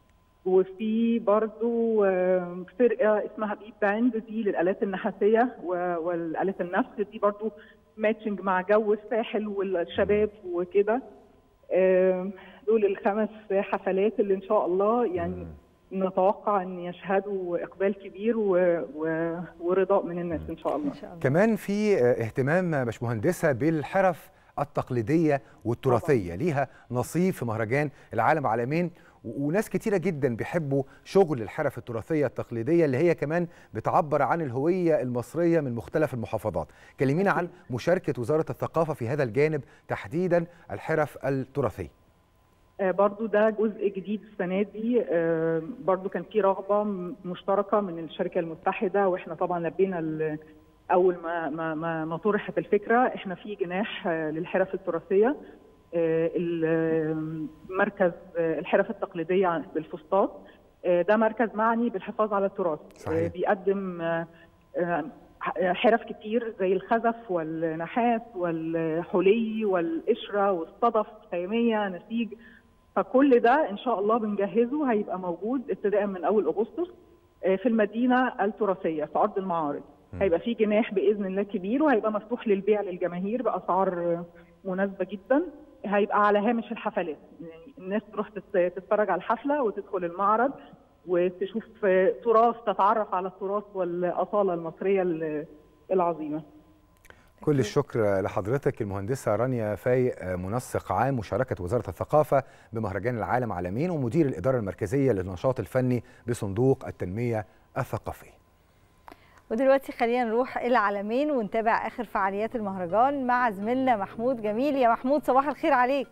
وفي برضو آه، فرقه اسمها بيب باند دي للالات النحاسيه و- والالات النفس دي برضو ماتشنج مع جو الساحل والشباب وكده آه، دول الخمس حفلات اللي ان شاء الله يعني نتوقع ان يشهدوا اقبال كبير و... و... ورضاء من الناس ان شاء الله كمان في آه، اهتمام باشمهندسه بالحرف التقليديه والتراثيه ليها نصيب في مهرجان العالم عالمين و- وناس كتيره جدا بيحبوا شغل الحرف التراثيه التقليديه اللي هي كمان بتعبر عن الهويه المصريه من مختلف المحافظات كلمينا عن مشاركه وزاره الثقافه في هذا الجانب تحديدا الحرف التراثيه آه، برضو ده جزء جديد السنة دي آه، برضو كان في رغبة م- مشتركة من الشركة المتحدة واحنا طبعا لبينا ال- أول ما ما ما, ما طرحت الفكرة احنا في جناح آه، للحرف التراثية آه، ال- آه، مركز آه، الحرف التقليدية بالفسطاط آه، ده مركز معني بالحفاظ على التراث صحيح. آه، بيقدم آه، آه، حرف كتير زي الخزف والنحاس والحلي والقشرة والصدف خيمية نسيج فكل ده ان شاء الله بنجهزه هيبقى موجود ابتداء من اول اغسطس آه، في المدينه التراثيه في ارض المعارض هيبقى في جناح باذن الله كبير وهيبقى مفتوح للبيع للجماهير باسعار آه، مناسبه جدا هيبقى على هامش الحفلات يعني الناس تروح تت- تتفرج على الحفله وتدخل المعرض وتشوف آه، تراث تتعرف على التراث والاصاله المصريه ال- العظيمه كل الشكر لحضرتك المهندسة رانيا فايق منسق عام مشاركة وزارة الثقافة بمهرجان العالم عالمين ومدير الإدارة المركزية للنشاط الفني بصندوق التنمية الثقافية ودلوقتي خلينا نروح العالمين ونتابع اخر فعاليات المهرجان مع زميلنا محمود جميل يا محمود صباح الخير عليك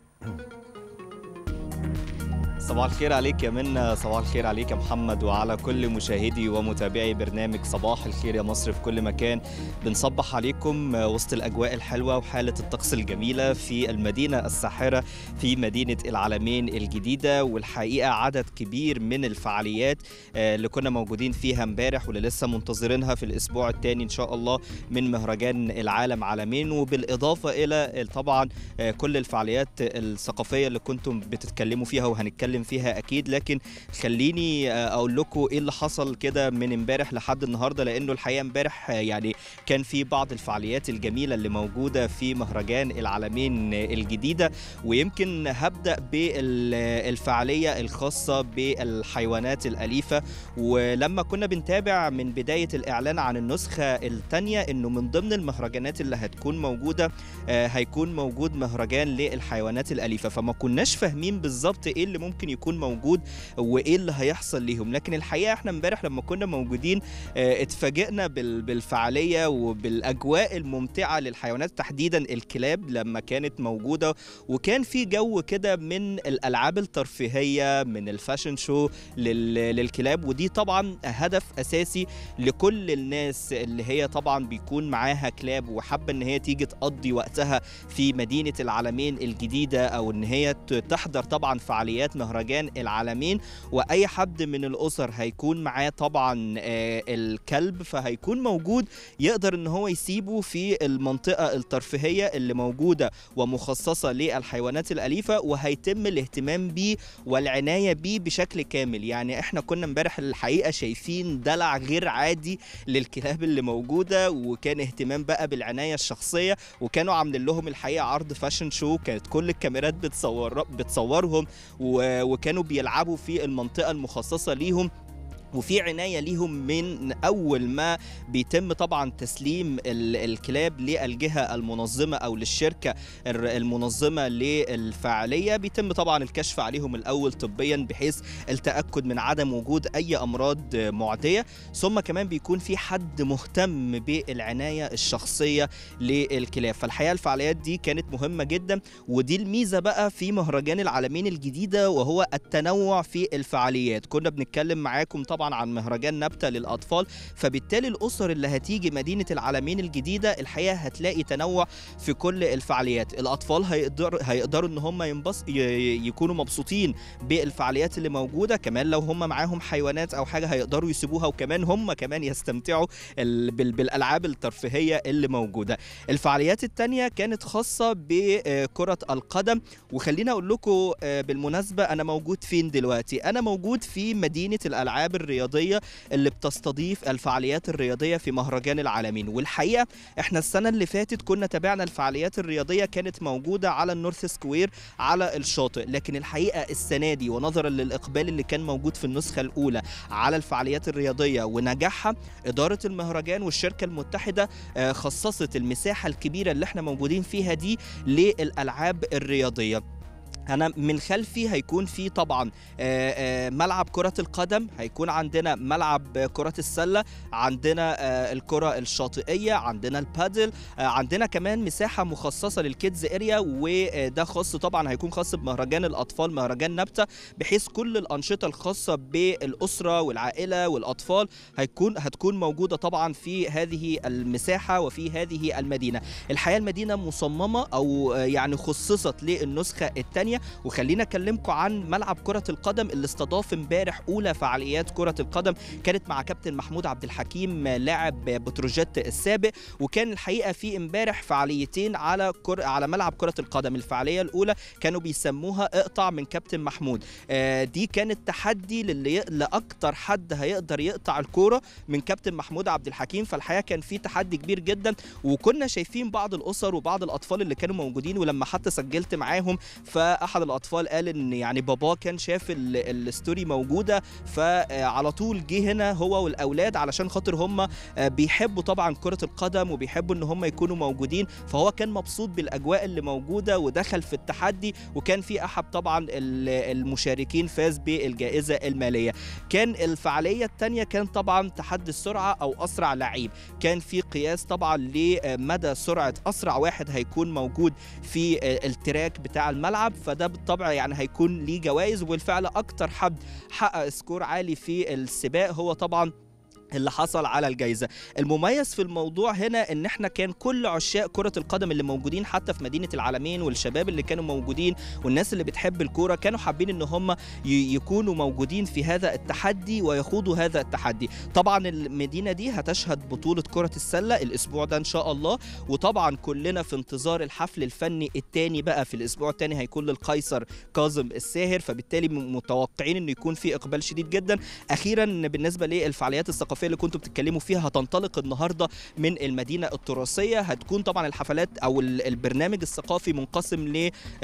صباح الخير عليك يا منى صباح الخير عليك يا محمد وعلى كل مشاهدي ومتابعي برنامج صباح الخير يا مصر في كل مكان بنصبح عليكم وسط الأجواء الحلوة وحالة الطقس الجميلة في المدينة الساحرة في مدينة العالمين الجديدة والحقيقة عدد كبير من الفعاليات آه، اللي كنا موجودين فيها امبارح واللي لسه منتظرينها في الأسبوع الثاني إن شاء الله من مهرجان العالم عالمين وبالإضافة إلى طبعا آه، كل الفعاليات الثقافية اللي كنتم بتتكلموا فيها وهنتكلم فيها أكيد لكن خليني آه، أقول لكم إيه اللي حصل كده من امبارح لحد النهاردة لأنه الحقيقة امبارح آه، يعني كان في بعض الفعاليات الجميلة اللي موجودة في مهرجان العالمين الجديدة ويمكن هبدأ بالفعالية الخاصة بالحيوانات الأليفة ولما كنا بنتابع من بداية الإعلان عن النسخة الثانية إنه من ضمن المهرجانات اللي هتكون موجودة آه، هيكون موجود مهرجان للحيوانات الأليفة فما كناش فاهمين بالظبط إيه اللي ممكن يكون موجود وإيه اللي هيحصل ليهم لكن الحقيقة إحنا امبارح لما كنا موجودين آه، اتفاجئنا بال- بالفعالية وبالأجواء الممتعة للحيوانات تحديدا الكلاب لما كانت موجودة وكان في جو كده من الألعاب الترفيهية من الفاشن شو لل- للكلاب ودي طبعا هدف أساسي لكل الناس اللي هي طبعا بيكون معاها كلاب وحابة إن هي تيجي تقضي وقتها في مدينة العالمين الجديدة أو إن هي ت- تحضر طبعا فعاليات مهرجان العالمين وأي حد من الأسر هيكون معاه طبعا آه، الكلب فهيكون موجود يقدر إن هو يسيبه في المنطقة الترفيهية اللي موجودة ومخصصة للحيوانات الأليفة وهيتم الاهتمام بيه والعناية بيه بشكل كامل يعني احنا كنا امبارح الحقيقة شايفين دلع غير عادي للكلاب اللي موجودة وكان اهتمام بقى بالعناية الشخصية وكانوا عاملين لهم الحقيقة عرض فاشن شو كانت كل الكاميرات بتصور بتصورهم و- وكانوا بيلعبوا في المنطقة المخصصة ليهم وفي عنايه ليهم من اول ما بيتم طبعا تسليم ال- الكلاب للجهه المنظمه او للشركه الر- المنظمه للفعاليه بيتم طبعا الكشف عليهم الاول طبيا بحيث التاكد من عدم وجود اي امراض معديه ثم كمان بيكون في حد مهتم بالعنايه الشخصيه للكلاب فالحقيقه الفعاليات دي كانت مهمه جدا ودي الميزه بقى في مهرجان العالمين الجديده وهو التنوع في الفعاليات كنا بنتكلم معاكم طبعا عن مهرجان نبته للاطفال فبالتالي الاسر اللي هتيجي مدينه العالمين الجديده الحقيقه هتلاقي تنوع في كل الفعاليات الاطفال هيقدر هيقدروا ان هم ينبس ي- يكونوا مبسوطين بالفعاليات اللي موجوده كمان لو هم معاهم حيوانات او حاجه هيقدروا يسيبوها وكمان هم كمان يستمتعوا ال- بال- بالالعاب الترفيهيه اللي موجوده الفعاليات التانية كانت خاصة بكرة القدم وخلينا أقول لكم آه، بالمناسبة أنا موجود فين دلوقتي أنا موجود في مدينة الألعاب الرياضية اللي بتستضيف الفعاليات الرياضية في مهرجان العالمين والحقيقة إحنا السنة اللي فاتت كنا تابعنا الفعاليات الرياضية كانت موجودة على النورث سكوير على الشاطئ لكن الحقيقة السنة دي ونظرا للإقبال اللي كان موجود في النسخة الأولى على الفعاليات الرياضية ونجاحها إدارة المهرجان والشركة المتحدة آه، خصصت المساحة الكبيرة اللي احنا موجودين فيها دي للألعاب الرياضية انا من خلفي هيكون في طبعا آه، آه، ملعب كرة القدم هيكون عندنا ملعب آه، كرة السلة عندنا آه، الكرة الشاطئية عندنا البادل آه، عندنا كمان مساحة مخصصة للكيدز اريا وده خاص طبعا هيكون خاص بمهرجان الأطفال مهرجان نبتة بحيث كل الأنشطة الخاصة بالأسرة والعائلة والأطفال هيكون هتكون موجودة طبعا في هذه المساحة وفي هذه المدينة الحقيقة المدينة مصممة أو آه، يعني خصصت للنسخة الثانية وخلينا أكلمكم عن ملعب كرة القدم اللي استضاف امبارح أولى فعاليات كرة القدم كانت مع كابتن محمود عبد الحكيم آه، لاعب بتروجيت السابق وكان الحقيقة في امبارح فعاليتين على كر... على ملعب كرة القدم الفعالية الأولى كانوا بيسموها اقطع من كابتن محمود آه، دي كانت تحدي للي ي... لأكتر حد هيقدر يقطع الكورة من كابتن محمود عبد الحكيم فالحقيقة كان في تحدي كبير جدا وكنا شايفين بعض الأسر وبعض الأطفال اللي كانوا موجودين ولما حتى سجلت معاهم فأحد الأطفال قال إن يعني باباه كان شاف ال... الستوري موجودة فعلى طول جه هنا هو والأولاد علشان خاطر هم آه، بيحبوا طبعا كرة القدم وبيحبوا ان هم يكونوا موجودين فهو كان مبسوط بالاجواء اللي موجودة ودخل في التحدي وكان في احد طبعا ال- المشاركين فاز بالجائزة المالية كان الفعالية الثانية كان طبعا تحدي السرعة او اسرع لعيب كان في قياس طبعا لمدى سرعة اسرع واحد هيكون موجود في آه، التراك بتاع الملعب فده بالطبع يعني هيكون ليه جوائز وبالفعل اكتر حد حقق سكور عالي في السباق هو طبعا اللي حصل على الجائزه المميز في الموضوع هنا ان احنا كان كل عشاق كره القدم اللي موجودين حتى في مدينه العالمين والشباب اللي كانوا موجودين والناس اللي بتحب الكوره كانوا حابين ان هم ي- يكونوا موجودين في هذا التحدي ويخوضوا هذا التحدي طبعا المدينه دي هتشهد بطوله كره السله الاسبوع ده ان شاء الله وطبعا كلنا في انتظار الحفل الفني الثاني بقى في الاسبوع الثاني هيكون للقيصر كاظم الساهر فبالتالي م- متوقعين انه يكون في اقبال شديد جدا اخيرا بالنسبه للفعاليات الثقافيه اللي كنتوا بتتكلموا فيها هتنطلق النهارده من المدينه التراثيه هتكون طبعا الحفلات او ال- البرنامج الثقافي منقسم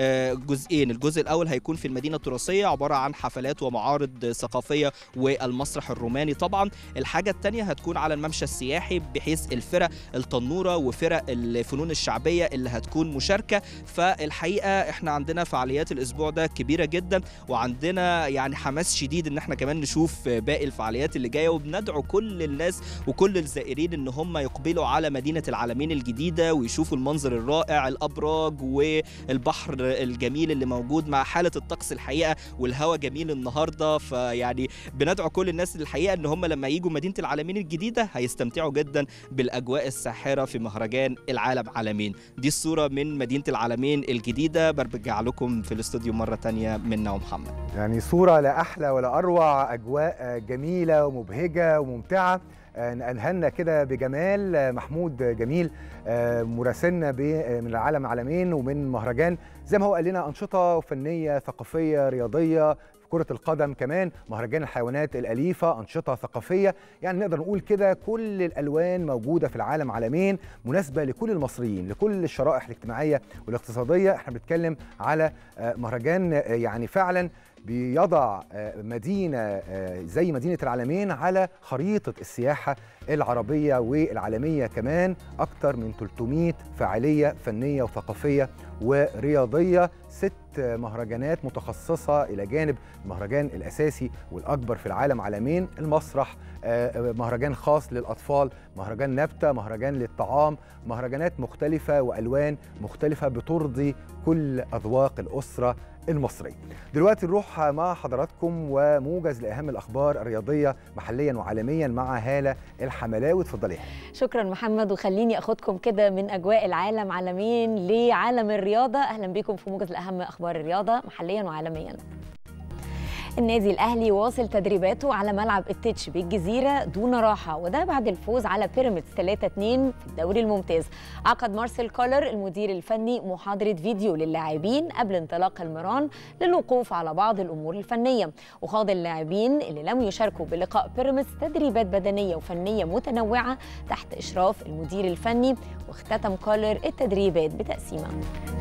لجزئين الجزء الاول هيكون في المدينه التراثيه عباره عن حفلات ومعارض ثقافيه والمسرح الروماني طبعا الحاجه الثانيه هتكون على الممشى السياحي بحيث الفرق التنوره وفرق الفنون الشعبيه اللي هتكون مشاركه فالحقيقه احنا عندنا فعاليات الاسبوع ده كبيره جدا وعندنا يعني حماس شديد ان احنا كمان نشوف باقي الفعاليات اللي جايه وبندعو كل الناس وكل الزائرين ان هم يقبلوا على مدينه العالمين الجديده ويشوفوا المنظر الرائع الابراج والبحر الجميل اللي موجود مع حاله الطقس الحقيقه والهواء جميل النهارده فيعني بندعو كل الناس الحقيقه ان هم لما يجوا مدينه العالمين الجديده هيستمتعوا جدا بالاجواء الساحره في مهرجان العالم عالمين دي الصوره من مدينه العالمين الجديده برجع لكم في الاستوديو مره تانية منا ومحمد يعني صورة لا أحلى ولا أروع أجواء جميلة ومبهجة وممتعة أنهلنا كده بجمال محمود جميل مراسلنا ب- من العالم عالمين ومن مهرجان زي ما هو قال لنا أنشطة فنية ثقافية رياضية في كرة القدم كمان مهرجان الحيوانات الأليفة أنشطة ثقافية يعني نقدر نقول كده كل الألوان موجودة في العالم عالمين مناسبة لكل المصريين لكل الشرائح الاجتماعية والاقتصادية احنا بنتكلم على آه، مهرجان آه، يعني فعلا بيضع آه، مدينة آه، زي مدينة العالمين على خريطة السياحة العربية والعالمية كمان أكثر من 300 فعالية فنية وثقافية ورياضية ست مهرجانات متخصصة إلى جانب المهرجان الأساسي والأكبر في العالم عالمين المسرح آه، مهرجان خاص للأطفال مهرجان نبتة مهرجان للطعام مهرجانات مختلفة وألوان مختلفة بترضي كل أذواق الأسرة المصري دلوقتي نروح مع حضراتكم وموجز لأهم الأخبار الرياضية محليا وعالميا مع هالة الحملاوي اتفضلي يا هالة. شكرا محمد وخليني اخدكم كده من اجواء العالم عالمين لعالم الرياضه اهلا بيكم في موجز لاهم اخبار الرياضه محليا وعالميا النادي الاهلي واصل تدريباته على ملعب التتش بالجزيره دون راحه وده بعد الفوز على بيراميدز 3-2 في الدوري الممتاز عقد مارسيل كولر المدير الفني محاضره فيديو للاعبين قبل انطلاق المران للوقوف على بعض الامور الفنيه وخاض اللاعبين اللي لم يشاركوا بلقاء بيراميدز تدريبات بدنيه وفنيه متنوعه تحت اشراف المدير الفني واختتم كولر التدريبات بتقسيمه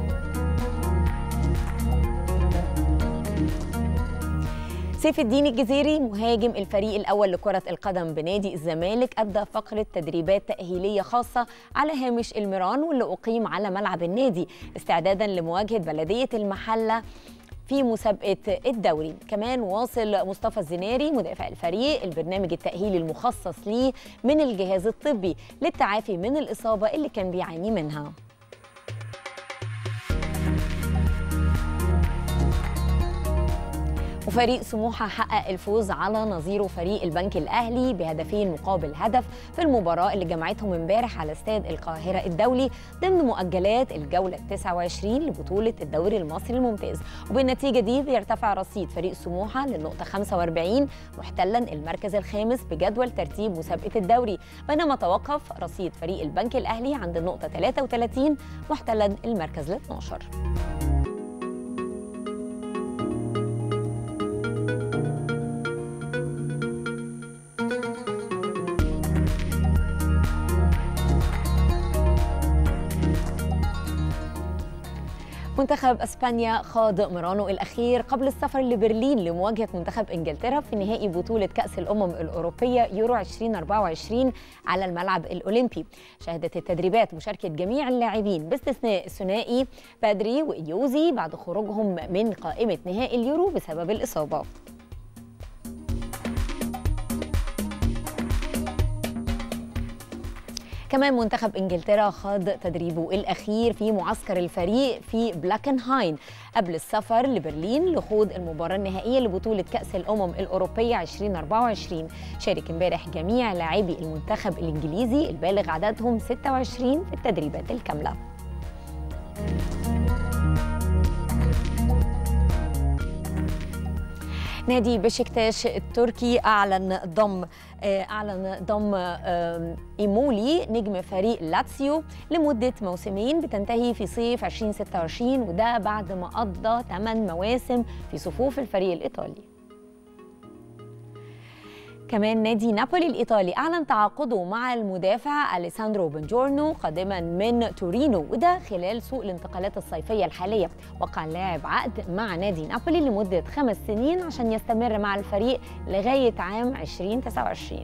سيف الدين الجزيري مهاجم الفريق الاول لكره القدم بنادي الزمالك ادى فقره تدريبات تاهيليه خاصه على هامش الميران واللي اقيم على ملعب النادي استعدادا لمواجهه بلديه المحله في مسابقة الدوري كمان واصل مصطفى الزناري مدافع الفريق البرنامج التأهيلي المخصص ليه من الجهاز الطبي للتعافي من الإصابة اللي كان بيعاني منها وفريق سموحه حقق الفوز على نظيره فريق البنك الاهلي بهدفين مقابل هدف في المباراه اللي جمعتهم امبارح على استاد القاهره الدولي ضمن مؤجلات الجوله 29 لبطوله الدوري المصري الممتاز وبالنتيجه دي بيرتفع رصيد فريق سموحه للنقطه 45 محتلا المركز الخامس بجدول ترتيب مسابقه الدوري بينما توقف رصيد فريق البنك الاهلي عند النقطه 33 محتلا المركز ال 12 منتخب اسبانيا خاض مرانه الاخير قبل السفر لبرلين لمواجهه منتخب انجلترا في نهائي بطوله كاس الامم الاوروبيه يورو 2024 على الملعب الاولمبي شهدت التدريبات مشاركه جميع اللاعبين باستثناء الثنائي بادري وايوزي بعد خروجهم من قائمه نهائي اليورو بسبب الاصابه كمان منتخب انجلترا خاض تدريبه الاخير في معسكر الفريق في بلاكنهاين قبل السفر لبرلين لخوض المباراه النهائيه لبطوله كاس الامم الاوروبيه 2024 شارك امبارح جميع لاعبي المنتخب الانجليزي البالغ عددهم 26 في التدريبات الكامله نادي بشكتاش التركي اعلن ضم اعلن ضم ايمولي نجم فريق لاتسيو لمده موسمين بتنتهي في صيف 2026 وده بعد ما قضى 8 مواسم في صفوف الفريق الايطالي كمان نادي نابولي الإيطالي أعلن تعاقده مع المدافع أليساندرو بنجورنو قادما من تورينو وده خلال سوق الانتقالات الصيفية الحالية وقع اللاعب عقد مع نادي نابولي لمدة خمس سنين عشان يستمر مع الفريق لغاية عام 2029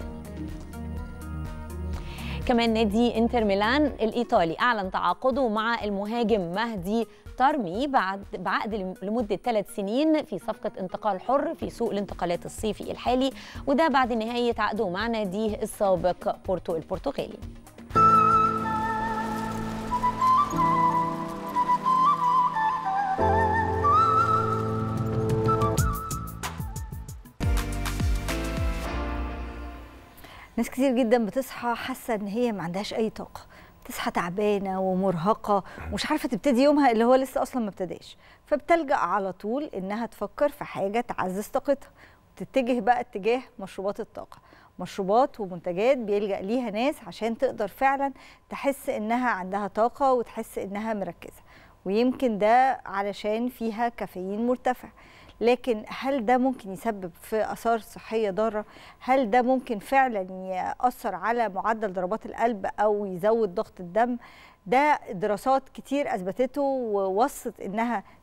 كمان نادي انتر ميلان الايطالي اعلن تعاقده مع المهاجم مهدي ترمي بعد بعقد لمده ثلاث سنين في صفقه انتقال حر في سوق الانتقالات الصيفي الحالي وده بعد نهايه عقده مع ناديه السابق بورتو البرتغالي ناس كتير جدا بتصحى حاسه ان هي ما عندهاش اي طاقه تصحى تعبانه ومرهقه ومش عارفه تبتدي يومها اللي هو لسه اصلا ما ابتداش فبتلجا على طول انها تفكر في حاجه تعزز طاقتها وتتجه بقى اتجاه مشروبات الطاقه مشروبات ومنتجات بيلجا ليها ناس عشان تقدر فعلا تحس انها عندها طاقه وتحس انها مركزه ويمكن ده علشان فيها كافيين مرتفع لكن هل ده ممكن يسبب في اثار صحيه ضاره هل ده ممكن فعلا ياثر على معدل ضربات القلب او يزود ضغط الدم ده دراسات كتير اثبتته ووصت انها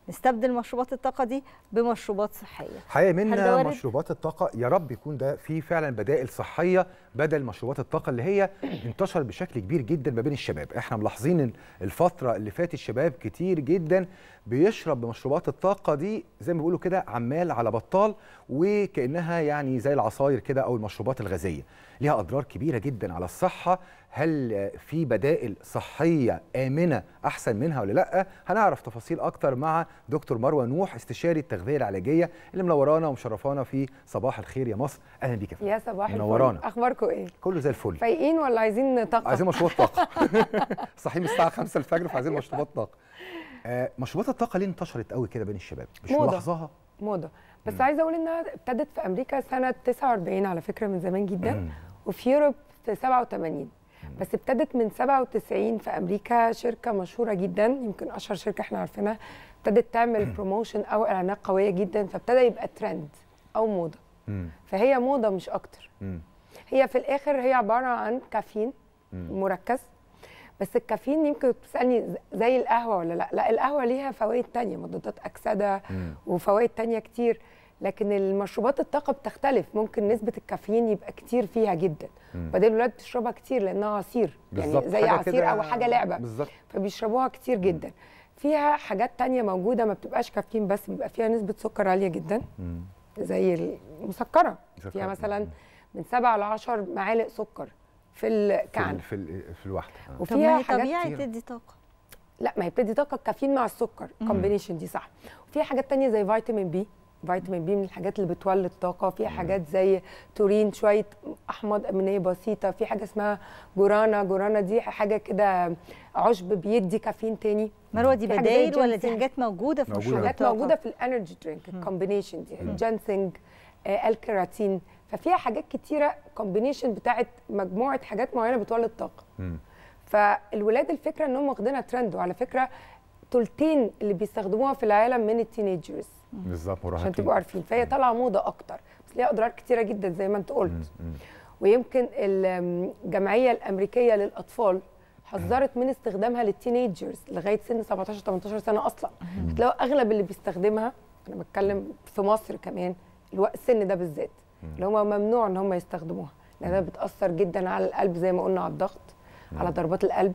نستبدل مشروبات الطاقه دي بمشروبات صحيه حقيقة هل ده منا وارد؟ مشروبات الطاقة يا رب يكون ده في فعلا بدائل صحية بدل مشروبات الطاقة اللي هي انتشرت بشكل كبير جدا ما بين الشباب احنا ملاحظين إن الفترة اللي فاتت الشباب كتير جدا بيشرب بمشروبات الطاقة دي زي ما بيقولوا كده عمال على بطال وكأنها يعني زي العصاير كده أو المشروبات الغازية ليها أضرار كبيرة جدا على الصحة هل آه، في بدائل صحية آمنة أحسن منها ولا لأ هنعرف تفاصيل أكتر مع دكتور مروة نوح استشاري التغذية العلاجية اللي منورانا ومشرفانا في صباح الخير يا مصر أهلا بيك يا فندم يا صباح الفل منورانا اخباركم ايه كله زي الفل فايقين ولا عايزين طاقه عايزين مشروبات طاقة صاحيين من الساعة 5 الفجر فعايزين مشروبات طاقة آه مشروبات الطاقة ليه انتشرت قوي كده بين الشباب مش موضة. ملاحظاها موضه بس عايزه اقول انها ابتدت في امريكا سنه 49 على فكره من زمان جدا وفي يوروب في 87 بس ابتدت من 97 في امريكا شركه مشهوره جدا يمكن اشهر شركه احنا عارفينها ابتدت تعمل بروموشن او اعلانات قويه جدا فابتدى يبقى ترند او موضه فهي موضه مش اكتر هي في الاخر هي عباره عن كافيين مركز بس الكافيين يمكن تسالني ز- زي القهوه ولا لا لا القهوه ليها فوائد تانية مضادات اكسده وفوائد تانية كتير لكن المشروبات الطاقه بتختلف ممكن نسبه الكافيين يبقى كتير فيها جدا وبعدين الولاد بتشربها كتير لانها عصير يعني بالظبط، زي حاجة عصير كده- او حاجه لعبه بالظبط. فبيشربوها كتير جدا فيها حاجات تانية موجوده ما بتبقاش كافيين بس بيبقى فيها نسبه سكر عاليه جدا زي المسكره مسكرة. فيها مثلا من 7 ل 10 معالق سكر في في الكعن ال- في ال- في الواحدة آه. طب ما وفيها هي حاجات طبيعي كتيرة. تدي طاقه لا ما هي بتدي طاقه الكافيين مع السكر كومبينيشن دي صح وفيها حاجات تانية زي فيتامين بي فيتامين بي من الحاجات اللي بتولد طاقه فيها حاجات زي تورين شويه احماض امينيه بسيطه في حاجه اسمها جورانا جورانا دي حاجه كده عشب بيدي كافيين تاني مروه دي في حاجة زي بدايل ولا دي الجينسينج. حاجات موجوده في موجودة. مشروبات حاجات الطاقه موجوده في الانرجي درينك الكومبينيشن دي الجينسينج آه الكيراتين ففيها حاجات كتيره كومبينيشن بتاعت مجموعه حاجات معينه بتولد طاقه فالولاد الفكره انهم واخدينها ترند وعلى فكره تلتين اللي بيستخدموها في العالم من التينيجرز بالظبط عشان مراهقين تبقوا عارفين فهي طالعه موضه اكتر بس ليها اضرار كتيره جدا زي ما انت قلت ويمكن الجمعيه الامريكيه للاطفال حذرت من استخدامها للتينيجرز لغايه سن 17 18 سنه اصلا هتلاقوا اغلب اللي بيستخدمها انا بتكلم في مصر كمان الوقت السن ده بالذات اللي هم ممنوع ان هم يستخدموها لانها بتاثر جدا على القلب زي ما قلنا على الضغط على ضربات القلب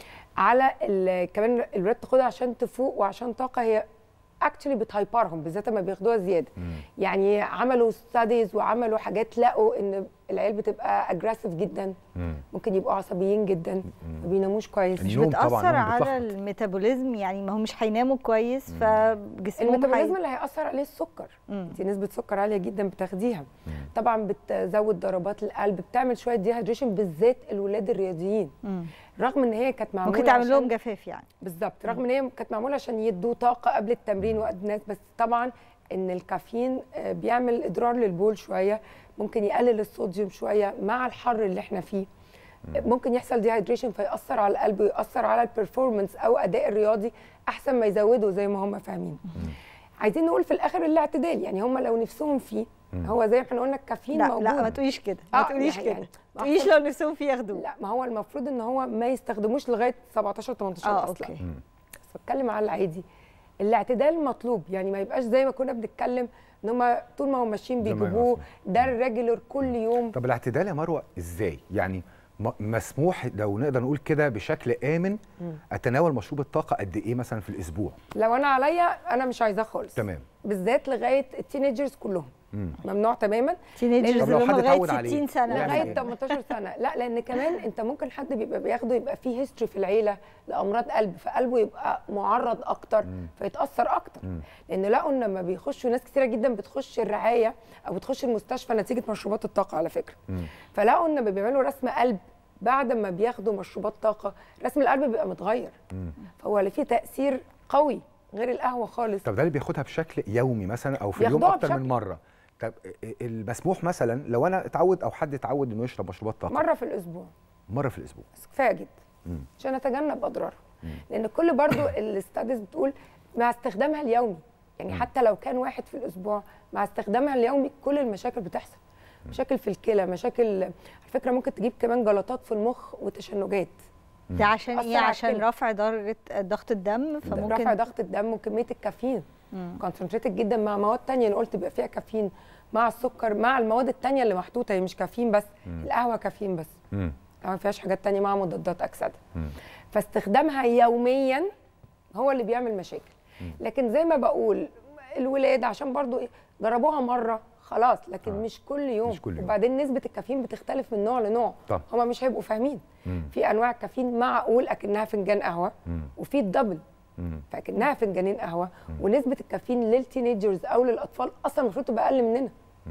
على ال- كمان الولاد تاخدها عشان تفوق وعشان طاقه هي اكشلي بتهايبرهم بالذات لما بياخدوها زياده يعني عملوا ستاديز وعملوا حاجات لقوا ان العيال بتبقى اجريسيف جدا ممكن يبقوا عصبيين جدا ما بيناموش كويس مش النوم طبعاً، بتاثر النوم على بيتلخبط. الميتابوليزم يعني ما هم مش هيناموا كويس فجسمهم الميتابوليزم هي- اللي هيأثر عليه السكر انت نسبة سكر عالية جدا بتاخديها طبعا بتزود ضربات القلب بتعمل شوية ديهايدريشن بالذات الولاد الرياضيين مم. رغم ان هي كانت معمولة ممكن تعمل لهم عشان- جفاف يعني بالظبط رغم ان هي كانت معمولة عشان يدوا طاقة قبل التمرين وقت الناس بس طبعا ان الكافيين آه، بيعمل اضرار للبول شوية ممكن يقلل الصوديوم شوية مع الحر اللي احنا فيه ممكن يحصل ديهايدريشن فيأثر على القلب ويأثر على البرفورمانس او اداء الرياضي احسن ما يزودوا زي ما هم فاهمين عايزين نقول في الاخر الاعتدال يعني هم لو نفسهم فيه هو زي ما احنا قلنا الكافيين لا موجود لا ما تقوليش كده ما آه، تقوليش يعني- كده يعني ما تقوليش لو نفسهم فيه ياخدوه لا ما هو المفروض ان هو ما يستخدموش لغايه 17 18 اه اصلا اوكي بس بتكلم على العادي الاعتدال مطلوب يعني ما يبقاش زي ما كنا بنتكلم ان هم طول ما هم ماشيين زي ما بيجيبوه ده الريجولر كل يوم طب الاعتدال يا مروه ازاي يعني م- مسموح لو نقدر نقول كده بشكل امن اتناول مشروب الطاقه قد ايه مثلا في الاسبوع لو انا عليا انا مش عايزاه خالص تمام بالذات لغايه التينيجرز كلهم مم. ممنوع تماما تينيجرز طب لو اللي هم حد لغايه اتعود عليه 60 سنه يعمل لغايه إيه؟ 18 سنه لا لان كمان انت ممكن حد بيبقى بياخده يبقى فيه هيستوري في العيله لامراض قلب فقلبه يبقى معرض اكتر فيتاثر اكتر لان لقوا ان لما بيخشوا ناس كتيره جدا بتخش الرعايه او بتخش المستشفى نتيجه مشروبات الطاقه على فكره فلقوا ان لما بيعملوا رسم قلب بعد ما بياخدوا مشروبات طاقه رسم القلب بيبقى متغير فهو اللي فيه تاثير قوي غير القهوه خالص طب ده اللي بياخدها بشكل يومي مثلا او في اليوم بياخدوها اكتر من بشكل- مره طب المسموح مثلا لو انا اتعود او حد اتعود انه يشرب مشروبات طاقه مره في الاسبوع مره في الاسبوع بس كفايه جدا عشان نتجنب اضرارها لان كل برضو الاستاديز بتقول مع استخدامها اليومي يعني حتى لو كان واحد في الاسبوع مع استخدامها اليومي كل المشاكل بتحصل مشاكل في الكلى مشاكل على فكره ممكن تجيب كمان جلطات في المخ وتشنجات ده عشان ايه أثر على عشان الكلى. رفع درجه ضغط الدم فممكن رفع ضغط الدم وكميه الكافيين كونسنتريتد جدا مع مواد تانية انا قلت بيبقى فيها كافيين مع السكر مع المواد التانية اللي محطوطه هي مش كافيين بس القهوه كافيين بس مم. القهوه ما فيهاش حاجات تانية مع مضادات اكسده فاستخدامها يوميا هو اللي بيعمل مشاكل لكن زي ما بقول الولاد عشان برضو ايه جربوها مره خلاص لكن آه. مش كل يوم مش كل يوم. وبعدين نسبه الكافيين بتختلف من نوع لنوع طب. هما مش هيبقوا فاهمين مم. في انواع الكافيين معقول اكنها فنجان قهوه مم. وفي الدبل مم. فاكنها فنجانين قهوه ونسبه الكافيين للتينيجرز او للاطفال اصلا المفروض تبقى اقل مننا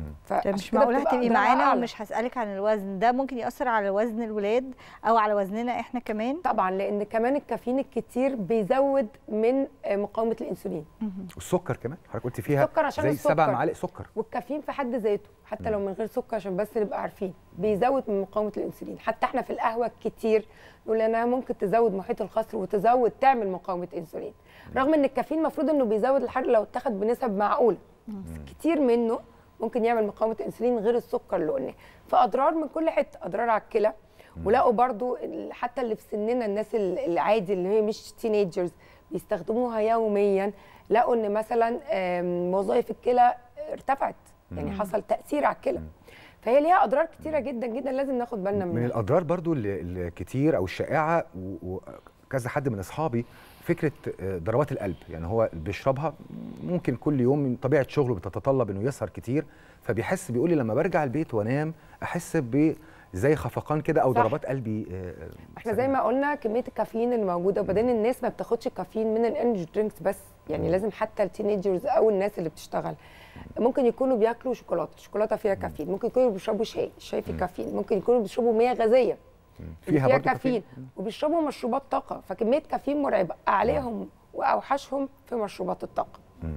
ده مش معقول هتبقي معانا ومش هسألك عن الوزن ده ممكن يأثر على وزن الولاد أو على وزننا إحنا كمان طبعا لأن كمان الكافيين الكتير بيزود من آه، مقاومة الأنسولين والسكر كمان حضرتك قلت فيها السكر عشان زي السكر سبع معالق سكر والكافيين في حد ذاته حتى لو من غير سكر عشان بس نبقى عارفين بيزود من مقاومه الانسولين حتى احنا في القهوه الكتير نقول انها ممكن تزود محيط الخصر وتزود تعمل مقاومه انسولين رغم ان الكافيين المفروض انه بيزود الحرق لو اتاخد بنسب معقوله كتير منه ممكن يعمل مقاومه انسولين غير السكر اللي قلناه فاضرار من كل حته اضرار على الكلى ولقوا برضو ال- حتى اللي في سننا الناس ال- العادي اللي هي مش تينيجرز بيستخدموها يوميا لقوا ان مثلا آم، وظائف الكلى ارتفعت يعني مم. حصل تاثير على الكلى فهي ليها اضرار كتيره جدا جدا لازم ناخد بالنا من منها الاضرار برضو اللي- الكتير او الشائعه و- وكذا حد من اصحابي فكره آه، ضربات القلب يعني هو بيشربها ممكن كل يوم من طبيعه شغله بتتطلب انه يسهر كتير فبيحس بيقول لي لما برجع البيت وانام احس ب زي خفقان كده او صح. ضربات قلبي آه، احنا زي ما قلنا كميه الكافيين اللي موجوده وبعدين الناس ما بتاخدش الكافيين من الانرجي درينكس بس يعني لازم حتى التينيجرز او الناس اللي بتشتغل ممكن يكونوا بياكلوا شوكولاته الشوكولاته فيها كافيين ممكن يكونوا بيشربوا شاي الشاي فيه كافيين ممكن يكونوا بيشربوا مياه غازيه فيها فيها برضو كافيين وبيشربوا مشروبات طاقه فكميه كافيين مرعبه اعلاهم واوحشهم في مشروبات الطاقه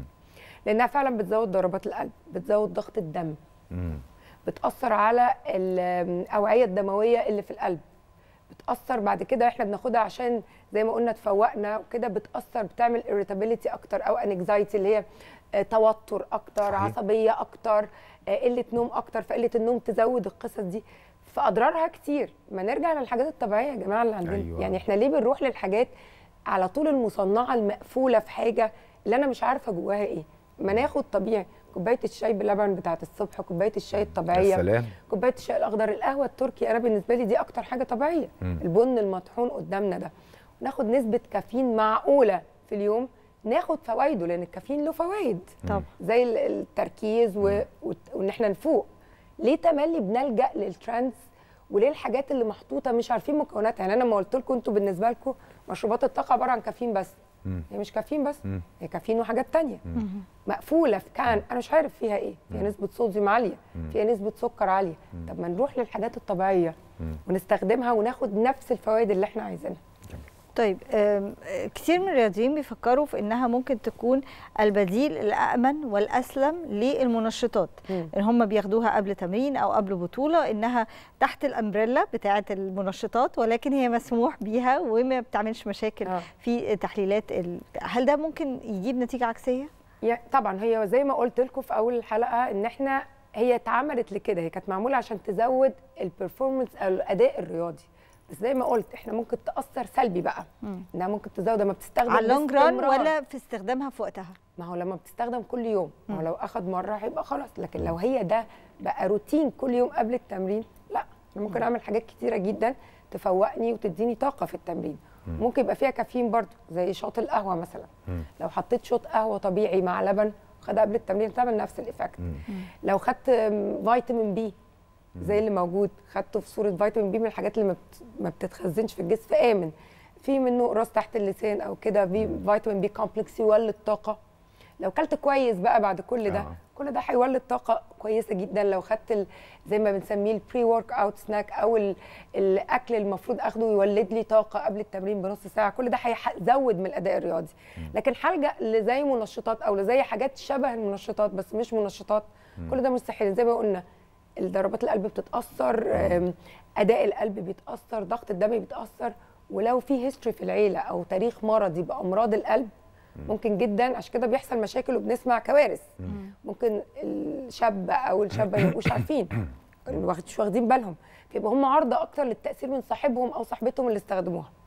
لانها فعلا بتزود ضربات القلب بتزود ضغط الدم مم. بتاثر على الاوعيه الدمويه اللي في القلب بتاثر بعد كده احنا بناخدها عشان زي ما قلنا تفوقنا وكده بتاثر بتعمل irritability اكتر او anxiety اللي هي آه، توتر اكتر صحيح. عصبيه اكتر آه، قله نوم اكتر فقله النوم تزود القصص دي فاضرارها كتير ما نرجع للحاجات الطبيعيه يا جماعه اللي عندنا أيوة. يعني احنا ليه بنروح للحاجات على طول المصنعه المقفوله في حاجه اللي انا مش عارفه جواها ايه ما ناخد طبيعي كوبايه الشاي بلبن بتاعت الصبح كوبايه الشاي الطبيعيه يا سلام. كوبايه الشاي الاخضر القهوه التركي انا بالنسبه لي دي اكتر حاجه طبيعيه مم. البن المطحون قدامنا ده ناخد نسبه كافيين معقوله في اليوم ناخد فوائده لان الكافيين له فوائد طب زي ال- التركيز و... وت- وان احنا نفوق ليه تملي بنلجا للترندز وليه الحاجات اللي محطوطه مش عارفين مكوناتها يعني انا ما قلت لكم انتوا بالنسبه لكم مشروبات الطاقه عباره عن كافيين بس مم. هي مش كافيين بس مم. هي كافيين وحاجات تانية مقفوله في كان انا مش عارف فيها ايه فيها نسبه صوديوم عاليه فيها نسبه سكر عاليه طب ما نروح للحاجات الطبيعيه ونستخدمها وناخد نفس الفوائد اللي احنا عايزينها طيب آم، آه، كتير من الرياضيين بيفكروا في انها ممكن تكون البديل الامن والاسلم للمنشطات مم. ان هم بياخدوها قبل تمرين او قبل بطوله انها تحت الامبريلا بتاعه المنشطات ولكن هي مسموح بيها وما بتعملش مشاكل آه. في تحليلات ال... هل ده ممكن يجيب نتيجه عكسيه؟ يا- طبعا هي زي ما قلت لكم في اول الحلقه ان احنا هي اتعملت لكده هي كانت معموله عشان تزود البرفورمانس او الاداء الرياضي بس زي ما قلت احنا ممكن تاثر سلبي بقى انها ممكن تزود لما بتستخدم على اللونج ران باستمرار. ولا في استخدامها في وقتها؟ ما هو لما بتستخدم كل يوم ما هو لو اخد مره هيبقى خلاص لكن لو هي ده بقى روتين كل يوم قبل التمرين لا انا ممكن اعمل حاجات كتيره جدا تفوقني وتديني طاقه في التمرين ممكن يبقى فيها كافيين برضو زي شوط القهوه مثلا لو حطيت شوط قهوه طبيعي مع لبن وخدها قبل التمرين تعمل نفس الايفكت لو خدت م، فيتامين بي زي اللي موجود خدته في صوره فيتامين بي من الحاجات اللي ما بت- ما بتتخزنش في الجسم فامن في منه قراص تحت اللسان او كده في فيتامين بي كومبلكس يولد طاقه لو كلت كويس بقى بعد كل ده آه. كل ده هيولد طاقه كويسه جدا لو خدت ال- زي ما بنسميه البري ورك اوت سناك او ال- الاكل المفروض اخده يولد لي طاقه قبل التمرين بنص ساعه كل ده هيزود من الاداء الرياضي لكن هلجا لزي منشطات او لزي حاجات شبه المنشطات بس مش منشطات كل ده مستحيل زي ما قلنا ضربات القلب بتتاثر آم، اداء القلب بيتاثر ضغط الدم بيتاثر ولو في هيستوري في العيله او تاريخ مرضي بامراض القلب ممكن جدا عشان كده بيحصل مشاكل وبنسمع كوارث ممكن الشاب او الشابه ما يبقوش عارفين مش واخدين بالهم فيبقى هم عرضه اكتر للتاثير من صاحبهم او صاحبتهم اللي استخدموها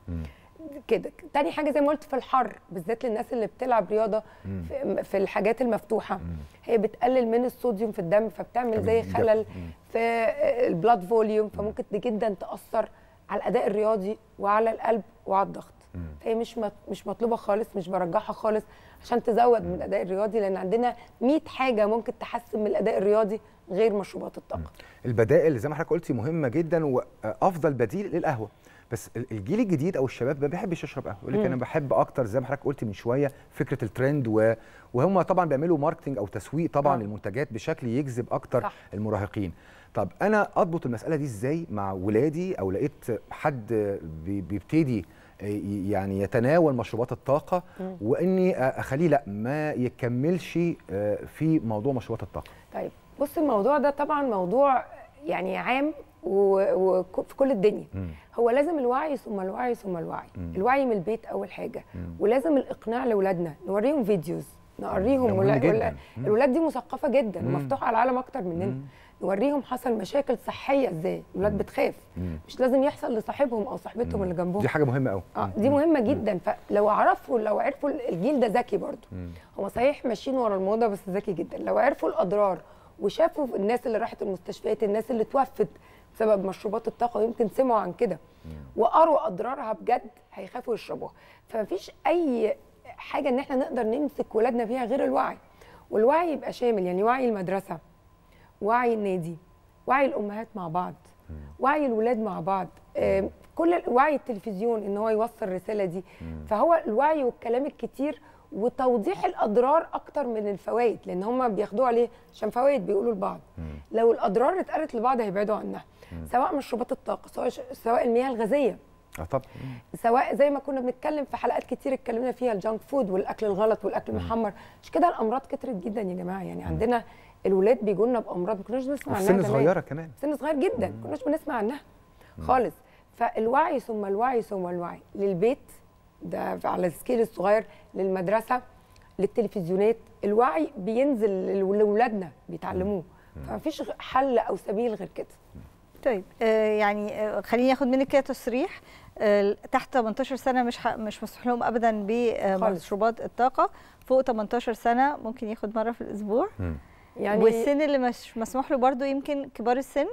كده تاني حاجه زي ما قلت في الحر بالذات للناس اللي بتلعب رياضه مم. في, في الحاجات المفتوحه هي بتقلل من الصوديوم في الدم فبتعمل زي جدا. خلل في البلاد فوليوم فممكن جدا تاثر على الاداء الرياضي وعلى القلب وعلى الضغط فهي مش مط- مش مطلوبه خالص مش برجحها خالص عشان تزود من الاداء الرياضي لان عندنا 100 حاجه ممكن تحسن من الاداء الرياضي غير مشروبات الطاقه البدائل زي ما حضرتك قلتي مهمه جدا وافضل بديل للقهوه بس ال- الجيل الجديد او الشباب ما بيحبش يشرب قهوه يقول لك مم. انا بحب اكتر زي ما حضرتك قلتي من شويه فكره الترند و... وهم طبعا بيعملوا ماركتنج او تسويق طبعا آه. للمنتجات بشكل يجذب اكتر صح. المراهقين طب انا اضبط المساله دي ازاي مع ولادي او لقيت حد بي- بيبتدي ي- يعني يتناول مشروبات الطاقه مم. واني اخليه لا ما يكملش آه، في موضوع مشروبات الطاقه طيب بص الموضوع ده طبعا موضوع يعني عام وفي كل الدنيا هو لازم الوعي ثم الوعي ثم الوعي مم. الوعي من البيت اول حاجه مم. ولازم الاقناع لاولادنا نوريهم فيديوز ده نوريهم مهم ولا جداً. ولا مم. الولاد دي مثقفه جدا مم. ومفتوحه على العالم اكتر مننا نوريهم حصل مشاكل صحيه ازاي الولاد بتخاف مم. مش لازم يحصل لصاحبهم او صاحبتهم اللي جنبهم دي حاجه مهمه قوي اه دي مهمه جدا فلو عرفوا لو عرفوا الجيل ده ذكي برضه هم صحيح ماشيين ورا الموضه بس ذكي جدا لو عرفوا الاضرار وشافوا الناس اللي راحت المستشفيات الناس اللي توفت بسبب مشروبات الطاقه يمكن سمعوا عن كده وقروا اضرارها بجد هيخافوا يشربوها فمفيش اي حاجه ان احنا نقدر نمسك ولادنا فيها غير الوعي والوعي يبقى شامل يعني وعي المدرسه وعي النادي وعي الامهات مع بعض وعي الولاد مع بعض آم، كل ال- وعي التلفزيون ان هو يوصل الرساله دي فهو الوعي والكلام الكتير وتوضيح الاضرار اكتر من الفوائد لان هم بياخدوها ليه عشان فوائد بيقولوا لبعض لو الاضرار اتقالت لبعض هيبعدوا عنها سواء مشروبات الطاقه سواء سواء المياه الغازيه اه طبعا سواء زي ما كنا بنتكلم في حلقات كتير اتكلمنا فيها الجانك فود والاكل الغلط والاكل المحمر مش كده الامراض كترت جدا يا جماعه يعني عندنا الولاد بيجوا لنا بامراض ما كناش بنسمع وفي عنها سن زمان. صغيره كمان سن صغير جدا ما كناش بنسمع عنها خالص فالوعي ثم الوعي ثم الوعي للبيت ده على السكيل الصغير للمدرسه للتلفزيونات الوعي بينزل لل- لاولادنا بيتعلموه فمفيش غ- حل او سبيل غير كده طيب آه يعني آه خليني اخد منك كده تصريح آه تحت 18 سنه مش ح- مش مسموح لهم ابدا بمشروبات الطاقه فوق 18 سنه ممكن ياخد مره في الاسبوع يعني- يعني والسن اللي مش مسموح له برضو يمكن كبار السن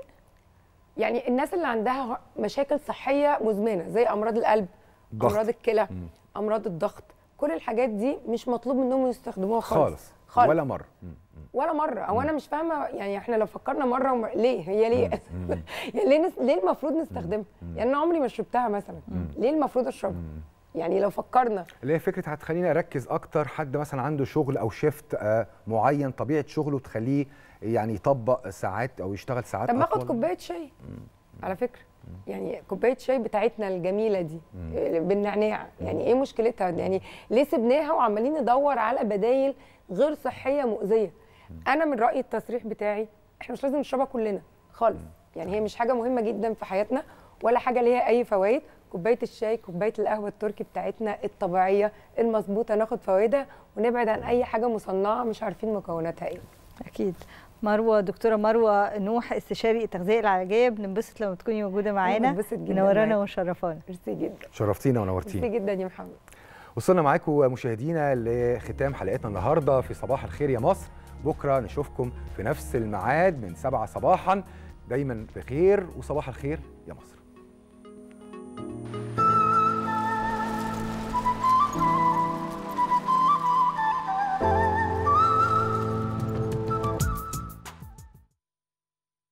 يعني الناس اللي عندها مشاكل صحيه مزمنه زي امراض القلب ضغط. امراض الكلى امراض الضغط كل الحاجات دي مش مطلوب منهم يستخدموها خالص خالص خالص ولا مره ولا مره او انا مش فاهمه يعني احنا لو فكرنا مره ومر... ليه هي ليه يعني ليه نس... ليه المفروض نستخدمها يعني انا عمري ما شربتها مثلا ليه المفروض اشربها يعني لو فكرنا اللي هي فكره هتخليني اركز اكتر حد مثلا عنده شغل او شيفت آه، معين طبيعه شغله تخليه يعني يطبق ساعات او يشتغل ساعات طب ما اخد أطول. كوبايه شاي على فكره يعني كوبايه شاي بتاعتنا الجميله دي آه، بالنعناع يعني ايه مشكلتها يعني ليه سبناها وعمالين ندور على بدايل غير صحيه مؤذيه انا من رايي التصريح بتاعي احنا مش لازم نشربها كلنا خالص يعني هي مش حاجه مهمه جدا في حياتنا ولا حاجه ليها اي فوائد كوبايه الشاي كوبايه القهوه التركي بتاعتنا الطبيعيه المظبوطه ناخد فوائدها ونبعد عن اي حاجه مصنعه مش عارفين مكوناتها ايه اكيد مروه دكتوره مروه نوح استشاري التغذيه العلاجيه بننبسط لما تكوني موجوده معانا بنبسط جداً منورانا معاكي. ومشرفانا ميرسي جدا شرفتينا ميرسي ونورتينا جدا يا محمد وصلنا معاكم مشاهدينا لختام حلقتنا النهارده في صباح الخير يا مصر بكره نشوفكم في نفس الميعاد من 7 صباحا دايما بخير وصباح الخير يا مصر